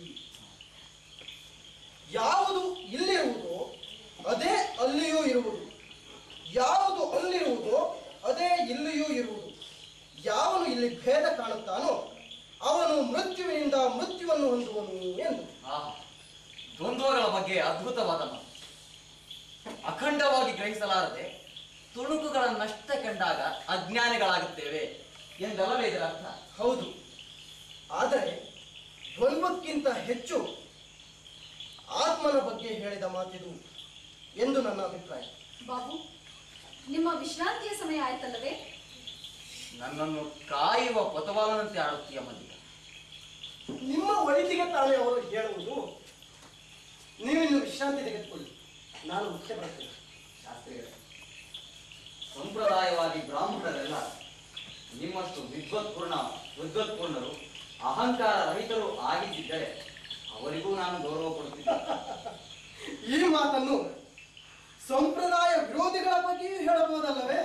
ಯಾವುದು ಇಲ್ಲಿರುವುದೋ ಅದೇ ಅಲ್ಲಿಯೂ ಇರುವುದು ಯಾವುದು ಅಲ್ಲಿರುವುದೋ ಅದೇ ಇಲ್ಲಿಯೂ ಇರುವುದು ಯಾವನು ಇಲ್ಲಿ ಭೇದ ಕಾಣುತ್ತಾನೋ ಅವನು ಮೃತ್ಯುವಿನಿಂದ ಮೃತ್ಯುವನ್ನು ಹೊಂದುವನು ಎಂದು ಆಹಾ ದ್ವಂದ್ವಗಳ ಬಗ್ಗೆ ಅದ್ಭುತವಾದ ಮಾತು ಅಖಂಡವಾಗಿ ಗ್ರಹಿಸಲಾರದೆ ತುಣುಕುಗಳನ್ನಷ್ಟೇ ಕಂಡಾಗ ಅಜ್ಞಾನಿಗಳಾಗುತ್ತೇವೆ ಎಂದಲ್ಲವೇ ಇದರ ಅರ್ಥ ಹೌದು ಆದರೆ ದ್ವಂದ್ವಕ್ಕಿಂತ ಹೆಚ್ಚು ಆತ್ಮನ ಬಗ್ಗೆ ಹೇಳಿದ ಮಾತಿದು ಎಂದು ನನ್ನ ಅಭಿಪ್ರಾಯ ಬಾಬು ನಿಮ್ಮ ವಿಶ್ರಾಂತಿಯ ಸಮಯ ಆಯ್ತಲ್ಲವೇ ನನ್ನನ್ನು ಕಾಯುವ ಪತವಾಲನಂತೆ ಆಡುತ್ತೀಯ ಮಲ್ಲಿಕ ನಿಮ್ಮ ಒಳಿತಿಗೆ ತಾನೇ ಅವರು ಹೇಳುವುದು ನೀವಿನ್ನು ವಿಶ್ರಾಂತಿ ತೆಗೆದುಕೊಳ್ಳಿ ನಾನು ಮತ್ತೆ ಬರ್ತೇನೆ ಶಾಸ್ತ್ರಿಗಳೇ ಸಂಪ್ರದಾಯವಾಗಿ ಬ್ರಾಹ್ಮಣರೆಲ್ಲ ನಿಮ್ಮಷ್ಟು ವಿದ್ವತ್ಪೂರ್ಣ ವಿದ್ವತ್ಪೂರ್ಣರು ಅಹಂಕಾರ ರಹಿತರು ಆಗಿದ್ದಿದ್ದರೆ ಅವರಿಗೂ ನಾನು ಗೌರವ ಕೊಡುತ್ತಿದ್ದೆ ಈ ಮಾತನ್ನು ಸಂಪ್ರದಾಯ ವಿರೋಧಿಗಳ ಬಗ್ಗೆಯೂ ಹೇಳಬಹುದಲ್ಲವೇ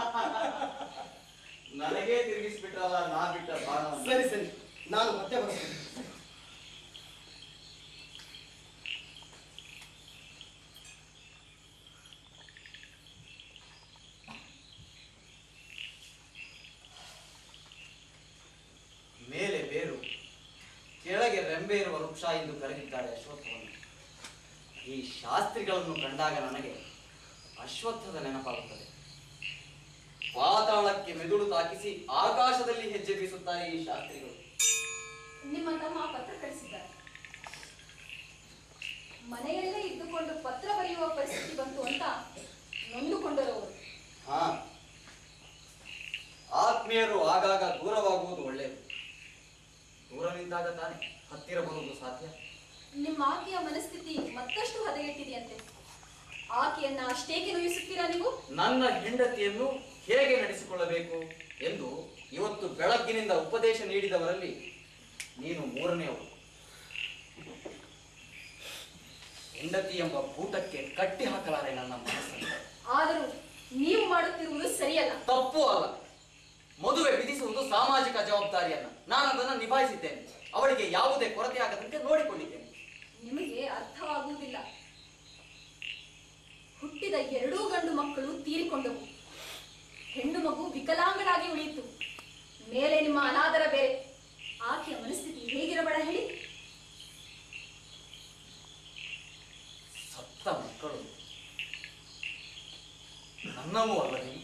ನನಗೇ ತಿರುಗಿಸ್ಬಿಟ್ರಲ್ಲ ನಾ ಬಿಟ್ಟ ಬಾಣವನ್ನು. ಸರಿ ಸರಿ ನಾನು ಮತ್ತೆ ಬರ್ತೇನೆ ಮೇಲೆ ಬೇರು ಕೆಳಗೆ ರೆಂಬೆ ಇರುವ ವೃಕ್ಷ ಎಂದು ಕರೆದಿದ್ದಾರೆ ಅಶ್ವತ್ಥವನ್ನು ಈ ಶಾಸ್ತ್ರಿಗಳನ್ನು ಕಂಡಾಗ ನನಗೆ ಅಶ್ವತ್ಥದ ನೆನಪಾಗುತ್ತದೆ ಪಾತಾಳಕ್ಕೆ ಮೆದುಳು ತಾಕಿಸಿ ಆಕಾಶದಲ್ಲಿ ಹೆಜ್ಜೆ ಬೀಸುತ್ತಾರೆ ಈ ಶಾಸ್ತ್ರಿಗಳು ನಿಮ್ಮ ತಮ್ಮ ಪತ್ರ ಕಳಿಸಿದ್ದಾರೆ ಮನೆಯಲ್ಲೇ ಇದ್ದುಕೊಂಡು ಪತ್ರ ಬರೆಯುವ ಪರಿಸ್ಥಿತಿ ಬಂತು ಅಂತ ನೊಂದುಕೊಂಡರು ಅವರು ಹಾ ಆತ್ಮೀಯರು ಆಗಾಗ ದೂರವಾಗುವುದು ಒಳ್ಳೆಯದು ದೂರ ನಿಂತಾಗ ತಾನೆ ಹತ್ತಿರ ಬರುವುದು ಸಾಧ್ಯ ನಿಮ್ಮ ಆಕೆಯ ಮನಸ್ಥಿತಿ ಮತ್ತಷ್ಟು ಹದಗೆಟ್ಟಿದೆಯಂತೆ ಆಕೆಯನ್ನ ಅಷ್ಟೇಕೆ ನೋಯಿಸುತ್ತೀರಾ ನೀವು ನನ್ನ ಹೆಂಡತಿಯನ್ನು ಹೇಗೆ ನಡೆಸಿಕೊಳ್ಳಬೇಕು ಎಂದು ಇವತ್ತು ಬೆಳಗ್ಗಿನಿಂದ ಉಪದೇಶ ನೀಡಿದವರಲ್ಲಿ ನೀನು ಮೂರನೆಯವರು ಹೆಂಡತಿ ಎಂಬ ಕೂಟಕ್ಕೆ ಕಟ್ಟಿ ಹಾಕಲಾರೆ ನನ್ನ ಮನಸ್ಸನ್ನು ಆದರೂ ನೀವು ಮಾಡುತ್ತಿರುವುದು ಸರಿಯಲ್ಲ ತಪ್ಪು ಅಲ್ಲ ಮದುವೆ ವಿಧಿಸುವುದು ಸಾಮಾಜಿಕ ಜವಾಬ್ದಾರಿಯನ್ನ ನಾನು ಅದನ್ನು ನಿಭಾಯಿಸಿದ್ದೇನೆ ಅವಳಿಗೆ ಯಾವುದೇ ಕೊರತೆ ಆಗದಂತೆ ನೋಡಿಕೊಂಡಿದ್ದೇನೆ ನಿಮಗೆ ಅರ್ಥವಾಗುವುದಿಲ್ಲ ಹುಟ್ಟಿದ ಎರಡೂ ಗಂಡು ಮಕ್ಕಳು ತೀರಿಕೊಂಡವು ಹೆಣ್ಣು ಮಗು ವಿಕಲಾಂಗನಾಗಿ ಉಳಿಯಿತು ಮೇಲೆ ನಿಮ್ಮ ಅನಾದರ ಬೇರೆ ಆಕೆಯ ಮನಸ್ಥಿತಿ ಹೇಗಿರಬೇಡ ಹೇಳಿ ಸತ್ತ ಮಕ್ಕಳು ನನ್ನವೂ ಅಲ್ಲದೆ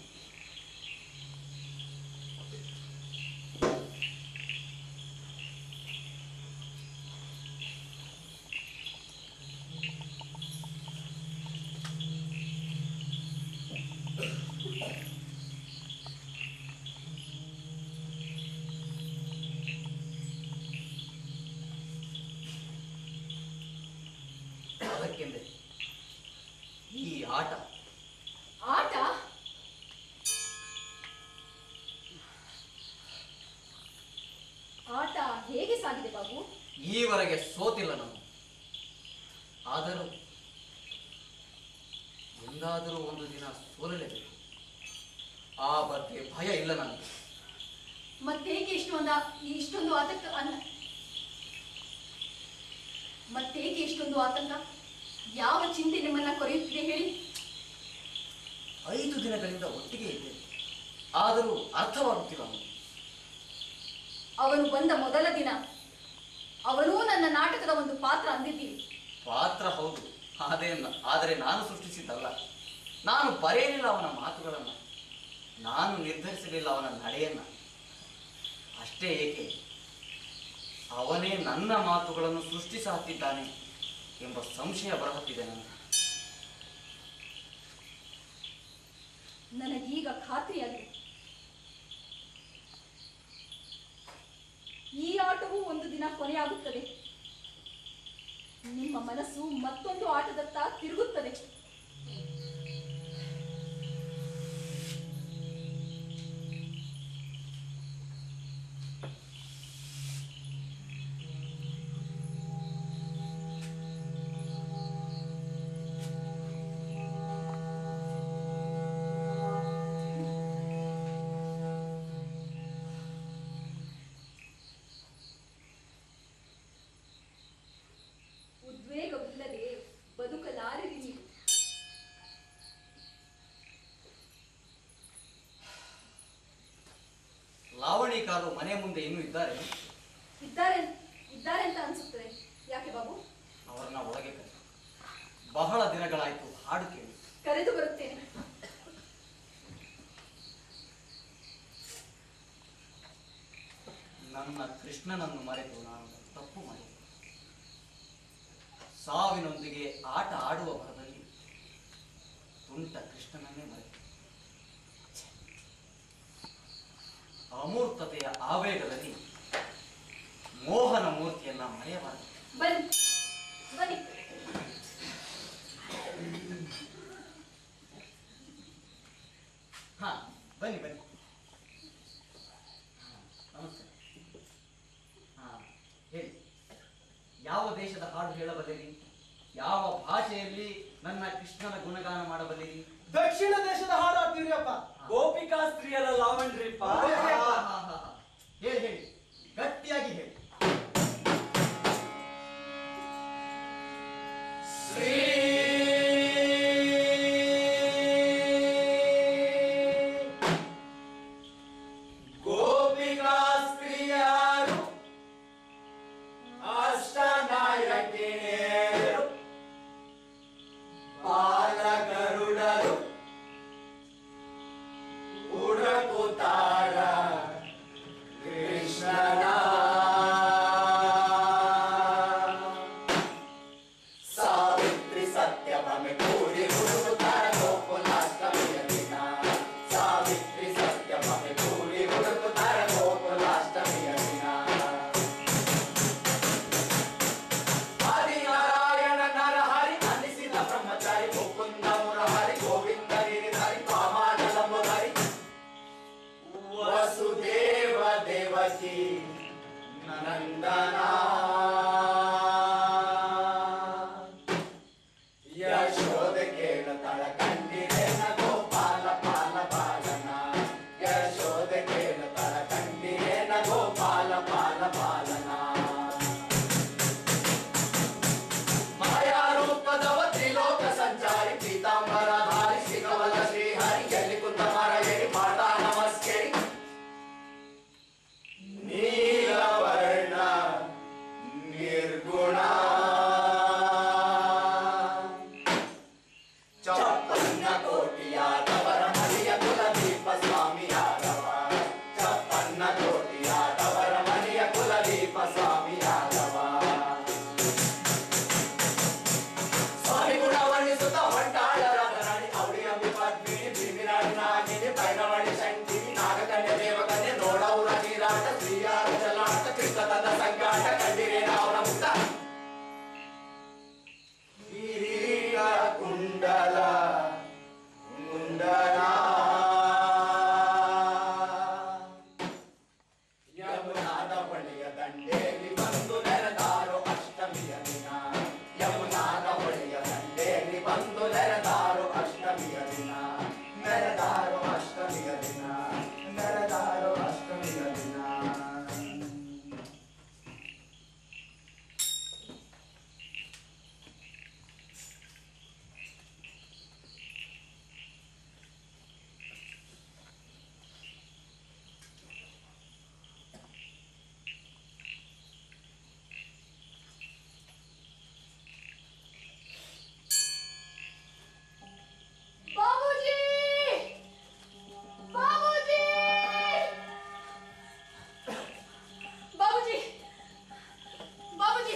ಅದಕ್ಕೆಂದರೆ ಈ ಆಟ ಆಟ ಆಟ ಹೇಗೆ ಸಾಗಿದೆ ಬಾಬು ಈವರೆಗೆ ಸೋತಿಲ್ಲ ನಾನು ಆದರೂ ಎಂದಾದರೂ ಒಂದು ದಿನ ಸೋಲಲೇಬೇಕು ಆ ಬಗ್ಗೆ ಭಯ ಇಲ್ಲ ನನಗೆ ಮತ್ತೇಕೆ ಇಷ್ಟೊಂದ ಇಷ್ಟೊಂದು ಆತಂಕ ಅನ್ನ ಮತ್ತೇಕೆ ಇಷ್ಟೊಂದು ಆತಂಕ ಯಾವ ಚಿಂತೆ ನಿಮ್ಮನ್ನ ಕೊರೆಯುತ್ತಿದೆ ಹೇಳಿ ಐದು ದಿನಗಳಿಂದ ಒಟ್ಟಿಗೆ ಇದ್ದೆ ಆದರೂ ಅರ್ಥವಾಗುತ್ತಿಲ್ಲ ಅವನು ಅವನು ಬಂದ ಮೊದಲ ದಿನ ಅವನೂ ನನ್ನ ನಾಟಕದ ಒಂದು ಪಾತ್ರ ಅಂದಿದ್ದೀವಿ ಪಾತ್ರ ಹೌದು ಅದೇ ಆದರೆ ನಾನು ಸೃಷ್ಟಿಸಿದ್ದಲ್ಲ ನಾನು ಬರೆಯಲಿಲ್ಲ ಅವನ ಮಾತುಗಳನ್ನು ನಾನು ನಿರ್ಧರಿಸಲಿಲ್ಲ ಅವನ ನಡೆಯನ್ನ ಅಷ್ಟೇ ಏಕೆ ಅವನೇ ನನ್ನ ಮಾತುಗಳನ್ನು ಸೃಷ್ಟಿಸ ಹತ್ತಿದ್ದಾನೆ ಎಂಬ ಸಂಶಯ ಬರಹತ್ತಿದೆ ನನಗೆ ನನಗೀಗ ಖಾತ್ರಿಯಾಗಿದೆ ಈ ಆಟವೂ ಒಂದು ದಿನ ಕೊನೆಯಾಗುತ್ತದೆ ನಿಮ್ಮ ಮನಸ್ಸು ಮತ್ತೊಂದು ಆಟದತ್ತ ತಿರುಗುತ್ತದೆ ಉದ್ವೇಗವಿಲ್ಲದೆ ಬದುಕಲಾರಿರಿ ನೀವು ಲಾವಣಿ ಕಾರು ಮನೆ ಮುಂದೆ ಇನ್ನೂ ಇದ್ದಾರೆ ಇದ್ದಾರೆ ಇದ್ದಾರೆ ಅಂತ ಅನ್ಸುತ್ತದೆ ಯಾಕೆ ಬಾಬು ಅವರನ್ನ ಒಳಗೆ ಕರೆ ಬಹಳ ದಿನಗಳಾಯ್ತು ಹಾಡು ಕೇಳಿ ಕರೆದು ಬರುತ್ತೇನೆ ನನ್ನ ಕೃಷ್ಣನನ್ನು ಮರೆತು ನಾನು ತಪ್ಪು ಮಾಡಿದೆ ಸಾವಿನೊಂದಿಗೆ ಆಟ ಆಡುವ ಭರದಲ್ಲಿ ತುಂಟ ಕೃಷ್ಣನನ್ನೇ ಮರೆತು ಛೆ. ಅಮೂರ್ತತೆಯ ಆವೇಗದಲ್ಲಿ ಮೋಹನ ಮೂರ್ತಿಯನ್ನ ಮರೆಯಬಾರದು ಬನ್ನಿ ಬನ್ನಿ ಹಾ ಬನ್ನಿ ಬನ್ನಿ ನಮಸ್ಕಾರ ಹಾ ಹೇಳಿ ಯಾವ ದೇಶದ ಹಾಡು ಹೇಳಬಲ್ಲಿರಿ ಯಾವ ಭಾಷೆಯಲ್ಲಿ ನನ್ನ ಕೃಷ್ಣನ ಗುಣಗಾನ ಮಾಡಬಲ್ಲಿರಿ ದಕ್ಷಿಣ ದೇಶದ ಹಾಡು ಹಾಡ್ತೀರಿಯಪ್ಪ ಗೋಪಿಕಾ ಸ್ತ್ರೀಯರ ಲಾವಣ್ರಿಪ್ಪ ಹಾ, ಹಾ, ಹಾ, ಹಾ. ಹೇಳಿ ಹೇಳಿ ಗಟ್ಟಿಯಾಗಿ ಹೇಳಿ ಗೋಪಿಕಾ ಸ್ತ್ರೀಯರು ಅಷ್ಟನಾಯಕಿಯರು ಬಾಲಗರುಡರು ಹುಡುಕುತ್ತಾರ ಕೃಷ್ಣನ ನಿರ್ಗುಣ ಚಪ್ಪನ್ನ ಕೋಟಿಯಾದವರ ಮನೆಯ ಕುಲದೀಪ ಸ್ವಾಮಿಯಾದವ ಚಪ್ಪನ್ನ ಕೋಟಿಯಾದವರ ಮನೆಯ ಕುಲದೀಪ ಸ್ವಾಮಿಯಾದವ ಸ್ವಾಮಿ ಗುಣ ವರ್ಣಿಸುತ್ತ ಹೊಂಟಾಳರಾದ ರಾಣಿ ಅವಳಿಯಂಬಿ ಪದ್ಮಿನಿ ಭೀಮಿರಾಡಿ ನಾಗಿನಿ ಭೈರವಳಿ ಶಂಕಿನಿ ನಾಗಕನ್ಯೆ ದೇವಕನ್ಯೆ ನೋಡೌರ ನೀರಾಟ ಶ್ರೀಯಾರ ಜಲಾಟ ಕೃಷ್ಣತದ ಸಂಗಾಟ ಕಂಡಿರೇನ ಅವರ ಮುಕ್ತ ಹಿರಿಯ ಕುಂಡಲ ಮುಂಡಲ ಯಮುನಾದ ಬಳಿಯ ದಂಡೇಲಿ ಬಂದು ನೆರೆದಾರು ಅಷ್ಟಮಿಯ ದಿನ ಯಮುನಾದ ಬಳಿಯ ದಂಡೇಲಿ ಬಂದು ನೆರೆದಾರು ಅಷ್ಟಮಿಯ ದಿನ ನೆರೆದಾರು ಅಷ್ಟಮಿಯ ದಿನ ನೆರೆದಾರು ಅಷ್ಟಮಿಯ ದಿನ ಬಾಬೂಜಿ ಬಾಬೂಜಿ ಬಾಬೂಜಿ ಬಾಬೂಜಿ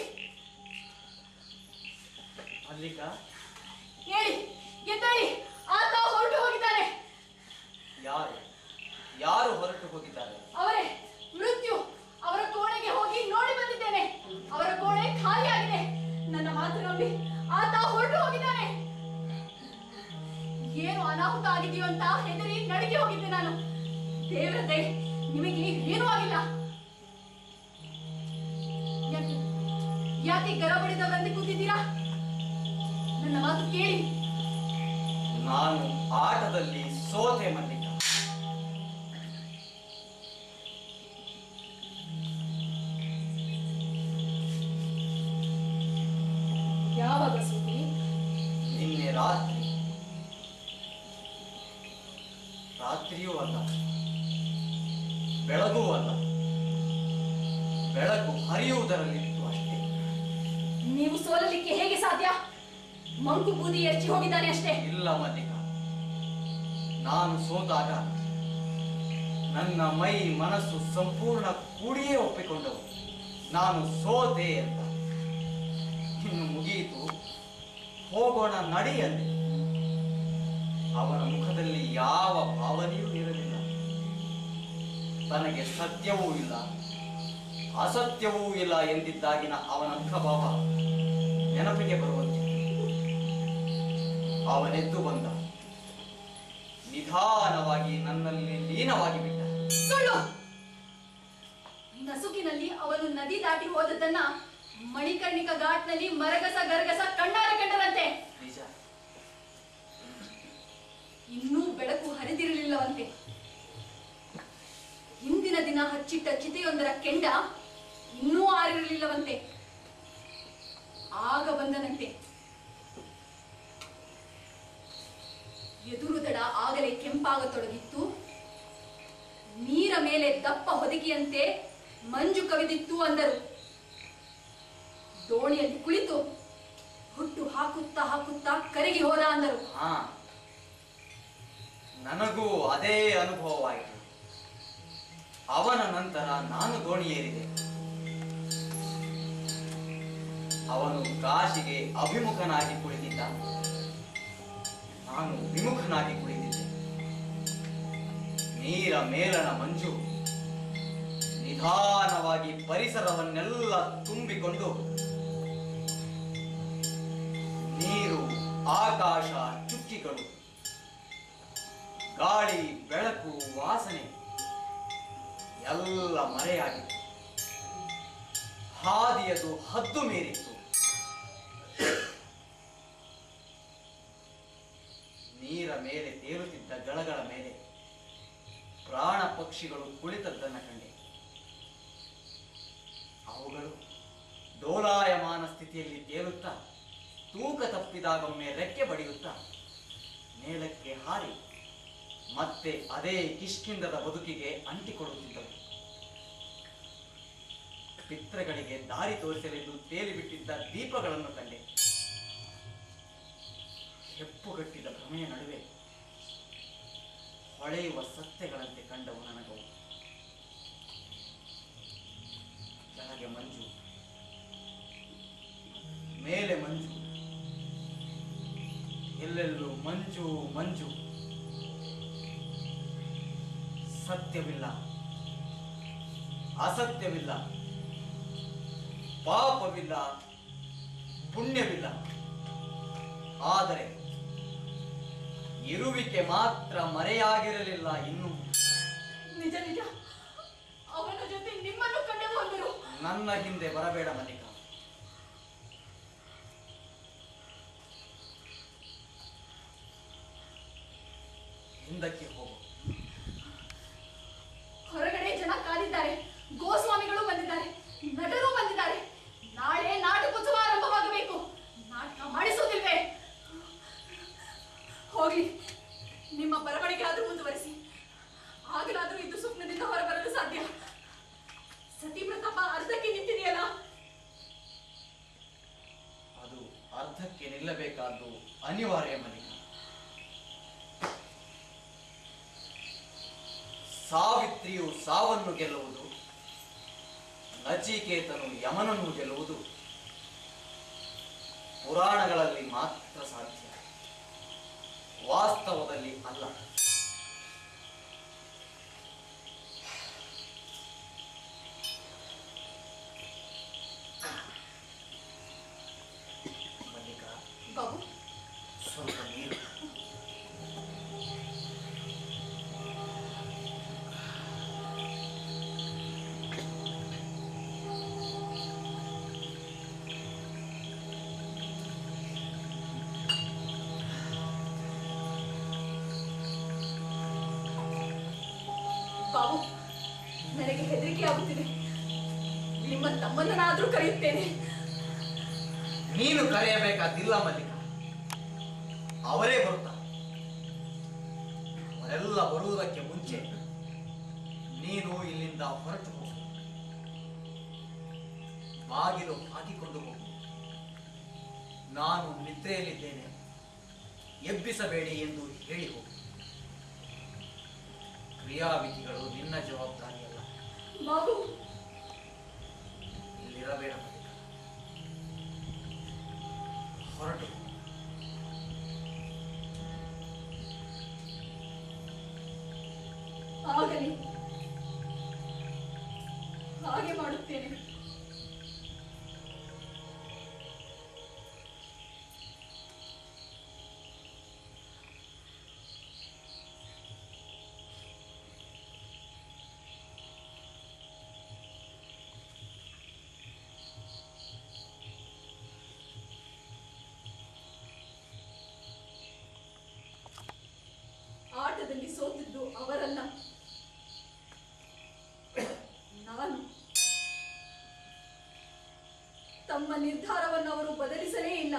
ಮಲ್ಲಿಕಾ ಹೇಳಿ ಎದ್ದೇಳಿ ಆತ ಹೊರಟು ಹೋಗಿದ್ದಾನೆ ಯಾರು ಯಾರು ಹೊರಟು ಹೋಗಿದ್ದಾರೆ ಅವರೇ ಮೃತ್ಯು ಅವರ ಕೋಣೆಗೆ ಹೋಗಿ ನೋಡಿ ಬಂದಿದ್ದೇನೆ ಅವರ ಕೋಣೆ ಖಾಲಿಯಾಗಿದೆ ನನ್ನ ಮಾತು ನಂಬಿ ಆತ ಹೊರಟು ಹೋಗಿದ್ದಾನೆ ಏನು ಅನಾಹುತ ಆಗಿದೆಯೋ ಅಂತ ಹೆದರಿ ನಡುಗಿ ಹೋಗಿದ್ದೆ ನಾನು ದೇವರದೇ ನಿಮಗೆ ಏನೂ ಆಗಿಲ್ಲ ಯಾಕೆ ಯಾಕೆ ಗರಬಡಿದವರಂತೆ ಕೂತಿದ್ದೀರಾ ನನ್ನ ಮಾತು ಕೇಳಿ ನಾನು ಆಟದಲ್ಲಿ ಸೋತೆ ಮಲ್ಲಿಕ ಯಾವಾಗ ಸುದ್ದಿ ನಿನ್ನೆ ರಾತ್ರಿ ರಾತ್ರಿಯೂ ಅಲ್ಲ ಬೆಳಗೂ ಅಲ್ಲ ಬೆಳಕು ಹರಿಯುವುದರಲ್ಲಿತ್ತು ಅಷ್ಟೇ ನೀವು ಸೋಲಲಿಕ್ಕೆ ಹೇಗೆ ಸಾಧ್ಯ ಮಂಕು ಬೂದಿ ಎರಚಿ ಹೋಗಿದ್ದಾನೆ ಅಷ್ಟೇ ಇಲ್ಲ ಮಲ್ಲಿಕ ನಾನು ಸೋತಾಗ ನನ್ನ ಮೈ ಮನಸ್ಸು ಸಂಪೂರ್ಣ ಕೂಡಿಯೇ ಒಪ್ಪಿಕೊಂಡವು ನಾನು ಸೋತೆ ಅಂತ ಇನ್ನು ಮುಗಿಯಿತು ಹೋಗೋಣ ನಡಿಯಂದೆ ಅವನ ಮುಖದಲ್ಲಿ ಯಾವ ಭಾವನೆಯೂ ಇರಲಿಲ್ಲ ತನಗೆ ಸತ್ಯವೂ ಇಲ್ಲ ಅಸತ್ಯವೂ ಇಲ್ಲ ಎಂದಿದ್ದಾಗಿನ ಅವನ ಮುಖಭಾವ ನೆನಪಿಗೆ ಬರುವಂತೆ ಅವನೆದ್ದು ಬಂದ ನಿಧಾನವಾಗಿ ನನ್ನಲ್ಲಿ ಲೀನವಾಗಿ ಬಿಟ್ಟ ಸುಳ್ಳು ನಸುಕಿನಲ್ಲಿ ಅವನು ನದಿ ದಾಟಿ ಹೋದದ್ದನ್ನ ಮಣಿಕರ್ಣಿಕ ಘಾಟ್ನಲ್ಲಿ ಮರಗಸ ಗರಗಸ ಕಣ್ಣಾರ ಕಂಡರಂತೆ ನಿಜ ಇನ್ನೂ ಬೆಳಕು ಹರಿದಿರಲಿಲ್ಲವಂತೆ ಹಿಂದಿನ ದಿನ ಹಚ್ಚಿಟ್ಟ ಚಿತೆಯೊಂದರ ಕೆಂಡ ಇನ್ನೂ ಆರಿರಲಿಲ್ಲವಂತೆ ಆಗ ಬಂದನಂತೆ ಎದುರು ದಡ ಆಗಲೇ ಕೆಂಪಾಗತೊಡಗಿತ್ತು ನೀರ ಮೇಲೆ ದಪ್ಪ ಹೊದಿಕೆಯಂತೆ ಮಂಜು ಕವಿದಿತ್ತು ಅಂದರು ದೋಣಿಯಲ್ಲಿ ಕುಳಿತು ಹುಟ್ಟು ಹಾಕುತ್ತಾ ಹಾಕುತ್ತಾ ಕರಗಿ ಹೋದ ಅಂದರು ಹಾ ನನಗೂ ಅದೇ ಅನುಭವವಾಯಿತು ಅವನ ನಂತರ ನಾನು ದೋಣಿ ಏರಿದೆ ಅವನು ಕಾಶಿಗೆ ಅಭಿಮುಖನಾಗಿ ಕುಳಿತಿದ್ದ ನಾನು ವಿಮುಖನಾಗಿ ಕುಳಿತಿದ್ದೆ ನೀರ ಮೇಲನ ಮಂಜು ನಿಧಾನವಾಗಿ ಪರಿಸರವನ್ನೆಲ್ಲ ತುಂಬಿಕೊಂಡು ನೀರು ಆಕಾಶ ಚುಕ್ಕಿಗಳು ಗಾಳಿ ಬೆಳಕು ವಾಸನೆ ಎಲ್ಲ ಮರೆಯಾಗಿತ್ತು ಹಾದಿಯದು ಹದ್ದು ಮೀರಿತ್ತು ನೀರ ಮೇಲೆ ತೇಲುತ್ತಿದ್ದ ಗಳಗಳ ಮೇಲೆ ಪ್ರಾಣ ಪಕ್ಷಿಗಳು ಕುಳಿತದ್ದನ್ನ ಕಂಡೆ ಅವುಗಳು ಡೋಲಾಯಮಾನ ಸ್ಥಿತಿಯಲ್ಲಿ ತೇಲುತ್ತಾ ತೂಕ ತಪ್ಪಿದಾಗೊಮ್ಮೆ ರೆಕ್ಕೆ ಬಡಿಯುತ್ತಾ ಮೇಲಕ್ಕೆ ಹಾರಿ ಮತ್ತೆ ಅದೇ ಕಿಷ್ಕಿಂದದ ಬದುಕಿಗೆ ಅಂಟಿಕೊಳ್ಳುತ್ತಿದ್ದವು ಪಿತೃಗಳಿಗೆ ದಾರಿ ತೋರಿಸಲೆಂದು ತೇಲಿಬಿಟ್ಟಿದ್ದ ದೀಪಗಳನ್ನು ಕಂಡೆ ಹೆಪ್ಪುಗಟ್ಟಿದ ಭ್ರಮೆಯ ನಡುವೆ ಹೊಳೆಯುವ ಸತ್ಯಗಳಂತೆ ಕಂಡವು ನನಗವು ಕೆಳಗೆ ಮಂಜು ಮೇಲೆ ಮಂಜು ಎಲ್ಲೆಲ್ಲೂ ಮಂಜು ಮಂಜು ಸತ್ಯವಿಲ್ಲ ಅಸತ್ಯವಿಲ್ಲ ಪಾಪವಿಲ್ಲ ಪುಣ್ಯವಿಲ್ಲ ಆದರೆ ಇರುವಿಕೆ ಮಾತ್ರ ಮರೆಯಾಗಿರಲಿಲ್ಲ ಇನ್ನು ನಿಜ ನಿಜ ಅವನ ಜೊತೆ ನಿಮ್ಮನ್ನು ಕಂಡೆವು ಅಂದರು ನನ್ನ ಹಿಂದೆ ಬರಬೇಡ ಮಲ್ಲಿಕ ಹಿಂದಕ್ಕೆ ಹೋಗು ಹೊರಗಡೆ ಜನ ಕಾದಿದ್ದಾರೆ ಗೋಸ್ವಾಮಿಗಳು ಬಂದಿದ್ದಾರೆ ನಟರು ಬಂದಿದ್ದಾರೆ ನಾಳೆ ನಾಟಕೋತ್ಸವ ಆರಂಭವಾಗಬೇಕು ನಾಟಕ ಮಾಡಿಸುವುದಿಲ್ವೇ ಹೋಗ್ಲಿ ನಿಮ್ಮ ಬರವಣಿಗೆ ಆದ್ರೂ ಮುಂದುವರಿಸಿ ಆಗಲಾದ್ರೂ ಇದು ಸ್ವಪ್ನದಿಂದ ಹೊರಬರಲು ಸಾಧ್ಯ ಸತಿ ಪ್ರತಾಪ ಅರ್ಧಕ್ಕೆ ನಿಂತಿದೆಯಲ್ಲ ಅದು ಅರ್ಧಕ್ಕೆ ನಿಲ್ಲಬೇಕಾದ್ದು ಅನಿವಾರ್ಯ ಮಲ್ಲಿಕ ಸಾವಿತ್ರಿಯು ಸಾವನ್ನು ಗೆಲ್ಲುವುದು ನಚಿಕೇತನು ಯಮನನ್ನು ಗೆಲ್ಲುವುದು ಪುರಾಣಗಳಲ್ಲಿ ಮಾತ್ರ ಸಾಧ್ಯ ವಾಸ್ತವದಲ್ಲಿ ಅಲ್ಲ ಮಲ್ಲಿಕ ಬಾಬು ಸ್ವಲ್ಪ ನೀರು ಬಾಬು ನನಗೆ ಹೆದರಿಕೆ ಆಗುತ್ತಿದೆ ನಿಮ್ಮ ತಮ್ಮನ್ನನಾದ್ರೂ ಕರೆಯುತ್ತೇನೆ ನೀನು ಕರೆಯಬೇಕಾದಿಲ್ಲ ಮಲ್ಲಿಕ ಅವರೇ ಬರುತ್ತಾರೆ ಅವರೆಲ್ಲ ಬರುವುದಕ್ಕೆ ಮುಂಚೆ ನೀನು ಇಲ್ಲಿಂದ ಹೊರಟು ಹೋಗು ಬಾಗಿಲು ಹಾಕಿಕೊಂಡು ಹೋಗು ನಾನು ನಿದ್ರೆಯಲ್ಲಿದ್ದೇನೆ ಎಬ್ಬಿಸಬೇಡಿ ಎಂದು ಹೇಳಿ ಹೋಗು ಕ್ರಿಯಾವಿಧಿಗಳು ನಿನ್ನ ಜವಾಬ್ದಾರಿಯಲ್ಲ ಬಾಬು ಇಲ್ಲಿರಬೇಡ ಮಲ್ಲಿಕ ಹೊರಟು ಹೋಗು. ಆಗಲಿ ಹಾಗೆ ಮಾಡುತ್ತೇನೆ ಆಟದಲ್ಲಿ ಸೋತಿದ್ದು ಅವರಲ್ಲ ನಾನು ತಮ್ಮ ನಿರ್ಧಾರವನ್ನು ಅವರು ಬದಲಿಸಲೇ ಇಲ್ಲ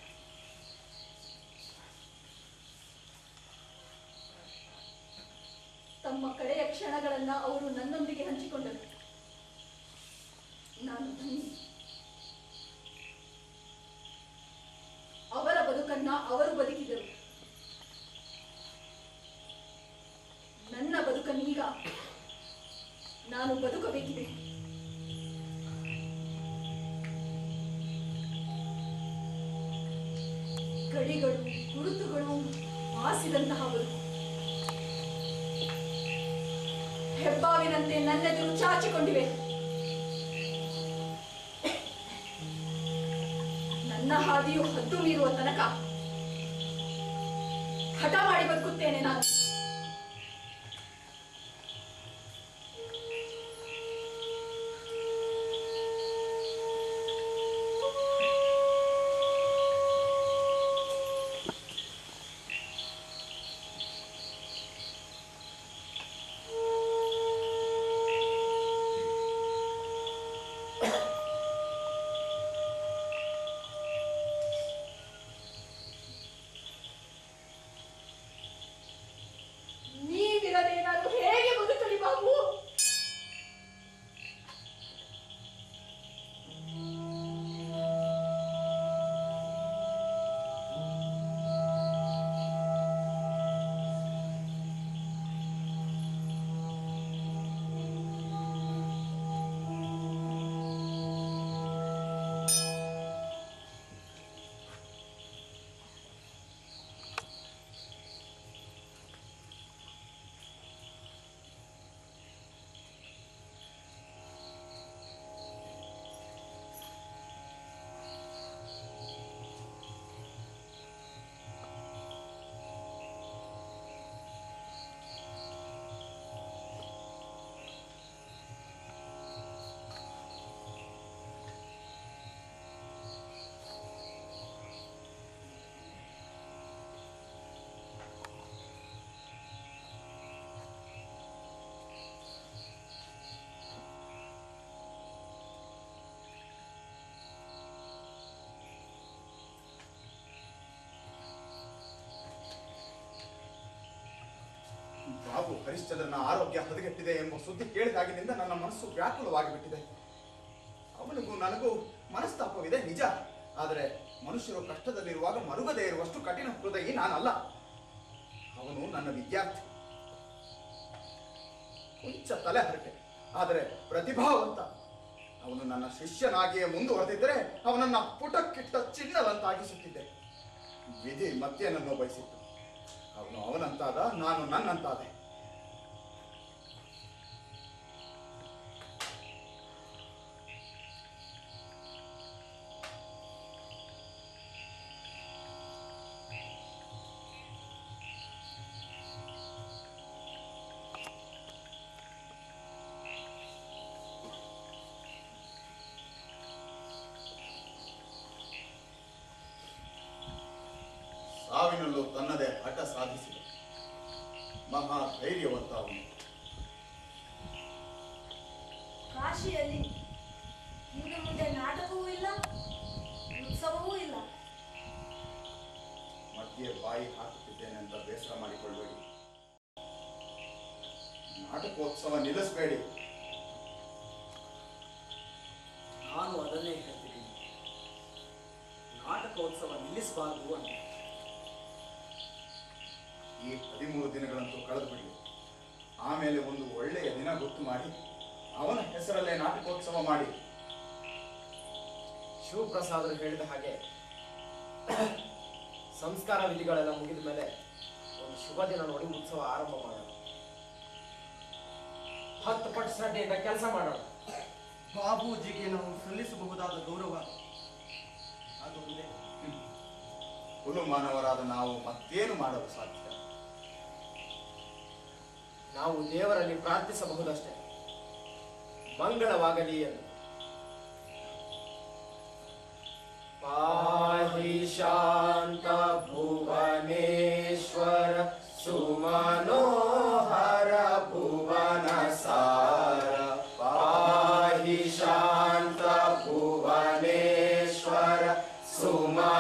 ತಮ್ಮ ಕಡೆಯ ಕ್ಷಣಗಳನ್ನ ಅವರು ನನ್ನೊಂದಿಗೆ ಹಂಚಿಕೊಂಡರು ನಾನು ಧನ್ಯ ಅವರ ಬದುಕನ್ನ ಅವರು ಬದುಕಿದರು ನನ್ನ ಬದುಕನ್ನೀಗ ನಾನು ಬದುಕಬೇಕಿದೆ ಗಡಿಗಳು ಗುರುತುಗಳು ಮಾಸಿದಂತಹ ಬದುಕು ಹೆಬ್ಬಾವಿನಂತೆ ನನ್ನೆದುರು ಚಾಚಿಕೊಂಡಿವೆ ನನ್ನ ಹಾದಿಯು ಹದ್ದು ಮೀರುವ ತನಕ ಹಠ ಮಾಡಿ ಬದುಕುತ್ತೇನೆ ನಾನು ಹರಿಶ್ಚಂದ್ರನ ಆರೋಗ್ಯ ಹದಗೆಟ್ಟಿದೆ ಎಂಬ ಸುದ್ದಿ ಕೇಳಿದಾಗಿನಿಂದ ನನ್ನ ಮನಸ್ಸು ವ್ಯಾಕುಲವಾಗಿ ಬಿಟ್ಟಿದೆ ಅವನಿಗೂ ನನಗೂ ಮನಸ್ತಾಪವಿದೆ ನಿಜ ಆದರೆ ಮನುಷ್ಯರು ಕಷ್ಟದಲ್ಲಿರುವಾಗ ಮರುಗದೇ ಇರುವಷ್ಟು ಕಠಿಣ ಹೃದಯಿ ನಾನಲ್ಲ ಅವನು ನನ್ನ ವಿದ್ಯಾರ್ಥಿ ಕೊಂಚ ತಲೆ ಹರಟೆ ಆದರೆ ಪ್ರತಿಭಾವಂತ ಅವನು ನನ್ನ ಶಿಷ್ಯನಾಗಿಯೇ ಮುಂದುವರೆದಿದ್ದರೆ ಅವನನ್ನ ಪುಟಕ್ಕಿಟ್ಟ ಚಿನ್ನದಂತಾಗಿಸುತ್ತಿದ್ದೆ ವಿಧಿ ಮತ್ತೇನನ್ನೋ ಬಯಸಿತ್ತು ಅವನು ಅವನಂತಾದ ನಾನು ನನ್ನಂತಾದೆ ಸಾವಿನಲ್ಲೂ ತನ್ನದೇ ಹಠ ಸಾಧಿಸಿದ ಮಹಾ ಧೈರ್ಯವಂತ ಅವನು ಕಾಶಿಯಲ್ಲಿ ಇನ್ನು ಮುಂದೆ ನಾಟಕವೂ ಇಲ್ಲ ಉತ್ಸವವೂ ಇಲ್ಲ ಮಧ್ಯೆ ಬಾಯಿ ಹಾಕುತ್ತಿದ್ದೇನೆ ಅಂತ ಬೇಸರ ಮಾಡಿಕೊಳ್ಳಬೇಡಿ ನಾಟಕೋತ್ಸವ ನಿಲ್ಲಿಸಬೇಡಿ ನಾನು ಅದನ್ನೇ ಹೇಳ್ತಿದ್ದೀನಿ ನಾಟಕೋತ್ಸವ ನಿಲ್ಲಿಸಬಾರದು ಅಂತ ಈ ಹದಿಮೂರು ದಿನಗಳಂತೂ ಕಳೆದು ಬಿಡಿ ಆಮೇಲೆ ಒಂದು ಒಳ್ಳೆಯ ದಿನ ಗೊತ್ತು ಮಾಡಿ ಅವನ ಹೆಸರಲ್ಲೇ ನಾಟಕೋತ್ಸವ ಮಾಡಿ ಶಿವಪ್ರಸಾದರು ಹೇಳಿದ ಹಾಗೆ ಸಂಸ್ಕಾರ ವಿಧಿಗಳೆಲ್ಲ ಮುಗಿದ ಮೇಲೆ ಒಂದು ಶುಭ ದಿನ ನೋಡಿ ಉತ್ಸವ ಆರಂಭ ಮಾಡೋಣ ಹತ್ತು ಪಟ್ಟು ಶ್ರದ್ಧೆಯಿಂದ ಕೆಲಸ ಮಾಡೋಣ ಬಾಬೂಜಿಗೆ ನಾವು ಸಲ್ಲಿಸಬಹುದಾದ ಗೌರವ ಅದೊಂದೇ ಹುಲು ಮಾನವರಾದ ನಾವು ಮತ್ತೇನು ಮಾಡಲು ಸಾಧ್ಯ ನಾವು ದೇವರಲ್ಲಿ ಪ್ರಾರ್ಥಿಸಬಹುದಷ್ಟೇ ಮಂಗಳವಾಗಲಿ ಎಂದು ಪಾಹಿ ಶಾಂತ ಭುವನೇಶ್ವರ ಸುಮನೋಹರ ಭುವನ ಸಾರ ಪಾಹಿ ಶಾಂತ ಭುವನೇಶ್ವರ ಸುಮನೋಹರ